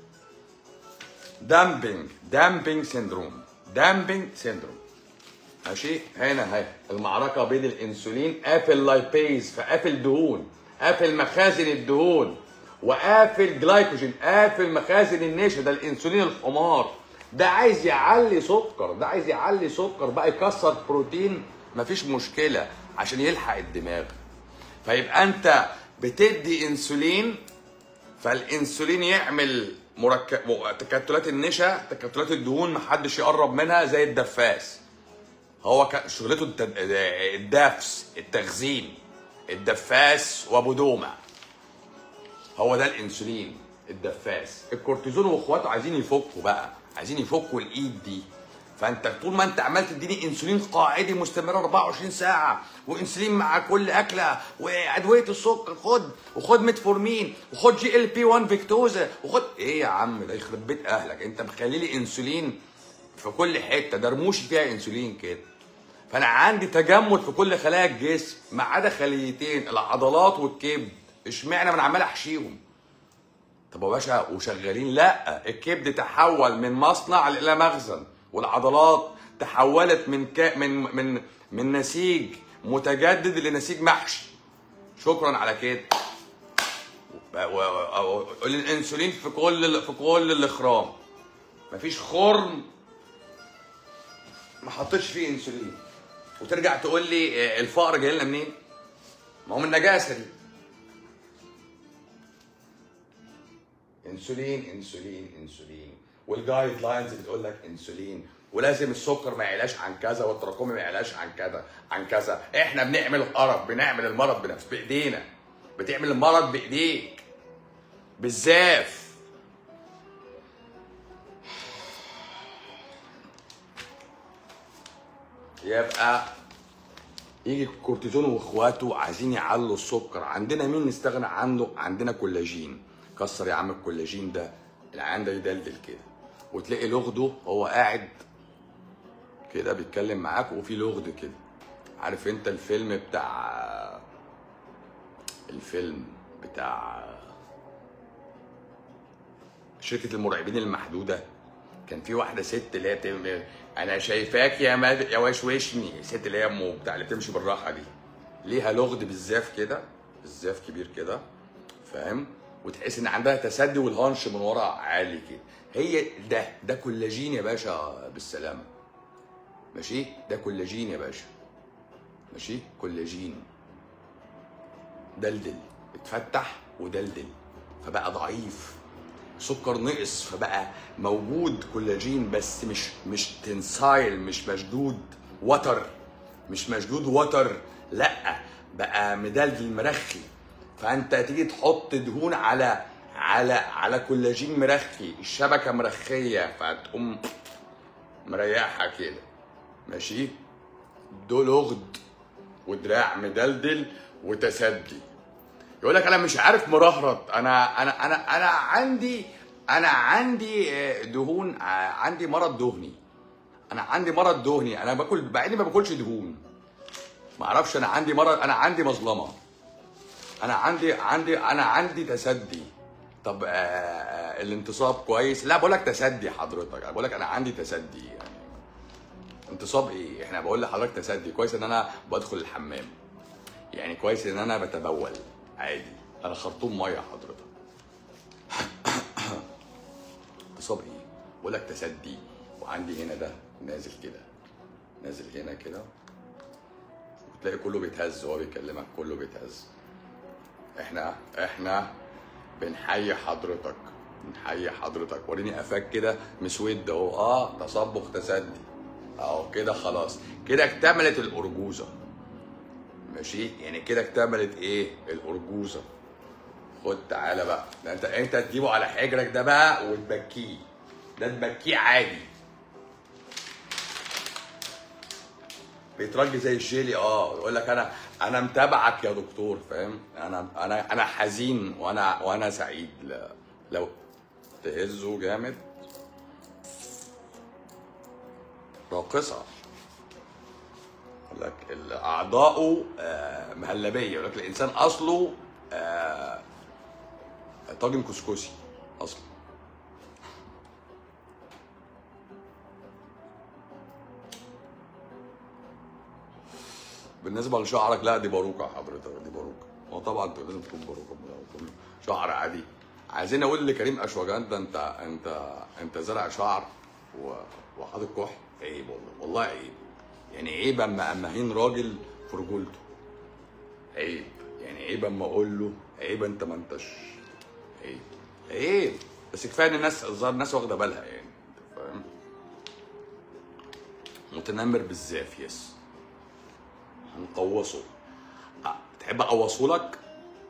Speaker 1: دامبنج دامبنج سيندروم دامبنج سيندروم ماشي هنا اهي المعركه بين الانسولين قافل لايبيز فقافل دهون قافل مخازن الدهون وقافل جلايكوجين قافل مخازن النشا ده الانسولين الحمار ده عايز يعلي سكر ده عايز يعلي سكر بقى يكسر بروتين مفيش مشكله عشان يلحق الدماغ فيبقى انت بتدي انسولين فالانسولين يعمل مركب تكتلات النشا تكتلات الدهون محدش يقرب منها زي الدفاس هو ك- شغلته التد... الدفس التخزين الدفاس وابو دومه هو ده الانسولين الدفاس الكورتيزون واخواته عايزين يفكوا بقى عايزين يفكوا الايد دي فانت طول ما انت عمال تديني انسولين قاعدي مستمر 24 ساعه وانسولين مع كل اكله وادويه السكر خد وخد ميتفورمين وخد جي ال بي 1 فيكتوزا وخد ايه يا عم ده يخرب بيت اهلك انت مخلي لي انسولين في كل حته ده رموشي فيها انسولين كده فانا عندي تجمد في كل خلايا الجسم ما عدا خليتين العضلات والكبد اشمعنى ما انا عمال احشيهم طب يا باشا وشغالين لا الكبد تحول من مصنع الى مخزن والعضلات تحولت من كا من من من نسيج متجدد لنسيج محشي شكرا على كده و- و- و- الانسولين في كل في كل الاخرام مفيش خرم ما حطيتش فيه انسولين وترجع تقول لي آه، الفقر جاي لنا منين؟ ما هو من النجاسه دي انسولين انسولين انسولين والجايد لاينز بتقول لك انسولين ولازم السكر ما يعلاش عن كذا والتراكمي ما يعلاش عن كذا عن كذا احنا بنعمل القرف بنعمل المرض بنفس بايدينا بتعمل المرض بايديك بالزاف يبقى يجي الكورتيزون واخواته عايزين يعلوا السكر عندنا مين نستغنى عنه عندنا كولاجين كسر يا عم الكولاجين ده العيان ده يدلدل كده وتلاقي لغده هو قاعد كده بيتكلم معاك وفي لغد كده عارف انت الفيلم بتاع الفيلم بتاع شركة المرعبين المحدودة كان في واحدة ست اللي هي بتعمل أنا شايفاك يا مد... يا وشوشني الست اللي هي أم بتاع اللي بتمشي بالراحة دي ليها لغد بالزاف كده بالزاف كبير كده فاهم وتحس ان عندها تسدي والهانش من ورا عالي كده هي ده ده كولاجين يا باشا بالسلامة ماشي ده كولاجين يا باشا ماشي كولاجين دلدل اتفتح ودلدل فبقى ضعيف سكر نقص فبقى موجود كولاجين بس مش مش تنسايل مش مشدود وتر مش مشدود وتر لا بقى مدلدل مرخي فانت تيجي تحط دهون على على على كولاجين مرخي الشبكه مرخيه فتقوم مريحها كده ماشي دول لغد ودراع مدلدل وتسدي يقول لك انا مش عارف مرهرط انا انا انا انا عندي انا عندي آه، دهون آه، عندي مرض دهني انا عندي مرض دهني انا باكل بعيني ما باكلش دهون ما اعرفش انا عندي مرض انا عندي مظلمه انا عندي عندي انا عندي تسدي طب آه، آه، الانتصاب كويس لا بقول لك تسدي حضرتك انا بقول لك انا عندي تسدي يعني انتصاب ايه احنا بقول لحضرتك تسدي كويس ان انا بدخل الحمام يعني كويس ان انا بتبول عادي انا خرطوم ميه حضرتك انتصاب ايه بقول لك تسدي وعندي هنا ده نازل كده نازل هنا كده وتلاقي كله بيتهز وهو بيكلمك كله بيتهز احنا احنا بنحيي حضرتك بنحيي حضرتك وريني قفاك كده مسود اهو اه تصبغ تسدي اهو كده خلاص كده اكتملت الارجوزه ماشي يعني كده اكتملت ايه الارجوزه خد تعالى بقى ده انت انت تجيبه على حجرك ده بقى وتبكيه ده تبكيه عادي بيترج زي الجيلي اه يقول لك انا انا متابعك يا دكتور فاهم انا انا انا حزين وانا وانا سعيد لا لو تهزه جامد راقصه يقول لك ال- اعضاؤه آه، مهلبيه يقول لك الانسان اصله آه، طاجن كسكسي اصلا بالنسبه لشعرك لا دي باروكه حضرتك دي باروكه هو طبعا انت لازم تكون باروكه تكون شعر عادي عايزين اقول لكريم اشواجان ده انت انت انت زرع شعر و- وحاطط كحل عيب والله والله عيب يعني عيب اما اما هين راجل في رجولته عيب يعني عيب اما اقول له عيب انت ما انتش عيب عيب بس كفايه ان الناس الظاهر الناس واخده بالها يعني انت فاهم متنمر بالزاف يس هنقوصه أه، تحب اقوصه لك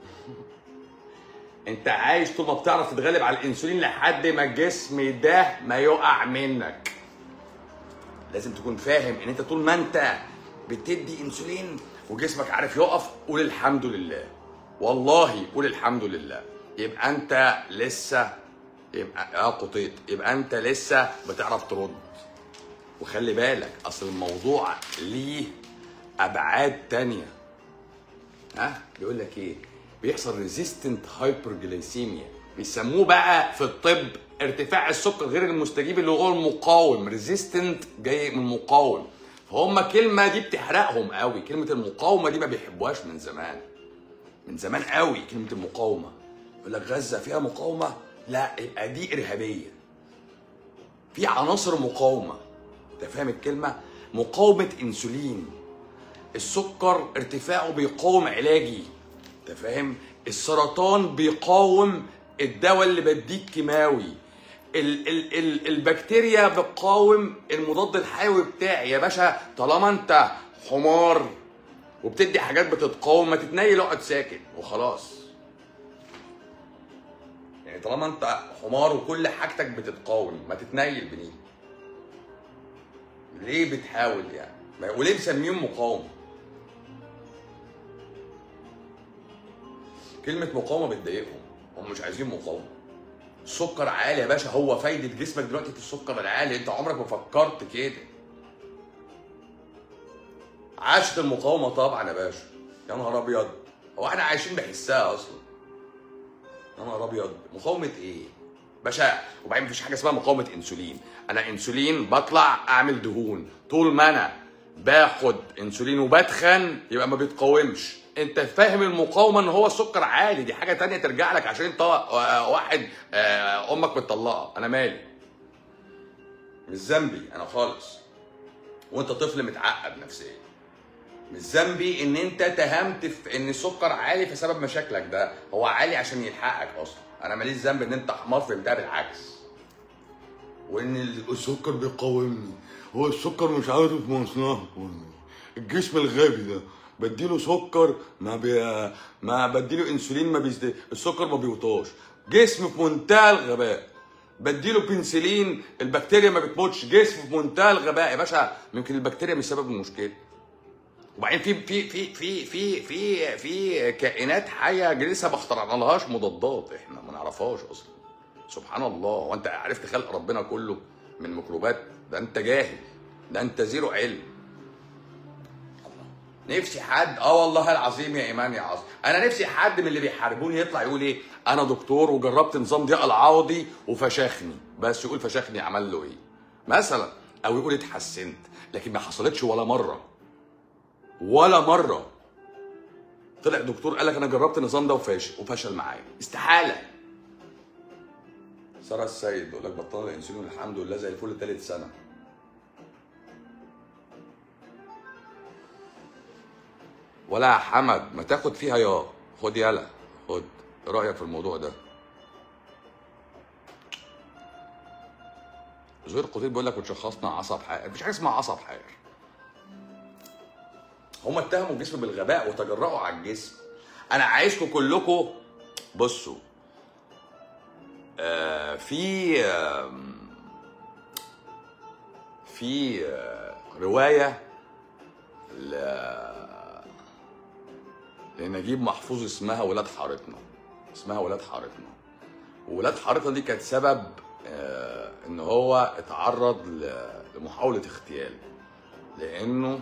Speaker 1: انت عايش طول ما بتعرف تتغلب على الانسولين لحد ما الجسم ده ما يقع منك لازم تكون فاهم ان انت طول ما انت بتدي انسولين وجسمك عارف يقف قول الحمد لله والله قول الحمد لله يبقى انت لسه يبقى اه قطيط يبقى انت لسه بتعرف ترد وخلي بالك اصل الموضوع ليه ابعاد تانية ها بيقول لك ايه بيحصل ريزيستنت هايبرجليسيميا بيسموه بقى في الطب ارتفاع السكر غير المستجيب اللي هو المقاوم ريزيستنت جاي من مقاوم فهم كلمه دي بتحرقهم قوي كلمه المقاومه دي ما بيحبوهاش من زمان من زمان قوي كلمه المقاومه يقول لك غزه فيها مقاومه لا يبقى دي ارهابيه في عناصر مقاومه انت فاهم الكلمه مقاومه انسولين السكر ارتفاعه بيقاوم علاجي انت فاهم السرطان بيقاوم الدواء اللي بديك كيماوي ال ال ال البكتيريا بتقاوم المضاد الحيوي بتاعي يا باشا طالما انت حمار وبتدي حاجات بتتقاوم ما تتنيل اقعد ساكت وخلاص يعني طالما انت حمار وكل حاجتك بتتقاوم ما تتنيل بنيه ليه بتحاول يعني ما- وليه مسميهم مقاومه كلمة مقاومة بتضايقهم هم مش عايزين مقاومة السكر عالي يا باشا هو فايدة جسمك دلوقتي في السكر العالي انت عمرك ما فكرت كده عاشت المقاومة طبعا يا باشا يا نهار ابيض هو احنا عايشين بحسها اصلا يا نهار ابيض مقاومة ايه؟ باشا وبعدين مفيش حاجة اسمها مقاومة انسولين انا انسولين بطلع اعمل دهون طول ما انا باخد انسولين وبتخن يبقى ما بيتقاومش انت فاهم المقاومه ان هو السكر عالي دي حاجه تانية ترجع لك عشان انت آه، واحد آه، امك مطلقه انا مالي مش ذنبي انا خالص وانت طفل متعقد نفسيا مش ذنبي ان انت تهمت في ان السكر عالي بسبب مشاكلك ده هو عالي عشان يلحقك اصلا انا ماليش ذنب ان انت حمار فهمتها بالعكس وان السكر بيقاومني هو السكر مش عارف مصنعه الجسم الغبي ده بديله سكر ما بي... ما بديله انسولين ما بيزد... السكر ما بيوطاش جسم في منتهى الغباء بديله بنسلين البكتيريا ما بتموتش جسم في منتهى الغباء يا باشا يمكن البكتيريا مش سبب المشكله وبعدين في في في في في في في كائنات حيه لسه ما اخترعنا لهاش مضادات احنا ما نعرفهاش اصلا سبحان الله هو انت عرفت خلق ربنا كله من ميكروبات ده انت جاهل ده انت زيرو علم نفسي حد اه والله العظيم يا ايمان يا عظيم انا نفسي حد من اللي بيحاربوني يطلع يقول ايه انا دكتور وجربت نظام ضياء العوضي وفشخني بس يقول فشخني عمل له ايه مثلا او يقول اتحسنت لكن ما حصلتش ولا مره ولا مره طلع دكتور قال لك انا جربت النظام ده وفاشل وفشل معايا استحاله ساره السيد بيقول لك بطلنا الانسولين الحمد لله زي الفل تالت سنه ولا يا حمد ما تاخد فيها يا خد يلا خد إيه رايك في الموضوع ده زهير قطيب بيقول لك وتشخصنا عصب حائر مفيش حاجه اسمها عصب حائر هم اتهموا الجسم بالغباء وتجرأوا على الجسم انا عايزكم كلكم بصوا آه في آه في آه روايه ل- لنجيب محفوظ اسمها ولاد حارتنا اسمها ولاد حارتنا ولاد حارتنا دي كانت سبب آه، ان هو اتعرض ل- لمحاولة اغتيال لانه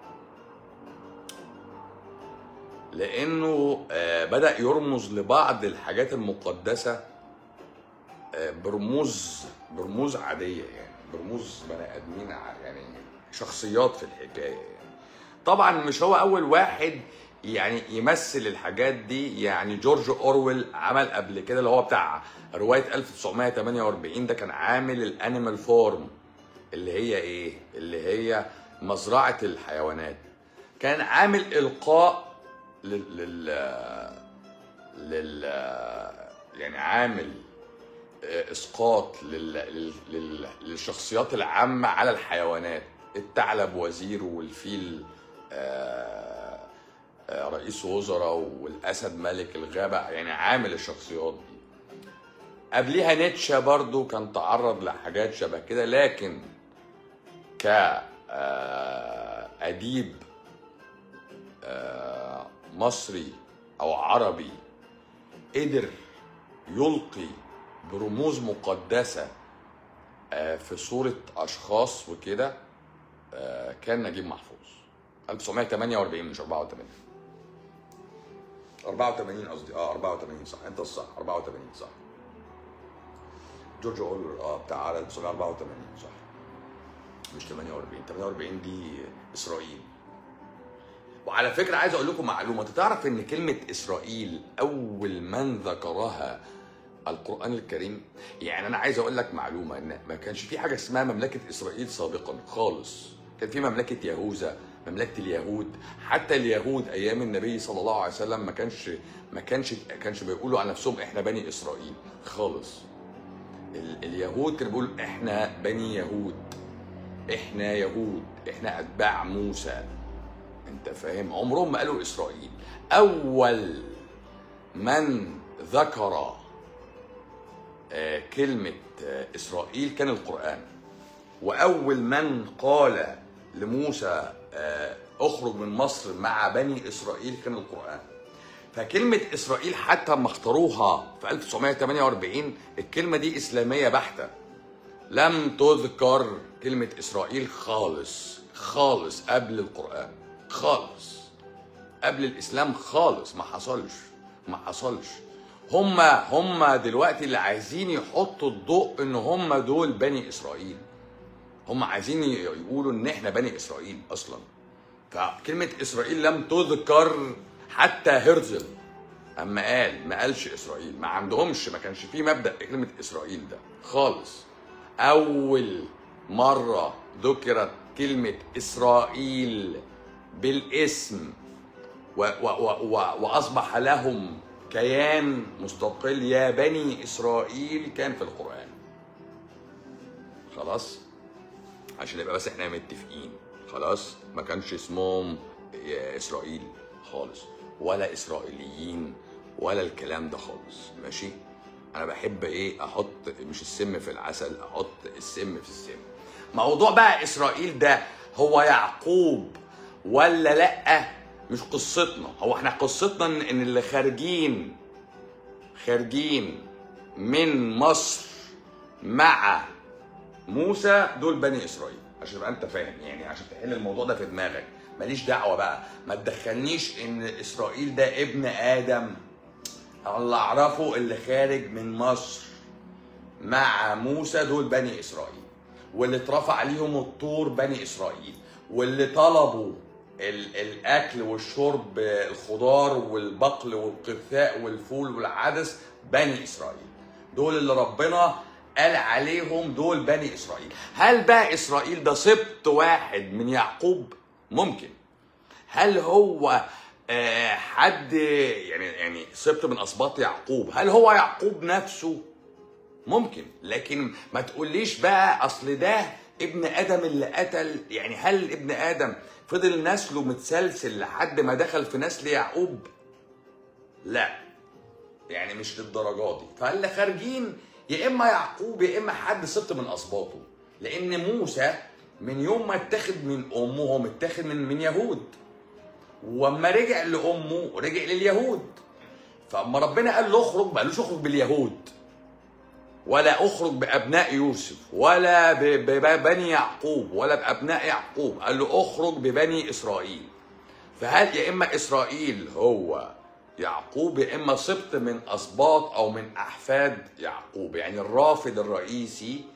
Speaker 1: لانه آه، بدأ يرمز لبعض الحاجات المقدسة آه، برموز برموز عادية يعني برموز بني ادمين ع- يعني شخصيات في الحكاية يعني طبعا مش هو اول واحد يعني يمثل الحاجات دي يعني جورج اورويل عمل قبل كده اللي هو بتاع روايه 1948 ده كان عامل الانيمال فورم اللي هي ايه اللي هي مزرعه الحيوانات كان عامل القاء لل, لل... لل يعني عامل آه، اسقاط لل... لل... لل... للشخصيات العامه على الحيوانات الثعلب وزير والفيل آه، آه، رئيس وزراء والاسد ملك الغابه يعني عامل الشخصيات دي قبليها نيتشه برضو كان تعرض لحاجات شبه كده لكن ك آه، اديب آه، مصري او عربي قدر يلقي برموز مقدسه آه، في صوره اشخاص وكده آه، كان نجيب محفوظ 1948 مش 84 84 قصدي اه 84 صح انت الصح 84 صح جورج اورwell اه بتاع 1984 صح مش 48 48 دي اسرائيل وعلى فكره عايز اقول لكم معلومه انت تعرف ان كلمه اسرائيل اول من ذكرها القران الكريم يعني انا عايز اقول لك معلومه ان ما كانش في حاجه اسمها مملكه اسرائيل سابقا خالص كان في مملكه يهوذا مملكه اليهود حتى اليهود ايام النبي صلى الله عليه وسلم ما كانش ما كانش كانش بيقولوا على نفسهم احنا بني اسرائيل خالص ال- اليهود كانوا بيقولوا احنا بني يهود احنا يهود احنا اتباع موسى انت فاهم عمرهم ما قالوا اسرائيل اول من ذكر آه، كلمه آه، اسرائيل كان القران واول من قال لموسى آه، اخرج من مصر مع بني اسرائيل كان القران فكلمة إسرائيل حتى لما اختاروها في 1948 الكلمة دي إسلامية بحتة لم تذكر كلمة إسرائيل خالص خالص قبل القرآن خالص قبل الإسلام خالص ما حصلش ما حصلش هما هما دلوقتي اللي عايزين يحطوا الضوء ان هما دول بني اسرائيل هم عايزين يقولوا ان احنا بني اسرائيل اصلا فكلمه اسرائيل لم تذكر حتى هرزل اما قال ما قالش اسرائيل ما عندهمش ما كانش فيه مبدا كلمه اسرائيل ده خالص اول مره ذكرت كلمه اسرائيل بالاسم و و و و واصبح لهم كيان مستقل يا بني اسرائيل كان في القران خلاص عشان يبقى بس احنا متفقين خلاص ما كانش اسمهم يا اسرائيل خالص ولا اسرائيليين ولا الكلام ده خالص ماشي انا بحب ايه احط مش السم في العسل احط السم في السم موضوع بقى اسرائيل ده هو يعقوب ولا لا مش قصتنا هو احنا قصتنا ان إن اللي خارجين خارجين من مصر مع موسى دول بني اسرائيل عشان تبقى انت فاهم يعني عشان تحل الموضوع ده في دماغك ماليش دعوه بقى ما تدخلنيش ان اسرائيل ده ابن ادم اللي اعرفه اللي خارج من مصر مع موسى دول بني اسرائيل واللي اترفع عليهم الطور بني اسرائيل واللي طلبوا ال- الاكل والشرب الخضار والبقل والقرثاء والفول والعدس بني اسرائيل دول اللي ربنا قال عليهم دول بني اسرائيل هل بقى اسرائيل ده سبط واحد من يعقوب ممكن هل هو آه، حد يعني يعني سبط من اسباط يعقوب هل هو يعقوب نفسه ممكن لكن ما تقوليش بقى اصل ده ابن ادم اللي قتل يعني هل ابن ادم فضل نسله متسلسل لحد ما دخل في نسل يعقوب لا يعني مش للدرجات دي فاللي خارجين يا اما يعقوب يا اما حد سبط من اسباطه لان موسى من يوم ما اتخذ من امه هو متاخد من من يهود واما رجع لامه رجع لليهود فاما ربنا قال له اخرج ما قالوش اخرج باليهود ولا اخرج بابناء يوسف ولا ب- ب- ببني يعقوب ولا بابناء يعقوب قال له اخرج ببني اسرائيل فهل يا اما اسرائيل هو يعقوب يا اما سبط من اسباط او من احفاد يعقوب يعني الرافد الرئيسي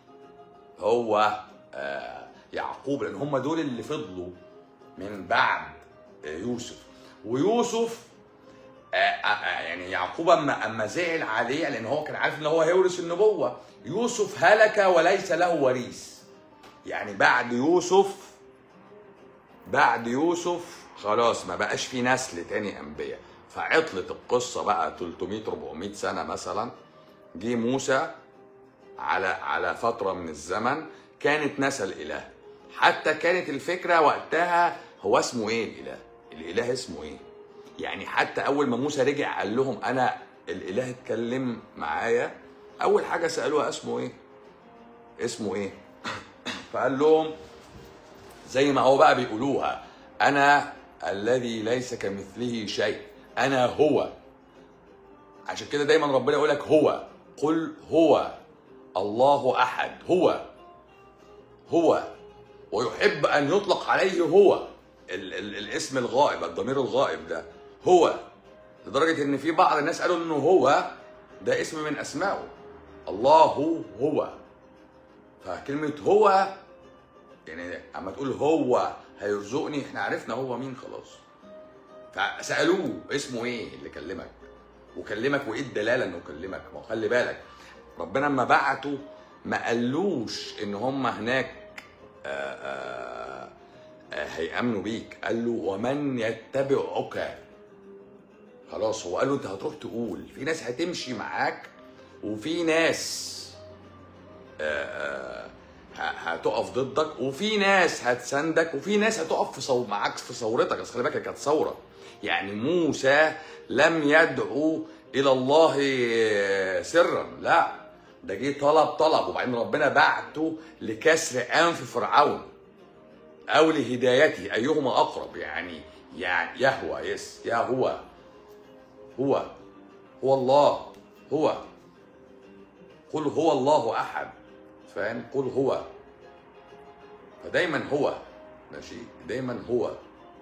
Speaker 1: هو آه، يعقوب لان هم دول اللي فضلوا من بعد آه، يوسف ويوسف آه، آه، آه، يعني يعقوب اما اما زعل عليه لان هو كان عارف ان هو هيورث النبوه يوسف هلك وليس له وريث يعني بعد يوسف بعد يوسف خلاص ما بقاش في نسل تاني انبياء فعطلت القصه بقى 300 400 سنه مثلا جه موسى على على فتره من الزمن كانت نسى الاله حتى كانت الفكره وقتها هو اسمه ايه الاله الاله اسمه ايه يعني حتى اول ما موسى رجع قال لهم انا الاله اتكلم معايا اول حاجه سالوها اسمه ايه اسمه ايه فقال لهم زي ما هو بقى بيقولوها انا الذي ليس كمثله شيء انا هو عشان كده دايما ربنا يقول لك هو قل هو الله احد هو هو ويحب ان يطلق عليه هو ال ال الاسم الغائب الضمير الغائب ده هو لدرجه ان في بعض الناس قالوا انه هو ده اسم من اسمائه الله هو فكلمه هو يعني اما تقول هو هيرزقني احنا عرفنا هو مين خلاص فسالوه اسمه ايه اللي كلمك وكلمك وايه الدلاله انه كلمك ما هو خلي بالك ربنا لما بعته ما قالوش ان هم هناك آآ آآ آآ هيامنوا بيك قال له ومن يتبعك خلاص هو قال له انت هتروح تقول في ناس هتمشي معاك وفي ناس آآ هتقف ضدك وفي ناس هتساندك وفي ناس هتقف في صو... معاك في ثورتك بس خلي بالك كانت ثوره يعني موسى لم يدعو الى الله سرا لا ده جه طلب طلب وبعدين ربنا بعته لكسر انف فرعون او لهدايته ايهما اقرب يعني يعني يهوى يس يا هو هو هو الله هو قل هو الله احد فاهم قل هو فدايما هو ماشي دايما هو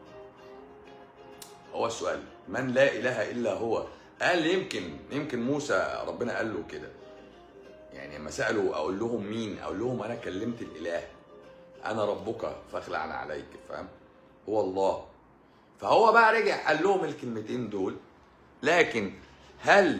Speaker 1: هو السؤال من لا اله الا هو قال يمكن يمكن موسى ربنا قال له كده يعني لما سالوا اقول لهم مين اقول لهم انا كلمت الاله انا ربك فاخلعنا عليك فاهم هو الله فهو بقى رجع قال لهم الكلمتين دول لكن هل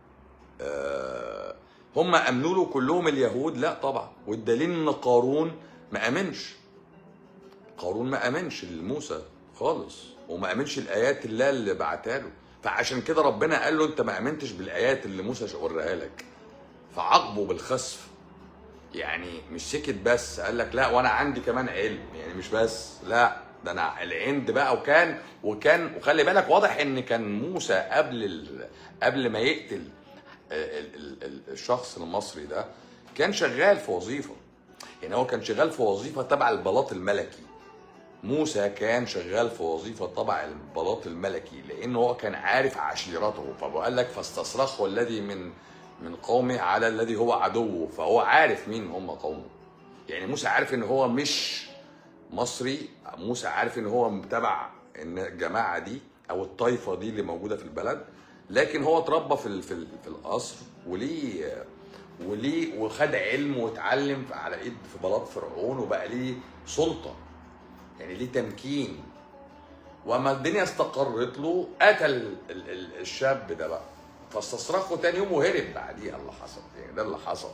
Speaker 1: آه هم امنوا له كلهم اليهود لا طبعا والدليل ان قارون ما امنش قارون ما امنش لموسى خالص وما امنش الايات الله اللي بعتها له فعشان كده ربنا قال له انت ما امنتش بالايات اللي موسى وريها لك فعاقبه بالخسف يعني مش سكت بس قال لك لا وانا عندي كمان علم يعني مش بس لا ده انا العند بقى وكان وكان وخلي بالك واضح ان كان موسى قبل ال... قبل ما يقتل الشخص المصري ده كان شغال في وظيفه يعني هو كان شغال في وظيفه تبع البلاط الملكي موسى كان شغال في وظيفه تبع البلاط الملكي لان هو كان عارف عشيرته فقال لك فاستصرخه الذي من من قومه على الذي هو عدوه فهو عارف مين هم قومه يعني موسى عارف ان هو مش مصري موسى عارف ان هو تبع ان الجماعه دي او الطائفه دي اللي موجوده في البلد لكن هو اتربى في في في القصر وليه وليه وخد علم واتعلم على ايد في بلاط فرعون وبقى ليه سلطه يعني ليه تمكين وما الدنيا استقرت له قتل الشاب ده بقى فاستصرخه تاني يوم وهرب بعديها اللي حصل يعني ده اللي حصل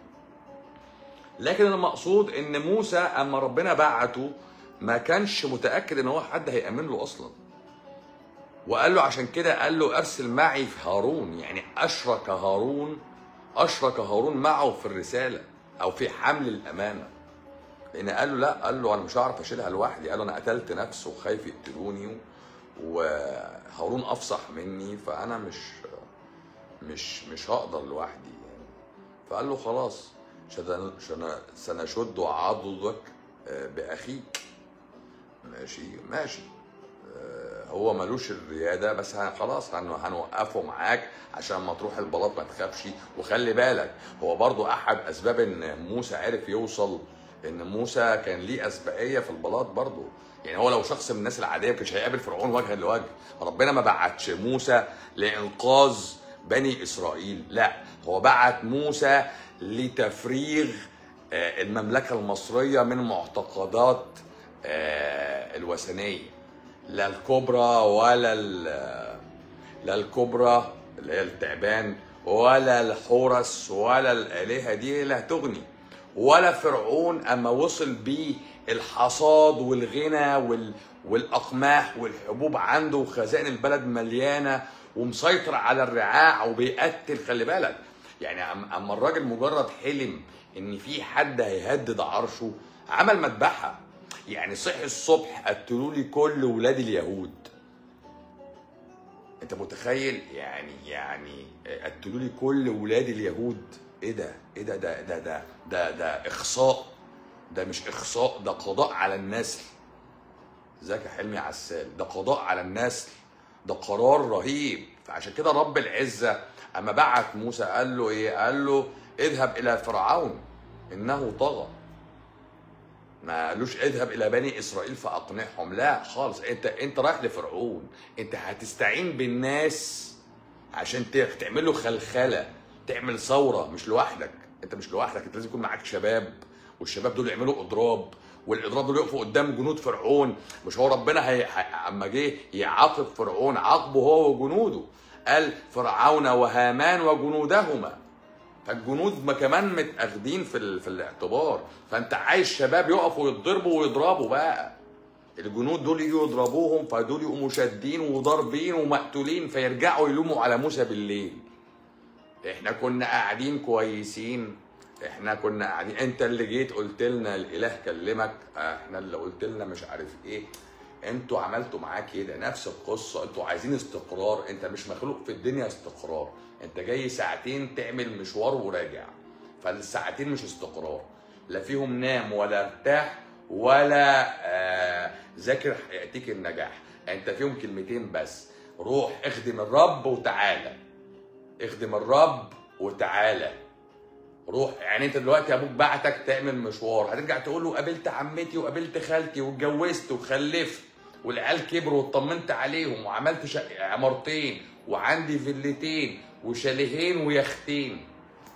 Speaker 1: لكن المقصود ان موسى اما ربنا بعته ما كانش متاكد ان هو حد هيامن له اصلا وقال له عشان كده قال له ارسل معي في هارون يعني اشرك هارون اشرك هارون معه في الرساله او في حمل الامانه لان قال له لا قال له انا مش هعرف اشيلها لوحدي قال له انا قتلت نفس وخايف يقتلوني وهارون افصح مني فانا مش مش مش هقدر لوحدي يعني فقال له خلاص سنشد عضدك باخيك ماشي ماشي هو ملوش الرياده بس خلاص هنوقفه معاك عشان ما تروح البلاط ما تخافش وخلي بالك هو برضو احد اسباب ان موسى عرف يوصل ان موسى كان ليه اسبقيه في البلاط برضو يعني هو لو شخص من الناس العاديه ما كانش هيقابل فرعون وجها لوجه ربنا ما بعتش موسى لانقاذ بني اسرائيل لا هو بعت موسى لتفريغ المملكه المصريه من معتقدات الوثنيه لا الكبرى ولا لا الكبرى اللي هي التعبان ولا الحورس ولا الالهه دي اللي هتغني ولا فرعون اما وصل بيه الحصاد والغنى وال... والاقماح والحبوب عنده وخزائن البلد مليانه ومسيطر على الرعاع وبيقتل خلي بالك يعني أم- اما الراجل مجرد حلم ان في حد هيهدد عرشه عمل مذبحه يعني صحي الصبح قتلوا لي كل ولاد اليهود انت متخيل يعني يعني قتلوا لي كل ولاد اليهود ايه ده ايه ده ده ده ده ده, ده اخصاء ده مش اخصاء ده قضاء على النسل ذاك يا حلمي عسال ده قضاء على النسل ده قرار رهيب فعشان كده رب العزة أما بعت موسى قال له إيه قال له اذهب إلى فرعون إنه طغى ما قالوش اذهب إلى بني إسرائيل فأقنعهم لا خالص أنت أنت رايح لفرعون أنت هتستعين بالناس عشان ت- تعمل له خلخلة تعمل ثورة مش لوحدك أنت مش لوحدك أنت لازم يكون معاك شباب والشباب دول يعملوا اضراب والاضراب دول يقفوا قدام جنود فرعون مش هو ربنا هي... هي... اما جه يعاقب فرعون عاقبه هو وجنوده قال فرعون وهامان وجنودهما فالجنود ما كمان متاخدين في ال... في الاعتبار فانت عايز شباب يقفوا يتضربوا ويضربوا بقى الجنود دول يجوا يضربوهم فدول يقوموا شادين وضاربين ومقتولين فيرجعوا يلوموا على موسى بالليل احنا كنا قاعدين كويسين احنا كنا قاعدين انت اللي جيت قلت لنا الاله كلمك احنا اللي قلت لنا مش عارف ايه انتوا عملتوا معاه كده نفس القصه انتوا عايزين استقرار انت مش مخلوق في الدنيا استقرار انت جاي ساعتين تعمل مشوار وراجع فالساعتين مش استقرار لا فيهم نام ولا ارتاح ولا آه ذاكر هياتيك النجاح انت فيهم كلمتين بس روح اخدم الرب وتعالى اخدم الرب وتعالى روح يعني انت دلوقتي ابوك بعتك تعمل مشوار هترجع تقول له قابلت عمتي وقابلت خالتي واتجوزت وخلفت والعيال كبروا واطمنت عليهم وعملت شق... عمارتين وعندي فيلتين وشاليهين ويختين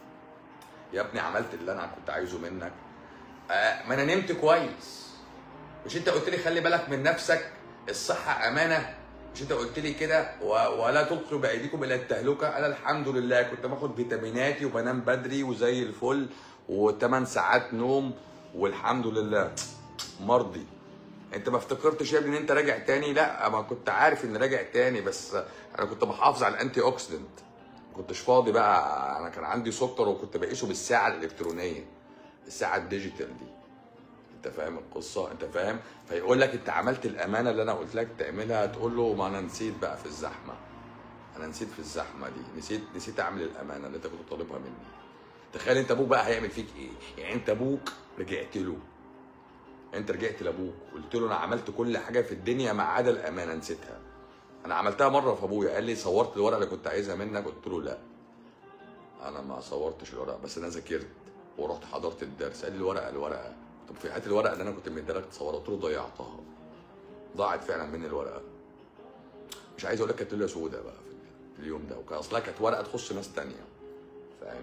Speaker 1: يا ابني عملت اللي انا كنت عايزه منك آه ما انا نمت كويس مش انت قلت لي خلي بالك من نفسك الصحه امانه مش انت قلت لي كده و- ولا تلقوا بايديكم الى التهلكه انا الحمد لله كنت باخد فيتاميناتي وبنام بدري وزي الفل و8 ساعات نوم والحمد لله مرضي انت ما افتكرتش يا ابني ان انت راجع تاني لا ما كنت عارف ان راجع تاني بس انا كنت بحافظ على الانتي اوكسيدنت ما كنتش فاضي بقى انا كان عندي سكر وكنت بقيسه بالساعه الالكترونيه الساعه الديجيتال دي انت فاهم القصه انت فاهم فيقول لك انت عملت الامانه اللي انا قلت لك تعملها تقول له ما انا نسيت بقى في الزحمه انا نسيت في الزحمه دي نسيت نسيت اعمل الامانه اللي انت كنت طالبها مني تخيل انت ابوك بقى هيعمل فيك ايه يعني انت ابوك رجعت له انت رجعت لابوك قلت له انا عملت كل حاجه في الدنيا ما عدا الامانه نسيتها انا عملتها مره في ابويا قال لي صورت الورقه اللي كنت عايزها منك قلت له لا انا ما صورتش الورقه بس انا ذاكرت ورحت حضرت الدرس قال لي الورقه الورقه طب في هات الورقه اللي انا كنت مديها لك تصورها قلت له ضيعتها ضاعت فعلا مني الورقه مش عايز اقول لك كانت ليله سودة بقى في اليوم ده وكان اصلها كانت ورقه تخص ناس تانية فاهم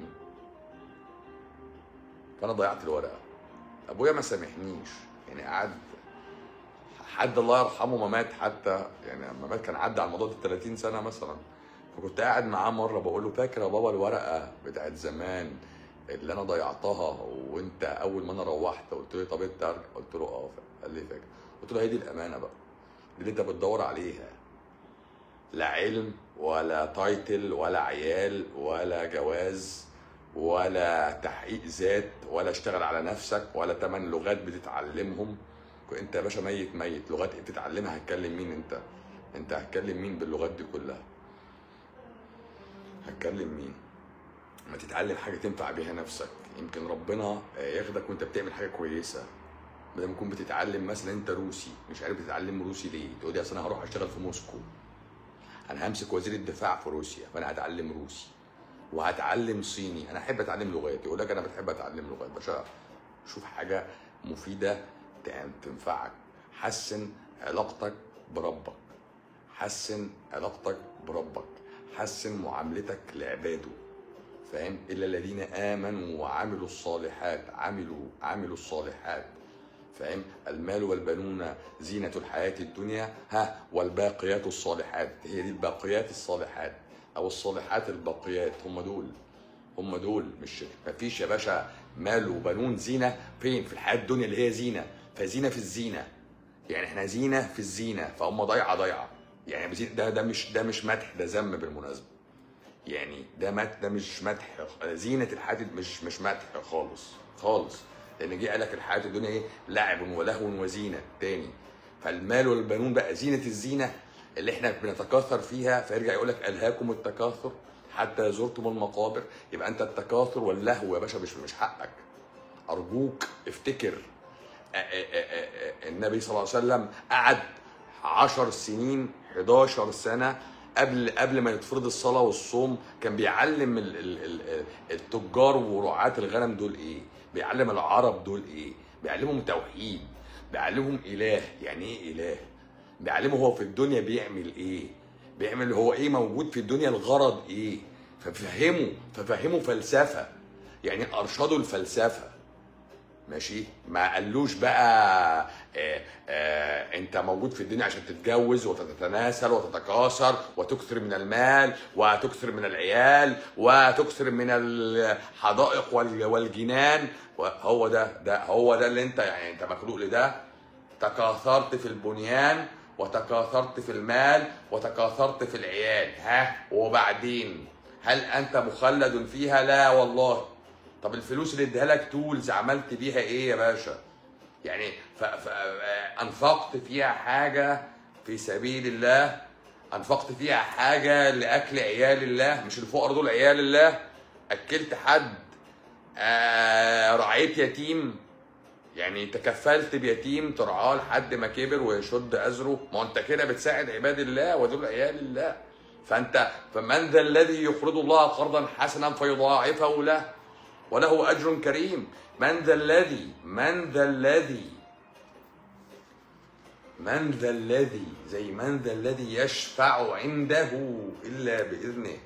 Speaker 1: فانا ضيعت الورقه ابويا ما سامحنيش يعني قعد حد الله يرحمه ما مات حتى يعني لما مات كان عدى على الموضوع ده 30 سنه مثلا فكنت قاعد معاه مره بقول له فاكر يا بابا الورقه بتاعت زمان اللي انا ضيعتها وانت اول ما انا روحت قلت لي طب انت أرجع؟ قلت له اه قال لي فاكر قلت له هي دي الامانه بقى دي اللي انت بتدور عليها لا علم ولا تايتل ولا عيال ولا جواز ولا تحقيق ذات ولا اشتغل على نفسك ولا تمن لغات بتتعلمهم انت يا باشا ميت ميت لغات ايه بتتعلمها هتكلم مين انت انت هتكلم مين باللغات دي كلها هتكلم مين ما تتعلم حاجه تنفع بيها نفسك يمكن ربنا ياخدك وانت بتعمل حاجه كويسه بدل ما تكون بتتعلم مثلا انت روسي مش عارف تتعلم روسي ليه تقول لي اصل انا هروح اشتغل في موسكو انا همسك وزير الدفاع في روسيا فانا هتعلم روسي وهتعلم صيني انا احب اتعلم لغات يقول لك انا بتحب اتعلم لغات باشا شوف حاجه مفيده تع- تنفعك حسن علاقتك بربك حسن علاقتك بربك حسن معاملتك لعباده فاهم الا الذين امنوا وعملوا الصالحات عملوا عملوا الصالحات فاهم المال والبنون زينة الحياة الدنيا ها والباقيات الصالحات هي دي الباقيات الصالحات أو الصالحات الباقيات هم دول هم دول مش مفيش يا باشا مال وبنون زينة فين في الحياة الدنيا اللي هي زينة فزينه في الزينه يعني احنا زينه في الزينه فهم ضايعه ضايعه يعني بزين- ده ده مش ده مش مدح ده ذم بالمناسبه يعني ده مت ده مش مدح زينه الحياه مش مش مدح خالص خالص لان جه قال لك الحياه الدنيا ايه لعب ولهو وزينه تاني فالمال والبنون بقى زينه الزينه اللي احنا بنتكاثر فيها فيرجع يقول لك الهاكم التكاثر حتى زرتم المقابر يبقى انت التكاثر واللهو يا باشا مش مش حقك ارجوك افتكر آ- آ- آ- آ- النبي صلى الله عليه وسلم قعد عشر سنين 11 سنة قبل قبل ما يتفرض الصلاة والصوم كان بيعلم ال- ال- ال- التجار ورعاة الغنم دول ايه؟ بيعلم العرب دول ايه؟ بيعلمهم توحيد بيعلمهم إله يعني ايه إله؟ بيعلمه هو في الدنيا بيعمل ايه؟ بيعمل هو ايه موجود في الدنيا الغرض ايه؟ ففهموا ففهموا فلسفة يعني أرشدوا الفلسفة ماشي ما قالوش بقى آه آه انت موجود في الدنيا عشان تتجوز وتتناسل وتتكاثر وتكثر من المال وتكثر من العيال وتكثر من الحدائق وال- والجنان هو ده ده هو ده اللي انت يعني انت مخلوق لده تكاثرت في البنيان وتكاثرت في المال وتكاثرت في العيال ها وبعدين هل انت مخلد فيها لا والله طب الفلوس اللي اديها لك تولز عملت بيها ايه يا باشا يعني ف... ف... آه، انفقت فيها حاجه في سبيل الله انفقت فيها حاجه لاكل عيال الله مش الفقراء دول عيال الله اكلت حد آه رعيت يتيم يعني تكفلت بيتيم ترعاه لحد ما كبر ويشد ازره ما هو انت كده بتساعد عباد الله ودول عيال الله فانت فمن ذا الذي يقرض الله قرضا حسنا فيضاعفه له وله اجر كريم من ذا الذي من ذا الذي من ذا الذي زي من ذا الذي يشفع عنده الا باذنه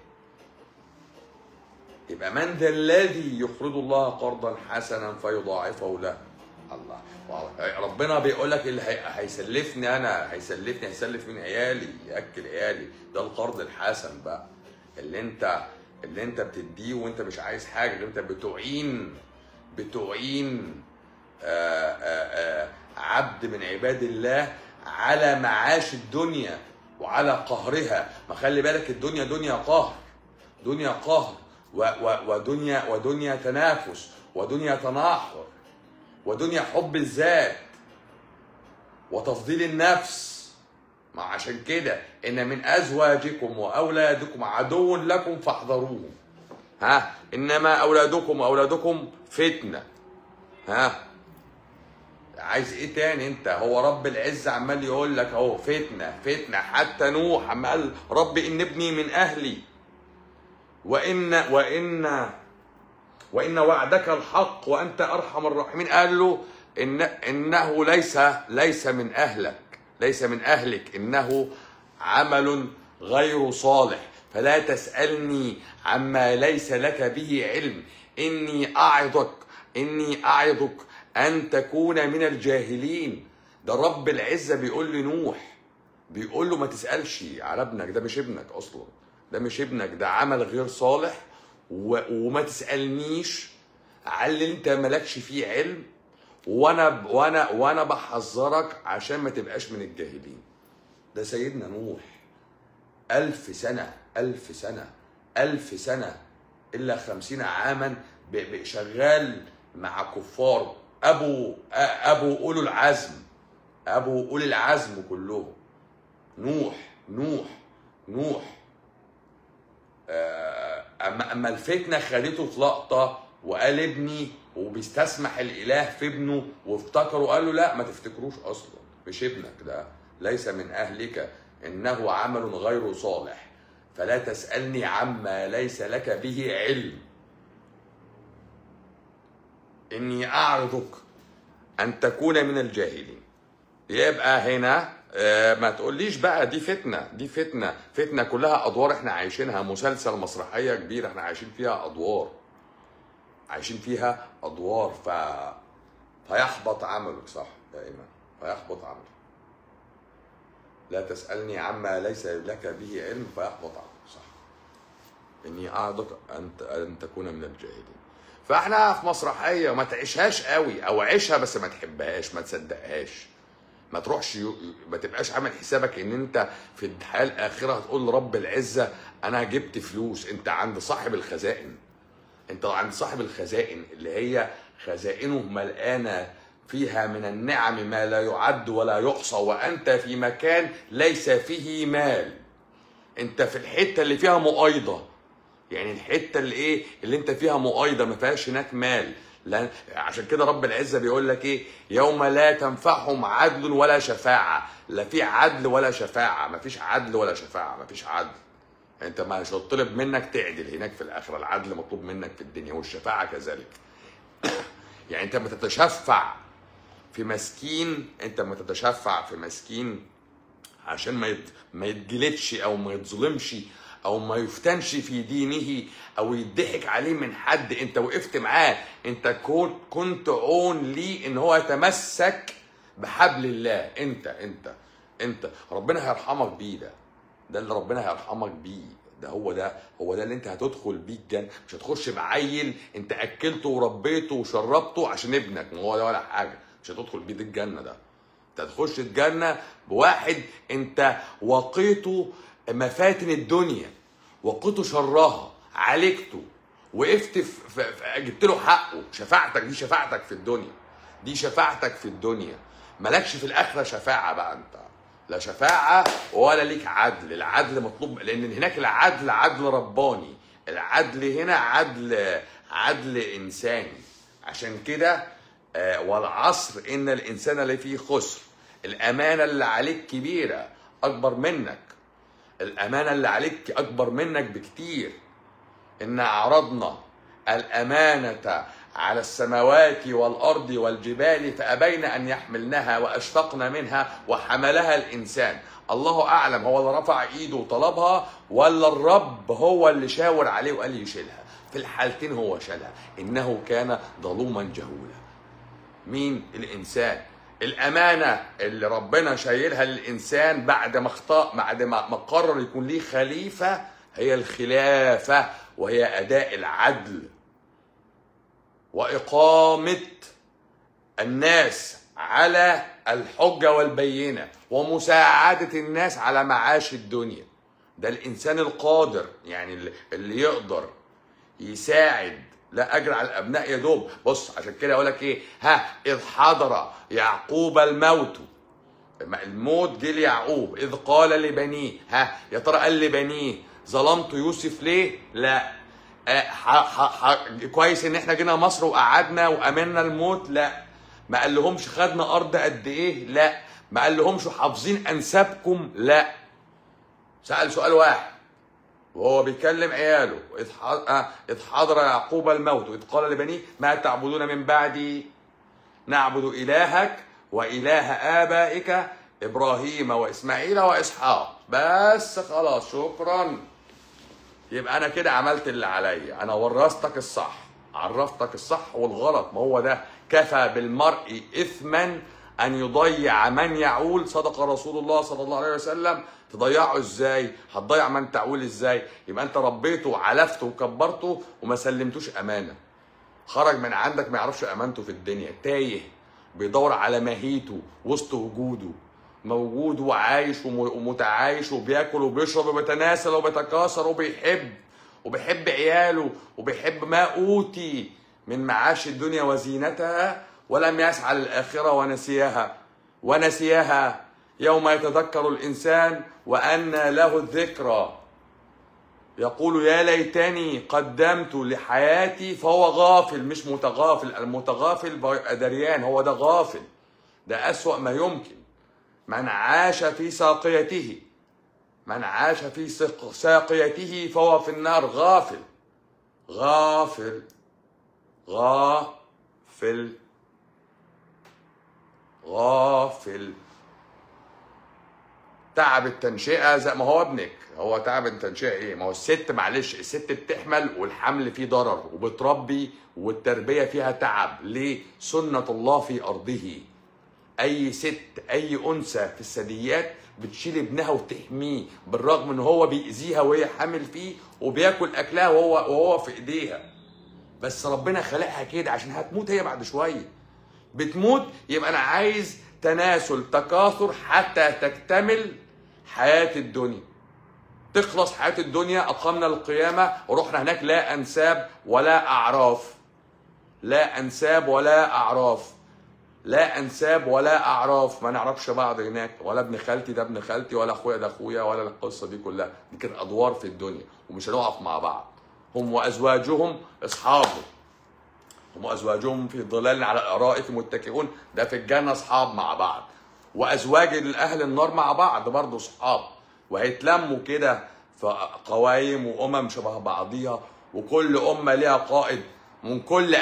Speaker 1: يبقى من ذا الذي يقرض الله قرضا حسنا فيضاعفه له الله والله. ربنا بيقول لك اللي هي- هيسلفني انا هيسلفني هيسلف من عيالي ياكل عيالي ده القرض الحسن بقى اللي انت اللي انت بتديه وانت مش عايز حاجه اللي انت بتعين بتعين آآ آآ عبد من عباد الله على معاش الدنيا وعلى قهرها ما خلي بالك الدنيا دنيا قهر دنيا قهر و و ودنيا ودنيا تنافس ودنيا تناحر ودنيا حب الذات وتفضيل النفس ما عشان كده ان من ازواجكم واولادكم عدو لكم فاحذروهم ها انما اولادكم واولادكم فتنه ها عايز ايه تاني انت هو رب العزة عمال يقول لك اهو فتنة فتنة حتى نوح عمال رب ان ابني من اهلي وان وان وان وعدك الحق وانت ارحم الراحمين قال له ان انه ليس ليس من اهلك ليس من اهلك انه عمل غير صالح فلا تسالني عما ليس لك به علم اني اعظك اني اعظك ان تكون من الجاهلين ده رب العزه بيقول لنوح بيقول له ما تسالش على ابنك ده مش ابنك اصلا ده مش ابنك ده عمل غير صالح و... وما تسالنيش على اللي انت مالكش فيه علم وانا وانا وانا بحذرك عشان ما تبقاش من الجاهلين ده سيدنا نوح ألف سنة ألف سنة ألف سنة إلا خمسين عاما ب- ب- شغال مع كفار أبو أ- أبو أولو العزم أبو أولي العزم كلهم نوح نوح نوح آه، اما اما الفتنه خدته في لقطه وقال ابني وبيستسمح الاله في ابنه وافتكروا قال له لا ما تفتكروش اصلا مش ابنك ده ليس من اهلك انه عمل غير صالح فلا تسالني عما ليس لك به علم اني اعرضك ان تكون من الجاهلين يبقى هنا آه، ما تقوليش بقى دي فتنه دي فتنه فتنه كلها ادوار احنا عايشينها مسلسل مسرحيه كبيره احنا عايشين فيها ادوار عايشين فيها ادوار ف فيحبط عملك صح يا ايمان فيحبط عملك لا تسالني عما ليس لك به علم فيحبط عملك صح اني اعظك ان ان تكون من الجاهلين فاحنا في مسرحيه ما تعيشهاش قوي او عيشها بس ما تحبهاش ما تصدقهاش ما تروحش ي- ما تبقاش عامل حسابك ان انت في الحياه الاخره هتقول لرب العزه انا جبت فلوس انت عند صاحب الخزائن انت عند صاحب الخزائن اللي هي خزائنه ملقانه فيها من النعم ما لا يعد ولا يحصى وانت في مكان ليس فيه مال انت في الحته اللي فيها مؤايضه يعني الحته اللي ايه اللي انت فيها مؤايضه ما فيهاش هناك مال لان عشان كده رب العزه بيقول لك ايه يوم لا تنفعهم عدل ولا شفاعه لا في عدل ولا شفاعه ما فيش عدل ولا شفاعه ما فيش عدل انت مش هتطلب منك تعدل هناك في الاخره العدل مطلوب منك في الدنيا والشفاعه كذلك يعني انت ما تتشفع في مسكين انت ما تتشفع في مسكين عشان ما يت... ما يتجلدش او ما يتظلمش او ما يفتنش في دينه او يضحك عليه من حد انت وقفت معاه انت كنت كنت عون ليه ان هو يتمسك بحبل الله انت انت انت ربنا هيرحمك بيه ده ده اللي ربنا هيرحمك بيه ده هو ده هو ده اللي انت هتدخل بيه الجنه مش هتخش بعيل انت اكلته وربيته وشربته عشان ابنك ما هو ده ولا حاجه مش هتدخل بيه دي الجنه ده انت هتخش الجنه بواحد انت وقيته مفاتن الدنيا وقيته شرها عالجته وقفت في في- في- جبت له حقه شفاعتك دي شفاعتك في الدنيا دي شفاعتك في الدنيا مالكش في الاخره شفاعه بقى انت لا شفاعه ولا ليك عدل العدل مطلوب لان هناك العدل عدل رباني العدل هنا عدل عدل انساني عشان كده آه، والعصر ان الانسان لفي خسر الامانه اللي عليك كبيره اكبر منك الامانه اللي عليك اكبر منك بكتير ان عرضنا الامانه على السماوات والارض والجبال فابين ان يحملنها واشفقن منها وحملها الانسان الله اعلم هو اللي رفع ايده وطلبها ولا الرب هو اللي شاور عليه وقال يشيلها في الحالتين هو شالها انه كان ظلوما جهولا مين الانسان الامانه اللي ربنا شايلها للانسان بعد ما اخطا بعد ما ما قرر يكون ليه خليفه هي الخلافه وهي اداء العدل واقامه الناس على الحجه والبينه ومساعده الناس على معاش الدنيا ده الانسان القادر يعني اللي- اللي يقدر يساعد لا اجر على الابناء يا دوب بص عشان كده اقول لك ايه ها اذ حضر يعقوب الموت ما الموت جه ليعقوب اذ قال لبنيه ها يا ترى قال لبنيه ظلمت يوسف ليه لا آه ح ح ح كويس ان احنا جينا مصر وقعدنا وامنا الموت لا ما قال لهمش خدنا ارض قد ايه لا ما قال لهمش حافظين انسابكم لا سال سؤال واحد وهو بيكلم عياله إذ ح- آه، إذ حضر يعقوب الموت إذ قال لبنيه ما تعبدون من بعدي نعبد إلهك وإله آبائك إبراهيم وإسماعيل وإسحاق بس خلاص شكرا يبقى أنا كده عملت اللي عليا أنا ورثتك الصح عرفتك الصح والغلط ما هو ده كفى بالمرء إثما أن يضيع من يعول صدق رسول الله صلى الله عليه وسلم تضيعه ازاي هتضيع من تعول ازاي يبقى انت ربيته وعلفته وكبرته وما سلمتوش امانه خرج من عندك ما يعرفش امانته في الدنيا تايه بيدور على ماهيته وسط وجوده موجود وعايش وم- ومتعايش وبياكل وبيشرب وبيتناسل وبيتكاثر وبيحب وبيحب عياله وبيحب ما اوتي من معاش الدنيا وزينتها ولم يسعى للاخره ونسيها ونسيها يوم يتذكر الانسان وانى له الذكرى يقول يا ليتني قدمت لحياتي فهو غافل مش متغافل المتغافل بيبقى دريان هو ده غافل ده أسوأ ما يمكن من عاش في ساقيته من عاش في سق- ساقيته فهو في النار غافل غافل غافل غافل تعب التنشئه زي ما هو ابنك هو تعب التنشئه ايه ما هو الست معلش الست بتحمل والحمل فيه ضرر وبتربي والتربيه فيها تعب ليه سنه الله في ارضه اي ست اي انثى في الثدييات بتشيل ابنها وتحميه بالرغم ان هو بيأذيها وهي حامل فيه وبياكل اكلها وهو وهو في ايديها بس ربنا خلقها كده عشان هتموت هي بعد شويه بتموت يبقى انا عايز تناسل تكاثر حتى تكتمل حياه الدنيا تخلص حياه الدنيا اقمنا القيامه ورحنا هناك لا انساب ولا اعراف لا انساب ولا اعراف لا انساب ولا اعراف ما نعرفش بعض هناك ولا ابن خالتي ده ابن خالتي ولا اخويا ده اخويا ولا القصه دي كلها دي كانت ادوار في الدنيا ومش هنقف مع بعض هم وازواجهم اصحابه هم وازواجهم في ظلال على الارائك متكئون ده في الجنه اصحاب مع بعض وازواج اهل النار مع بعض برضه اصحاب وهيتلموا كده في قوايم وامم شبه بعضيها وكل امه ليها قائد من كل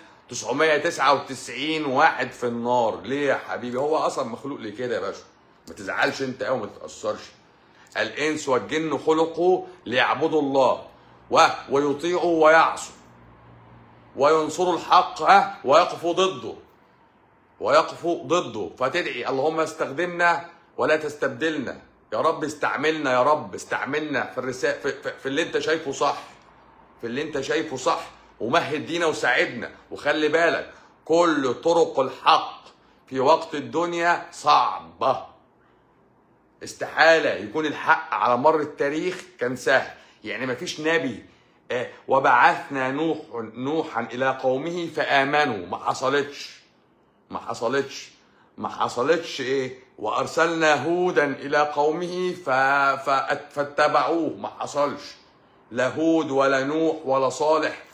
Speaker 1: 1999 واحد في النار ليه يا حبيبي هو اصلا مخلوق لكده يا باشا ما تزعلش انت قوي ما تتاثرش الانس والجن خلقوا ليعبدوا الله و... ويطيعوا ويعصوا وينصروا الحق ها ويقفوا ضده ويقفوا ضده فتدعي اللهم استخدمنا ولا تستبدلنا يا رب استعملنا يا رب استعملنا في الرسالة في, في, في اللي انت شايفه صح في اللي انت شايفه صح ومهد دينا وساعدنا وخلي بالك كل طرق الحق في وقت الدنيا صعبة استحالة يكون الحق على مر التاريخ كان سهل يعني مفيش نبي آه، وبعثنا نوح نوحا إلى قومه فآمنوا ما حصلتش ما حصلتش ما حصلتش ايه وارسلنا هودا الى قومه ف... ف... فاتبعوه ما حصلش لا هود ولا نوح ولا صالح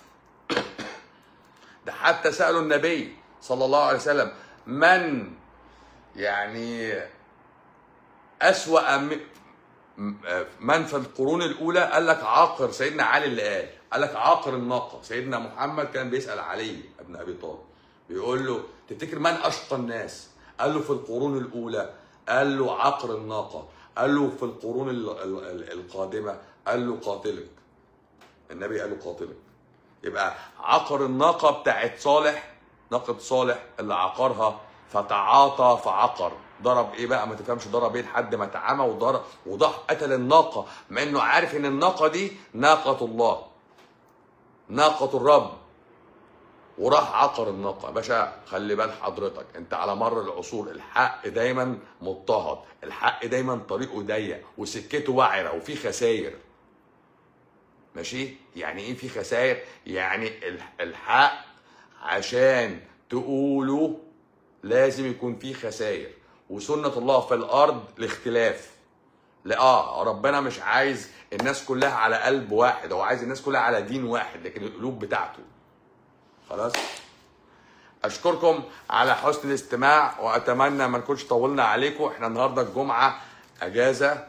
Speaker 1: ده حتى سالوا النبي صلى الله عليه وسلم من يعني اسوا م- م- من في القرون الاولى قال لك عاقر سيدنا علي اللي قال قال لك عاقر الناقه سيدنا محمد كان بيسال علي ابن ابي طالب بيقول له تفتكر من اشقى الناس قال له في القرون الاولى قال له عقر الناقه قال له في القرون ال- ال- ال- القادمه قال له قاتلك النبي قال له قاتلك يبقى عقر الناقه بتاعت صالح ناقه صالح اللي عقرها فتعاطى فعقر ضرب ايه بقى ما تفهمش ضرب ايه لحد ما اتعمى وضرب وضح قتل الناقه مع انه عارف ان الناقه دي ناقه الله ناقه الرب وراح عقر الناقه يا باشا خلي بال حضرتك انت على مر العصور الحق دايما مضطهد الحق دايما طريقه ضيق وسكته وعره وفي خساير ماشي يعني ايه في خسائر يعني الح- الحق عشان تقوله لازم يكون في خسائر وسنة الله في الأرض الاختلاف لا اه ربنا مش عايز الناس كلها على قلب واحد هو عايز الناس كلها على دين واحد لكن القلوب بتاعته خلاص اشكركم على حسن الاستماع واتمنى ما نكونش طولنا عليكم احنا النهارده الجمعه اجازه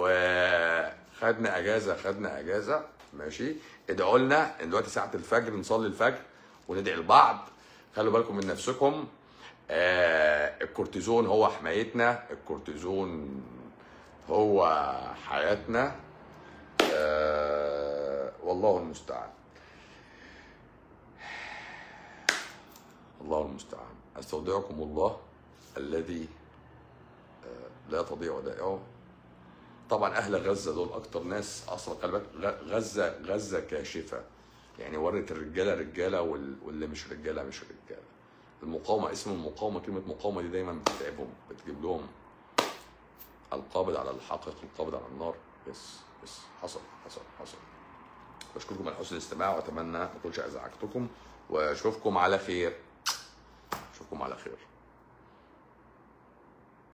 Speaker 1: وخدنا اجازه خدنا اجازه ماشي ادعوا لنا دلوقتي ساعه الفجر نصلي الفجر وندعي لبعض خلوا بالكم من نفسكم آه الكورتيزون هو حمايتنا الكورتيزون هو حياتنا آه والله المستعان الله المستعان استودعكم الله الذي آه، لا تضيع ودائعه طبعا اهل غزه دول اكتر ناس اصلا خلي بالك غ- غزه غزه كاشفه يعني ورت الرجاله رجاله وال- واللي مش رجاله مش رجاله المقاومه اسم المقاومه كلمه مقاومه دي دايما بتتعبهم بتجيب لهم القابض على الحقيقه القابض على النار يس يس حصل حصل حصل بشكركم على حسن الاستماع واتمنى ما اكونش ازعجتكم واشوفكم على خير اشوفكم على خير